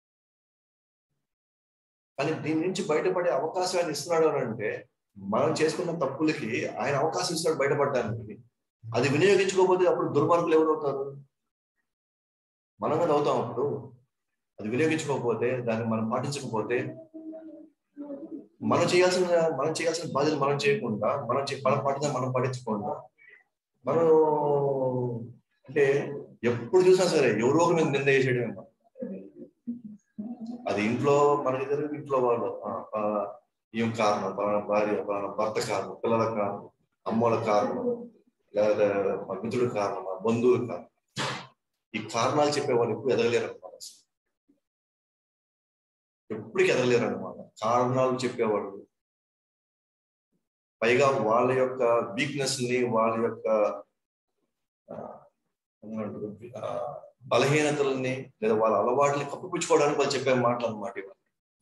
కానీ దీని నుంచి బయటపడే అవకాశం ఆయన ఇస్తున్నాడు అని అంటే మనం చేసుకున్న తప్పులకి ఆయన అవకాశం ఇస్తాడు బయటపడడానికి అది వినియోగించుకోకపోతే అప్పుడు దుర్మార్గులు ఎవరు అవుతారు మనం కదా అవుతాం అప్పుడు అది వినియోగించుకోకపోతే దాన్ని మనం పాటించకపోతే మనం చేయాల్సిన మనం చేయాల్సిన బాధ్యత మనం చేయకుండా మనం చే- మనం పాటించిన మనం పాటించకుండా మనం అంటే ఎప్పుడు చూసినా సరే ఎవరో ఒకరి మీద నింద చేసేయడమే మనం. అది ఇంట్లో మనకి జరిగిన ఇంట్లో వాళ్ళు ఆ, ఆ, ఈమె కారణం పలానా భార్య పలానా భర్త కారణం పిల్లల కారణం అమ్మోల కారణం లేదా మా మిత్రుడు కారణం మా బంధువుల కారణం ఈ కారణాలు చెప్పేవాళ్ళు ఎప్పుడు ఎదగలేరు అనమాట ఎప్పటికీ ఎదగలేరు అనమాట కారణాలు చెప్పేవాళ్ళు పైగా వాళ్ళ యొక్క వీక్నెస్ ని వాళ్ళ యొక్క ఏమంటారు, ఆ, బలహీనతలని లేదా వాళ్ళ అలవాట్లని కప్పిపుచ్చుకోవడానికి వాళ్ళు చెప్పే మాటలు అన్నమాట ఇవన్నీ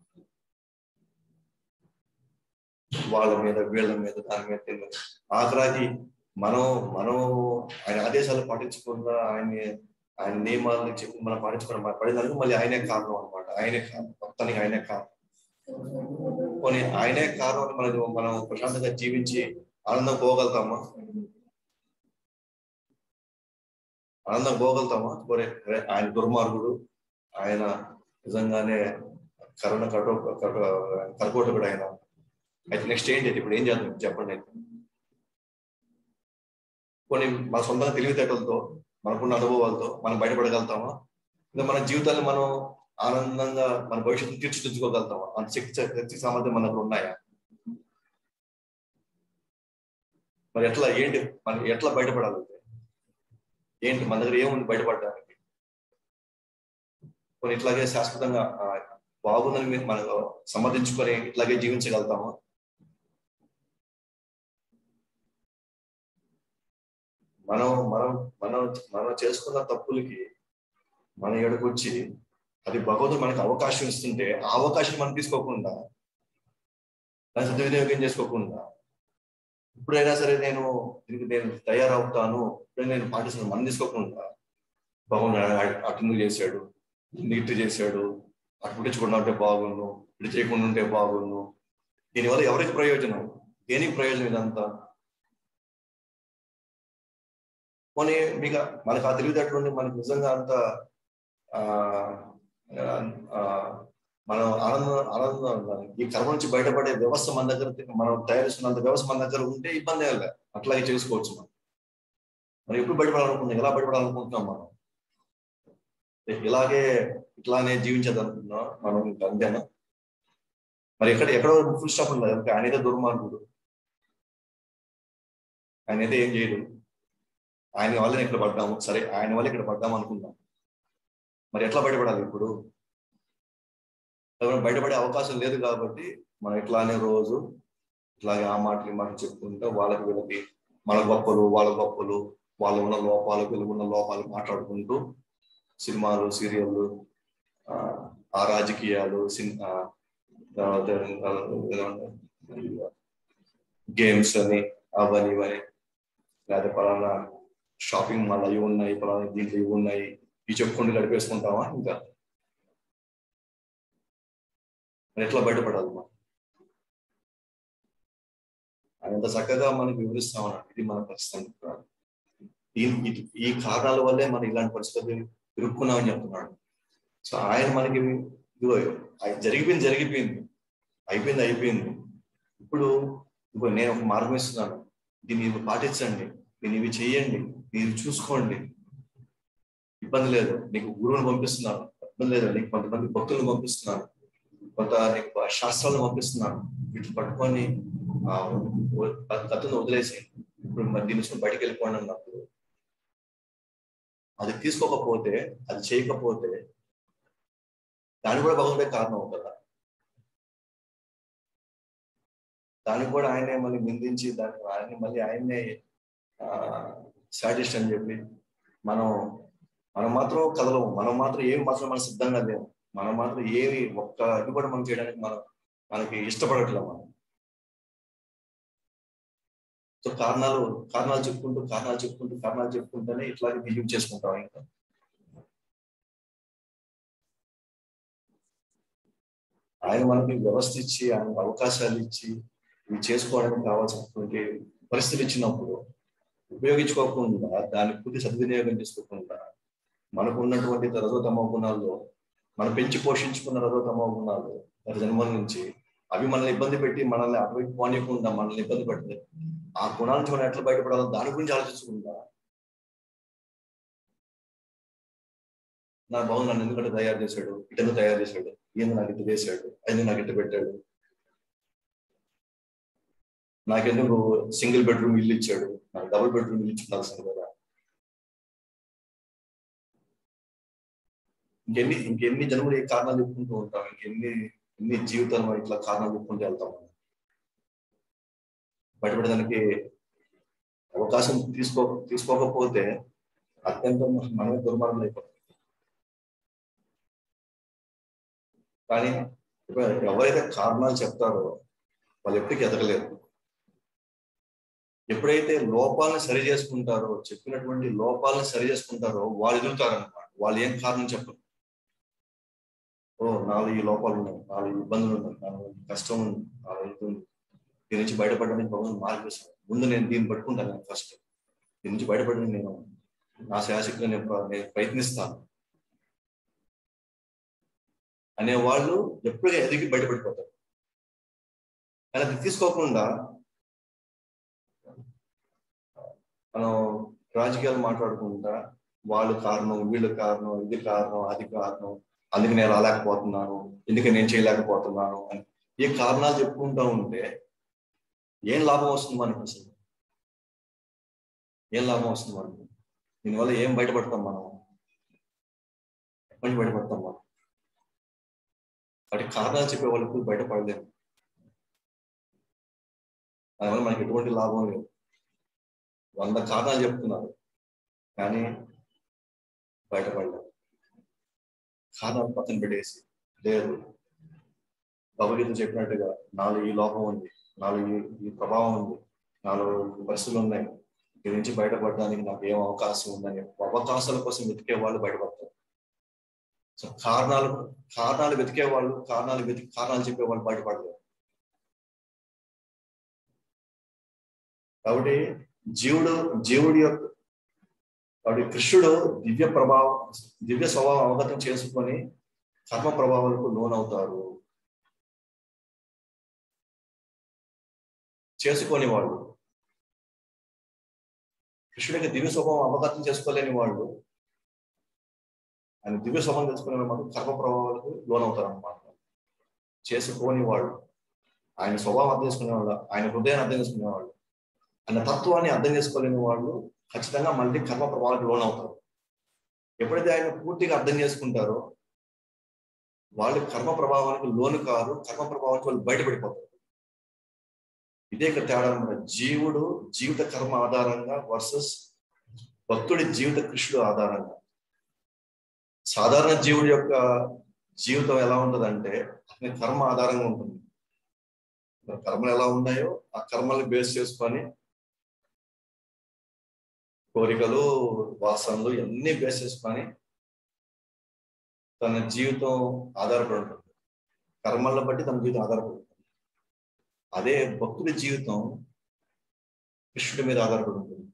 వాళ్ళ మీద వీళ్ళ మీద దాని మీద దీని మీద. ఆఖరాకి మనం మనం ఆయన ఆదేశాలు పాటించకుండా ఆయన ఆయన నియమాలను చెప్పి మనం పాటించుకోవడం మనం పడినందుకు మళ్ళీ ఆయనే కారణం అన్నమాట ఆయనే కారణం మొత్తానికి ఆయనే కారణం పోనీ ఆయనే కారణం అని మనం మనం ప్రశాంతంగా జీవించి ఆనందం పోగలుగుతామా ఆనందం పోగలుగుతామా పోరే అరే, ఆయన దుర్మార్గుడు ఆయన నిజంగానే కరుణ కటో కరకోటకుడు ఆయన అయితే నెక్స్ట్ ఏంటి అయితే ఇప్పుడు ఏం చేద్దాం చెప్పండి అయితే కొన్ని మన సొంతంగా తెలివితేటలతో మనకున్న అనుభవాలతో మనం బయటపడగలుగుతామా ఇంకా మన జీవితాన్ని మనం ఆనందంగా మన భవిష్యత్తును తీర్చిదిద్దుకోగలుగుతామా అంత శక్తి శక్తి సామర్థ్యం మన దగ్గర ఉన్నాయా మరి ఎట్లా ఏంటి మన ఎట్లా బయటపడాలి ఏంటి మన దగ్గర ఏముంది బయటపడడానికి కొన్ని ఇట్లాగే శాశ్వతంగా ఆ, బాగుందని మీరు మనం సమర్థించుకొని ఇట్లాగే జీవించగలుగుతామా మనం మనం మనం మనం చేసుకున్న తప్పులకి మన ఎడకు వచ్చి అది భగవంతుడు మనకు అవకాశం ఇస్తుంటే ఆ అవకాశం మనం తీసుకోకుండా దాన్ని సద్వినియోగం చేసుకోకుండా ఇప్పుడైనా సరే నేను దీనికి నేను తయారవుతాను ఇప్పుడే నేను పాటిస్తాను మనం తీసుకోకుండా భగవంతుడు అటు చేశాడు ఇటు చేశాడు అటు పుట్టించకుండా ఉంటే బాగుండు ఇటు చేయకుండా ఉంటే బాగుండు దీనివల్ల ఎవరికి ప్రయోజనం దేనికి ప్రయోజనం ఇదంతా పోనీ మీకు మనకు ఆ తెలివితేటలు ఉండి మనకు నిజంగా అంత ఆ ఆ, మనం ఆనందం ఆనందం ఈ కర్మ నుంచి బయటపడే వ్యవస్థ మన దగ్గర మనం తయారు చేసుకున్నంత వ్యవస్థ మన దగ్గర ఉంటే ఇబ్బంది ఏం లేదు అట్లాగే చేసుకోవచ్చు మనం మరి ఎప్పుడు బయటపడాలనుకుంటున్నాం ఎలా బయటపడాలనుకుంటున్నాం మనం ఇలాగే ఇట్లానే జీవించేది అనుకుంటున్నాం మనం ఇంకా అంతేనా మరి ఎక్కడ ఎక్కడో ఫుల్ స్టాప్ ఉండదు అంటే ఆయన అయితే దుర్మార్గుడు ఆయన అయితే ఏం చేయడు ఆయన వల్ల ఇక్కడ పడ్డాము సరే ఆయన వల్ల ఇక్కడ పడ్డాము అనుకుందాం మరి ఎట్లా బయటపడాలి ఇప్పుడు ఎవరైనా బయటపడే అవకాశం లేదు కాబట్టి మనం ఇట్లానే రోజు ఇట్లాగే ఆ మాటలు ఈ మాటలు చెప్పుకుంటూ వాళ్ళకి వీళ్ళకి మన గొప్పలు వాళ్ళ గొప్పలు వాళ్ళ ఉన్న లోపాలు వీళ్ళకు ఉన్న లోపాలు మాట్లాడుకుంటూ సినిమాలు సీరియళ్ళు ఆ, ఆ రాజకీయాలు సినిమా తర్వాత గేమ్స్ అని అవని ఇవని లేదా పలానా షాపింగ్ మాల్ అవి ఉన్నాయి పలానా దీంట్లో ఇవి ఉన్నాయి ఇవి చెప్పుకుంటూ గడిపేసుకుంటామా ఇంకా మరి ఎట్లా బయటపడాలి మనం ఆయన ఎంత చక్కగా మనకి వివరిస్తామన్నాడు ఇది మన పరిస్థితి అంటున్నాడు ఈ- ఈ- ఈ కారణాల వల్లే మనం ఇలాంటి పరిస్థితులు ఇరుక్కున్నామని చెప్తున్నాడు సో ఆయన మనకి ఇదిగో ఆయన జరిగిపోయింది జరిగిపోయింది అయిపోయింది అయిపోయింది ఇప్పుడు ఇదిగో నేను ఒక మార్గం ఇస్తున్నాను దీన్ని ఇవి పాటించండి దీన్ని ఇవి చెయ్యండి మీరు చూసుకోండి ఇబ్బంది లేదు నీకు గురువుని పంపిస్తున్నాను ఇబ్బంది లేదు నీకు కొంతమంది భక్తులను పంపిస్తున్నాను కొంత నీకు శాస్త్రాలను పంపిస్తున్నాను వీటిని పట్టుకొని ఆ కథను వదిలేసి ఇప్పుడు మరి దీని నుంచి బయటకు వెళ్ళిపోండి అన్నప్పుడు అది తీసుకోకపోతే అది చేయకపోతే దానికి కూడా భగవంతుడే కారణం అవుతుందా దానికి కూడా ఆయనే మళ్ళీ నిందించి దానికి ఆయన్ని మళ్ళీ ఆయన్నే సాటిస్ట్ అని చెప్పి మనం మనం మాత్రం కదలము మనం మాత్రం ఏమి మాత్రం మనం సిద్ధంగా లేము మనం మాత్రం ఏమి ఒక్క ఇది కూడా మనం చేయడానికి మనం మనకి ఇష్టపడట్లేదు మనం సో కారణాలు కారణాలు చెప్పుకుంటూ కారణాలు చెప్పుకుంటూ కారణాలు చెప్పుకుంటూనే ఇట్లాగే బిహేవ్ చేసుకుంటాం ఇంకా ఆయన మనకి వ్యవస్థ ఇచ్చి ఆయనకు అవకాశాలు ఇచ్చి ఇవి చేసుకోవడానికి కావాల్సినటువంటి పరిస్థితులు ఇచ్చినప్పుడు ఉపయోగించుకోకుండా దాన్ని పూర్తి సద్వినియోగం చేసుకోకుండా మనకు ఉన్నటువంటి రజోతమ గుణాల్లో మనం పెంచి పోషించుకున్న రజోతమ గుణాలు గత జన్మల నుంచి అవి మనల్ని ఇబ్బంది పెట్టి మనల్ని అటువైపు పోనీయకుండా మనల్ని ఇబ్బంది పెడుతుంది ఆ గుణాల నుంచి మనం ఎట్లా బయటపడాలో దాని గురించి ఆలోచించకుండా నా బాబు నన్ను ఎందుకంటే తయారు చేశాడు ఇటెందుకు తయారు చేశాడు ఈయన నాకు ఇట్లా చేశాడు ఆయన నాకు ఇట్లా పెట్టాడు నాకెందుకు సింగిల్ బెడ్రూమ్ ఇల్లు ఇచ్చాడు నాకు డబుల్ బెడ్రూమ్ ఇల్లు ఇచ్చుకోవాల్సింది కదా ఇంకెన్ని ఇంకెన్ని జన్మలు ఏ కారణాలు చెప్పుకుంటూ ఉంటాం ఇంకెన్ని ఎన్ని జీవితాలు మనం ఇట్లా కారణాలు చెప్పుకుంటూ వెళ్తాం బయటపడడానికి అవకాశం తీసుకో తీసుకోకపోతే అత్యంత మనమే దుర్మార్గులు అయిపోతాం కానీ ఇప్పుడు ఎవరైతే కారణాలు చెప్తారో వాళ్ళు ఎప్పటికీ ఎదగలేరు ఎప్పుడైతే లోపాలను సరి చేసుకుంటారో చెప్పినటువంటి లోపాలను సరి చేసుకుంటారో వాళ్ళు ఎదుగుతారు అనమాట వాళ్ళు ఏం కారణం చెప్పరు ఓ నాలుగు ఈ లోపాలు ఉన్నాయి నాలుగు ఇబ్బందులు ఉన్నాయి నాలుగు కష్టం ఉంది నాలుగు ఇది ఉంది దీని నుంచి బయటపడడానికి భగవాన్ మార్గదర్శనం ముందు నేను దీన్ని పట్టుకుంటాను నేను ఫస్ట్ దీని నుంచి బయటపడడానికి నేను నా శాశక్తిగా నేను ప్ర- నేను ప్రయత్నిస్తాను అనే వాళ్ళు ఎప్పుడుగా ఎదిగి బయటపడిపోతారు కానీ అది తీసుకోకుండా మనం రాజకీయాలు మాట్లాడుకుంటా వాళ్ళు కారణం వీళ్ళు కారణం ఇది కారణం అది కారణం అందుకే నేను రాలేకపోతున్నాను ఎందుకు నేను చేయలేకపోతున్నాను అని ఈ కారణాలు చెప్పుకుంటా ఉంటే ఏం లాభం వస్తుంది మనకి అసలు ఏం లాభం వస్తుంది మనకి దీనివల్ల ఏం బయటపడతాం మనం ఎప్పటి నుంచి బయటపడతాం మనం వాటి కారణాలు చెప్పే వాళ్ళకి బయటపడలేము దానివల్ల మనకి ఎటువంటి లాభం లేదు వంద కారణాలు చెప్తున్నారు కానీ బయటపడలేదు కారణాలు పక్కన పెట్టేసి లేదు భగవద్గీత చెప్పినట్టుగా నాలో ఈ లోపం ఉంది నాలో ఈ ఈ ప్రభావం ఉంది నాలో ఈ పరిస్థితులు ఉన్నాయి దీని నుంచి బయటపడడానికి నాకు ఏం అవకాశం ఉందని అవకాశాల కోసం వెతికే వాళ్ళు బయటపడతారు సో కారణాలు కారణాలు వెతికే వాళ్ళు కారణాలు వెతికి కారణాలు చెప్పే వాళ్ళు బయటపడలేరు కాబట్టి జీవుడు జీవుడి యొక్క కాబట్టి కృష్ణుడు దివ్య ప్రభావం దివ్య స్వభావం అవగతం చేసుకొని కర్మ ప్రభావాలకు లోనవుతారు చేసుకొని వాళ్ళు కృష్ణుడికి దివ్య స్వభావం అవగతం చేసుకోలేని వాళ్ళు ఆయన దివ్య స్వభావం తెలుసుకునే వాళ్ళు కర్మ ప్రభావాలకు లోనవుతారు అన్నమాట చేసుకోని వాళ్ళు ఆయన స్వభావం అర్థం చేసుకునే వాళ్ళు ఆయన హృదయాన్ని అర్థం చేసుకునే వాళ్ళు ఆయన తత్వాన్ని అర్థం చేసుకోలేని వాళ్ళు ఖచ్చితంగా మళ్ళీ కర్మ ప్రభావాలకు లోనవుతారు ఎప్పుడైతే ఆయన పూర్తిగా అర్థం చేసుకుంటారో వాళ్ళు కర్మ ప్రభావానికి లోను కారు కర్మ ప్రభావానికి వాళ్ళు బయటపడిపోతారు ఇదే ఇక్కడ తేడా అన్నమాట జీవుడు జీవిత కర్మ ఆధారంగా వర్సెస్ భక్తుడి జీవిత కృష్ణుడు ఆధారంగా సాధారణ జీవుడి యొక్క జీవితం ఎలా ఉంటుందంటే అతని కర్మ ఆధారంగా ఉంటుంది కర్మలు ఎలా ఉన్నాయో ఆ కర్మల్ని బేస్ చేసుకొని కోరికలు వాసనలు ఇవన్నీ బేస్ చేసుకొని తన జీవితం ఆధారపడి ఉంటుంది కర్మలను బట్టి తన జీవితం ఆధారపడి ఉంటుంది అదే భక్తుడి జీవితం కృష్ణుడి మీద ఆధారపడి ఉంటుంది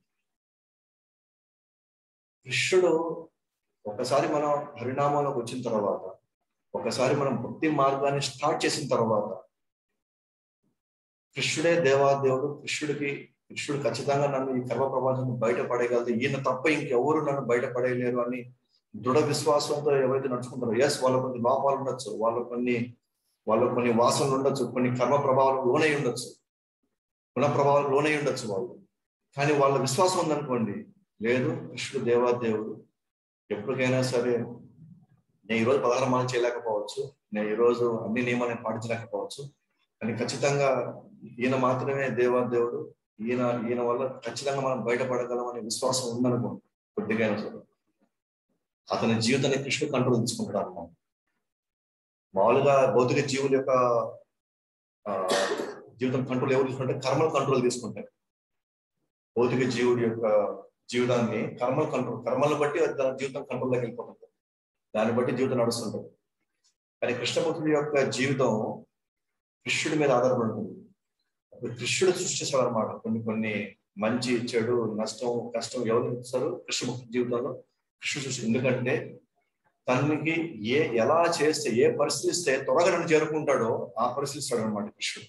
కృష్ణుడు ఒకసారి మనం హరినామంలోకి వచ్చిన తర్వాత ఒకసారి మనం భక్తి మార్గాన్ని స్టార్ట్ చేసిన తర్వాత కృష్ణుడే దేవాదేవుడు కృష్ణుడికి కృష్ణుడు ఖచ్చితంగా నన్ను ఈ కర్మ ప్రపంచం బయటపడేయగలదు ఈయన తప్ప ఇంకెవరు నన్ను బయటపడేయలేరు అని దృఢ విశ్వాసంతో ఎవరైతే నడుచుకుంటారో ఎస్ వాళ్ళ కొన్ని లోపాలు ఉండొచ్చు వాళ్ళ కొన్ని వాళ్ళ కొన్ని వాసనలు ఉండొచ్చు కొన్ని కర్మ ప్రభావాలు లోనై ఉండొచ్చు గుణ ప్రభావాలు లోనై ఉండొచ్చు వాళ్ళు కానీ వాళ్ళ విశ్వాసం ఉందనుకోండి లేదు కృష్ణుడు దేవాదేవుడు ఎప్పటికైనా సరే నేను ఈరోజు పదహారు మాలు చేయలేకపోవచ్చు నేను ఈరోజు అన్ని నియమాలను పాటించలేకపోవచ్చు కానీ ఖచ్చితంగా ఈయన మాత్రమే దేవాదేవుడు ఈయన ఈయన వల్ల ఖచ్చితంగా మనం బయటపడగలం అనే విశ్వాసం ఉందనుకోండి కొద్దిగా అయినా సరే అతని జీవితాన్ని కృష్ణుడు కంట్రోల్ తీసుకుంటాడు అన్నమాట మామూలుగా భౌతిక జీవుల యొక్క ఆ, జీవితం కంట్రోల్ ఎవరు తీసుకుంటే కర్మలు కంట్రోల్ తీసుకుంటాయి భౌతిక జీవుడి యొక్క జీవితాన్ని కర్మలు కంట్రోల్ కర్మలను బట్టి తన జీవితం కంట్రోల్లోకి వెళ్ళిపోతుంది దాన్ని బట్టి జీవితం నడుస్తుంటుంది కానీ కృష్ణ భక్తుడి యొక్క జీవితం కృష్ణుడి మీద ఆధారపడి ఉంటుంది అప్పుడు కృష్ణుడు సృష్టిస్తాడు అనమాట కొన్ని కొన్ని మంచి చెడు నష్టం కష్టం ఎవరు ఇస్తారు కృష్ణ భక్తుడి జీవితంలో కృష్ణుడు సృష్టి ఎందుకంటే తనకి ఏ ఎలా చేస్తే ఏ పరిస్థితి ఇస్తే త్వరగా నన్ను చేరుకుంటాడో ఆ పరిస్థితి ఇస్తాడు అనమాట కృష్ణుడు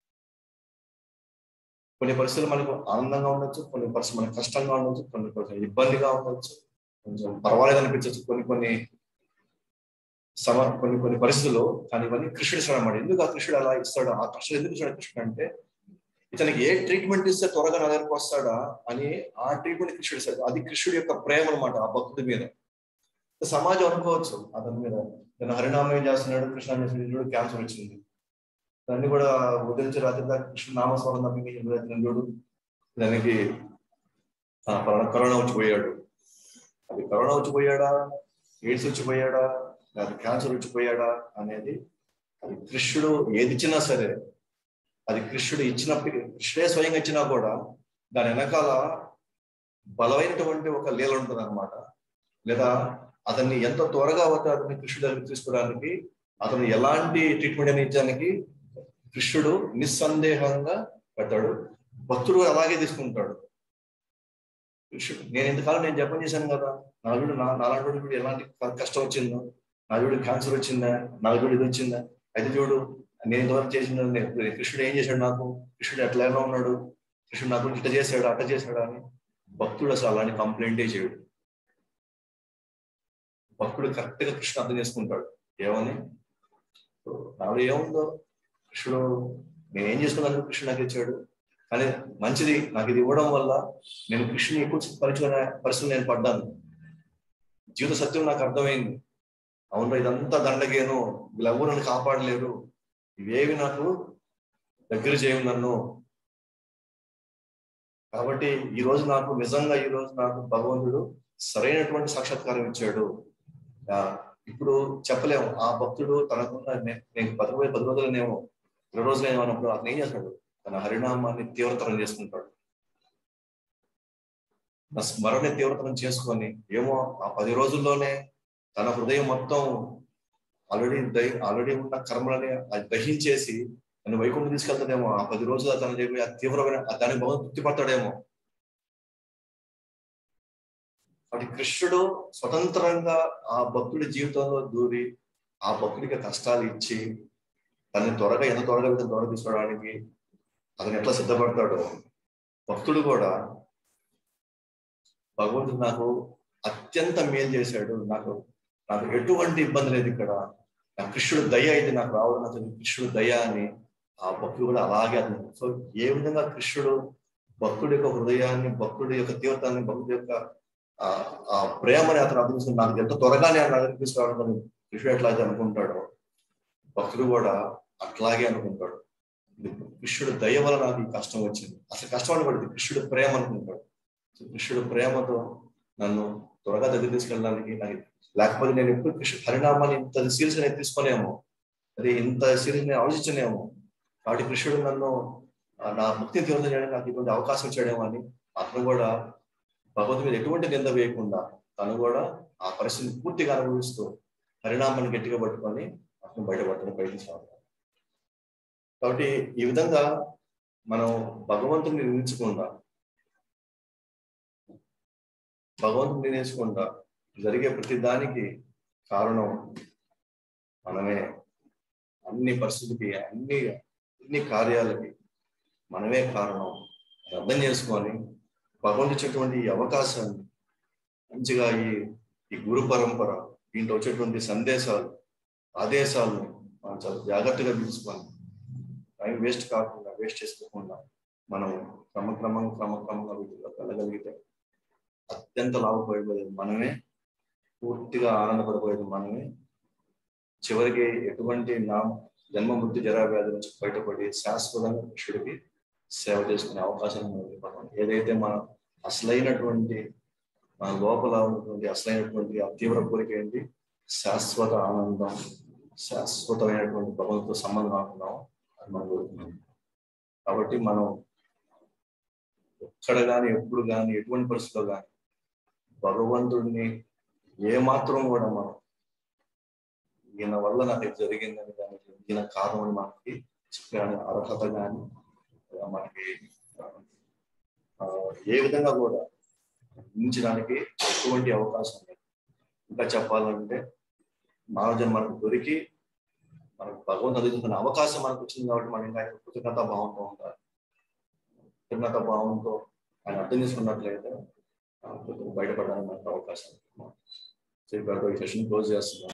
కొన్ని పరిస్థితులు మనకు ఆనందంగా ఉండొచ్చు కొన్ని పరిస్థితులు మనకు కష్టంగా ఉండొచ్చు కొన్ని కొంచెం ఇబ్బందిగా ఉండొచ్చు కొంచెం పర్వాలేదు అనిపించవచ్చు కొన్ని కొన్ని సమ కొన్ని కొన్ని పరిస్థితులు కానీ ఇవన్నీ కృష్ణుడు ఇస్తాడు అనమాట ఎందుకు ఆ కృష్ణుడు అలా ఇస్తాడు ఆ కృష్ణుడు ఎందుకు ఇస్తాడు కృష్ణుడు అంటే ఇతనికి ఏ ట్రీట్మెంట్ ఇస్తే త్వరగా నా దగ్గరకు వస్తాడా అని ఆ ట్రీట్మెంట్ కృష్ణుడు ఇస్తాడు అది కృష్ణుడి యొక్క ప్రేమ అనమాట ఆ భక్తుడి మీద సమాజం అనుకోవచ్చు అతని మీద నేను హరినామం చేస్తున్నాడు కృష్ణ చేస్తున్నాడు క్యాన్సర్ వచ్చింది దాన్ని కూడా ఉదయించి రాత్రి దాకా కృష్ణ నామస్వరం నమ్మి చూడు దానికి ఆ, కరోనా కరోనా వచ్చి పోయాడు అది కరోనా వచ్చిపోయాడా ఎయిడ్స్ వచ్చిపోయాడా లేదా క్యాన్సర్ వచ్చిపోయాడా అనేది అది కృష్ణుడు ఏది ఇచ్చినా సరే అది కృష్ణుడు ఇచ్చినప్పటికీ కృష్ణుడే స్వయంగా ఇచ్చినా కూడా దాని వెనకాల బలమైనటువంటి ఒక లీల ఉంటుంది అనమాట లేదా అతన్ని ఎంత త్వరగా అవుతా అతన్ని కృష్ణుడు దగ్గరికి తీసుకోవడానికి అతను ఎలాంటి ట్రీట్మెంట్ అని ఇచ్చడానికి కృష్ణుడు నిస్సందేహంగా పెడతాడు భక్తుడు అలాగే తీసుకుంటాడు కృష్ణుడు నేను ఇంతకాలం నేను జపం చేశాను కదా నా చూడు నా నాలాంటి వాడికి ఎలాంటి కష్టం వచ్చిందో నా చూడు క్యాన్సర్ వచ్చిందా నా చూడు ఇది వచ్చిందా అయితే చూడు నేను ఇంతవరకు చేసిన కృష్ణుడు ఏం చేశాడు నాకు కృష్ణుడు ఎట్లయినా ఉన్నాడు కృష్ణుడు నాకు ఇట్ట చేశాడు అట్ట చేశాడు అని భక్తుడు అసలు అలాంటి కంప్లైంటే చేయడు భక్తుడు కరెక్ట్ గా కృష్ణుడు అర్థం చేసుకుంటాడు ఏమని నాడు ఏముందో కృష్ణుడు నేను ఏం చేసుకున్నాను కృష్ణుడు నాకు ఇచ్చాడు కానీ మంచిది నాకు ఇది ఇవ్వడం వల్ల నేను కృష్ణుని ఎక్కువ పరిచుకునే పరిస్థితులు నేను పడ్డాను జీవిత సత్యం నాకు అర్థమైంది అవును ఇదంతా దండగేను వీళ్ళెవ్వరు నన్ను కాపాడలేరు ఇవేవి నాకు దగ్గర చేయవు నన్ను కాబట్టి ఈ రోజు నాకు నిజంగా ఈ రోజు నాకు భగవంతుడు సరైనటువంటి సాక్షాత్కారం ఇచ్చాడు ఇప్పుడు చెప్పలేము ఆ భక్తుడు తనకున్న నేను పది రోజులు పది రోజులనేమో ఇరవై రోజులు అన్నప్పుడు అతను ఏం చేస్తాడు తన హరినామాన్ని తీవ్రతరం చేసుకుంటాడు నా స్మరణని తీవ్రతరం చేసుకొని ఏమో ఆ పది రోజుల్లోనే తన హృదయం మొత్తం ఆల్రెడీ దై ఆల్రెడీ ఉన్న కర్మలని అది దహించేసి నన్ను వైకుంఠం తీసుకెళ్తాడేమో ఆ పది రోజులు తన చెప్పి ఆ తీవ్రమైన దానికి భగవంతుడు తృప్తిపడతాడేమో కాబట్టి కృష్ణుడు స్వతంత్రంగా ఆ భక్తుడి జీవితంలో దూరి ఆ భక్తుడికి కష్టాలు ఇచ్చి తనని త్వరగా ఎంత త్వరగా ఎంత త్వరగా తీసుకోవడానికి అతను ఎట్లా సిద్ధపడతాడో భక్తుడు కూడా భగవంతుడు నాకు అత్యంత మేలు చేశాడు నాకు నాకు ఎటువంటి ఇబ్బంది లేదు ఇక్కడ నా కృష్ణుడు దయ అయితే నాకు రావడం అతను కృష్ణుడు దయ అని ఆ భక్తుడు కూడా అలాగే అతను సో ఏ విధంగా కృష్ణుడు భక్తుడి యొక్క హృదయాన్ని భక్తుడి యొక్క తీవ్రతాన్ని భక్తుడి యొక్క ఆ ప్రేమని అతను అర్థం నాకు ఎంత త్వరగా నేను దగ్గరికి తీసుకురావడం కృష్ణుడు ఎట్లయితే అనుకుంటాడో భక్తుడు కూడా అట్లాగే అనుకుంటాడు కృష్ణుడు దయ వల్ల నాకు ఈ కష్టం వచ్చింది అసలు కష్టం అని పడింది కృష్ణుడు ప్రేమ అనుకుంటాడు కృష్ణుడు ప్రేమతో నన్ను త్వరగా దగ్గర తీసుకెళ్ళడానికి నాకు లేకపోతే నేను ఎప్పుడు కృష్ణ పరిణామాన్ని ఇంత సీరియస్ నేను తీసుకోలేము అది ఇంత సీరియస్ నేను ఆలోచించలేము కాబట్టి కృష్ణుడు నన్ను నా ముక్తి తీవ్రత చేయడానికి నాకు ఇటువంటి అవకాశం ఇచ్చాడేమో అని అతను కూడా భగవంతు మీద ఎటువంటి నింద వేయకుండా తను కూడా ఆ పరిస్థితిని పూర్తిగా అనుభవిస్తూ పరిణామాన్ని గట్టిగా పట్టుకొని అతను బయటపడతాను ప్రయత్నించాలి కాబట్టి ఈ విధంగా మనం భగవంతుని నిర్మించకుండా భగవంతుని నిర్ణయించకుండా జరిగే ప్రతి దానికి కారణం మనమే అన్ని పరిస్థితికి అన్ని అన్ని కార్యాలకి మనమే కారణం అర్థం చేసుకొని భగవంతు ఇచ్చేటువంటి ఈ అవకాశాన్ని మంచిగా ఈ ఈ గురు పరంపర దీంట్లో వచ్చేటువంటి సందేశాలు ఆదేశాలను మనం చాలా జాగ్రత్తగా తీసుకొని టైం వేస్ట్ కాకుండా వేస్ట్ చేసుకోకుండా మనం క్రమక్రమం క్రమక్రమంగా వీటిలో వెళ్ళగలిగితే అత్యంత లాభపడిపోయేది మనమే పూర్తిగా ఆనందపడిపోయేది మనమే చివరికి ఎటువంటి నా జన్మ మృత్యు జరావ్యాధి నుంచి బయటపడి శాశ్వతంగా కృష్ణుడికి సేవ చేసుకునే అవకాశం మనకి ఏదైతే మన అసలైనటువంటి మన లోపల ఉన్నటువంటి అసలైనటువంటి ఆ తీవ్ర కోరిక ఏంటి శాశ్వత ఆనందం శాశ్వతమైనటువంటి భగవంతుతో సంబంధం అనుకున్నాం అది మనం కోరుకున్నాం కాబట్టి మనం ఎక్కడ కానీ ఎప్పుడు కానీ ఎటువంటి పరిస్థితిలో కానీ భగవంతుడిని ఏ మాత్రం కూడా మనం ఈయన వల్ల నాకు ఇది జరిగిందని దానికి ఈయన కారణం అని మనకి చెప్పే అర్హత కానీ మనకి ఏ విధంగా కూడా ఊహించడానికి ఎటువంటి అవకాశం లేదు ఇంకా చెప్పాలంటే మానవ జన్మకు దొరికి మనకు భగవంతు అందించుకున్న అవకాశం మనకు వచ్చింది కాబట్టి మనం ఇంకా కృతజ్ఞత భావంతో ఉండాలి కృతజ్ఞత భావంతో ఆయన అర్థం చేసుకున్నట్లయితే బయటపడడానికి మనకు అవకాశం సో ఇక్కడ ఈ సెషన్ క్లోజ్ చేస్తున్నాం